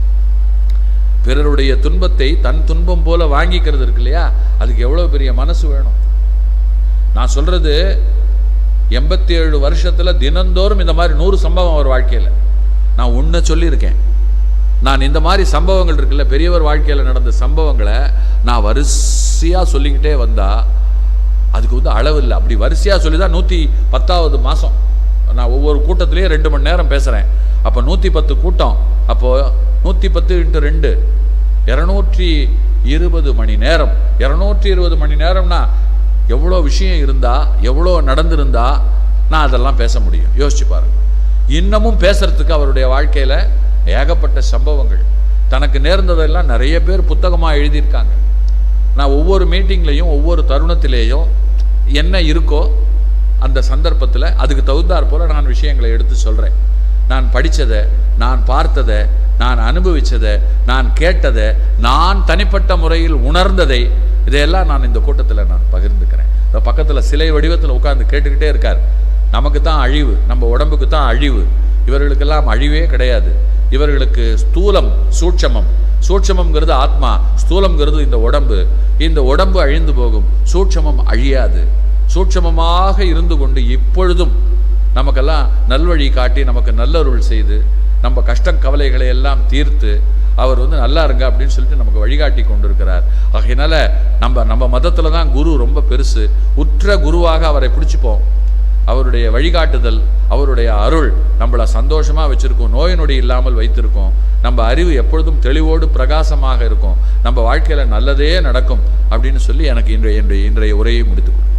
பிறருடைய துன்பத்தை தன் துன்பம் போல வாங்கிக்கிறது இருக்கு இல்லையா அதுக்கு எவ்வளோ பெரிய மனசு வேணும் நான் சொல்றது எண்பத்தி ஏழு வருஷத்துல தினந்தோறும் இந்த மாதிரி நூறு சம்பவம் அவர் வாழ்க்கையில் நான் உன்னை சொல்லியிருக்கேன் நான் இந்த மாதிரி சம்பவங்கள் இருக்குல்ல பெரியவர் வாழ்க்கையில் நடந்த சம்பவங்களை நான் வரிசையாக சொல்லிக்கிட்டே வந்தா அதுக்கு வந்து அளவு இல்லை அப்படி வரிசையாக சொல்லி தான் நூற்றி பத்தாவது மாதம் நான் ஒவ்வொரு கூட்டத்திலையும் ரெண்டு மணி நேரம் பேசுகிறேன் அப்போ நூற்றி பத்து கூட்டம் அப்போது நூற்றி பத்து இன்ட்டு ரெண்டு இரநூற்றி இருபது மணி நேரம் இரநூற்றி இருபது மணி நேரம்னா எவ்வளோ விஷயம் இருந்தா எவ்வளோ நடந்திருந்தா நான் அதெல்லாம் பேச முடியும் யோசிச்சு பாருங்க இன்னமும் பேசுறதுக்கு அவருடைய வாழ்க்கையில் ஏகப்பட்ட சம்பவங்கள் தனக்கு நேர்ந்ததெல்லாம் நிறைய பேர் புத்தகமாக எழுதியிருக்காங்க நான் ஒவ்வொரு மீட்டிங்லேயும் ஒவ்வொரு தருணத்திலேயும் என்ன இருக்கோ அந்த சந்தர்ப்பத்தில் அதுக்கு தகுந்தாற் போல நான் விஷயங்களை எடுத்து சொல்கிறேன் நான் படித்ததை நான் பார்த்ததை நான் அனுபவித்ததை நான் கேட்டதை நான் தனிப்பட்ட முறையில் உணர்ந்ததை இதையெல்லாம் நான் இந்த கூட்டத்தில் நான் பகிர்ந்துக்கிறேன் இந்த பக்கத்தில் சிலை வடிவத்தில் உட்கார்ந்து கேட்டுக்கிட்டே இருக்கார் நமக்கு தான் அழிவு நம்ம உடம்புக்கு தான் அழிவு இவர்களுக்கெல்லாம் அழிவே கிடையாது இவர்களுக்கு ஸ்தூலம் சூட்சமம் சூட்சமம்ங்கிறது ஆத்மா ஸ்தூலம்ங்கிறது இந்த உடம்பு இந்த உடம்பு அழிந்து போகும் சூட்சமம் அழியாது சூட்சமமாக இருந்து கொண்டு இப்பொழுதும் நமக்கெல்லாம் நல்வழி காட்டி நமக்கு நல்லருள் செய்து நம்ம கஷ்டம் கவலைகளை எல்லாம் தீர்த்து அவர் வந்து நல்லா இருங்க அப்படின்னு சொல்லிட்டு நமக்கு வழிகாட்டி கொண்டிருக்கிறார் ஆகையினால நம்ம நம்ம மதத்தில் தான் குரு ரொம்ப பெருசு உற்ற குருவாக அவரை பிடிச்சிப்போம் அவருடைய வழிகாட்டுதல் அவருடைய அருள் நம்மளை சந்தோஷமாக வச்சுருக்கோம் நோய் நொடி இல்லாமல் வைத்திருக்கோம் நம்ம அறிவு எப்பொழுதும் தெளிவோடு பிரகாசமாக இருக்கும் நம்ம வாழ்க்கையில் நல்லதே நடக்கும் அப்படின்னு சொல்லி எனக்கு இன்றைய இன்றைய இன்றைய உரையை முடித்துக்கொள்கிறேன்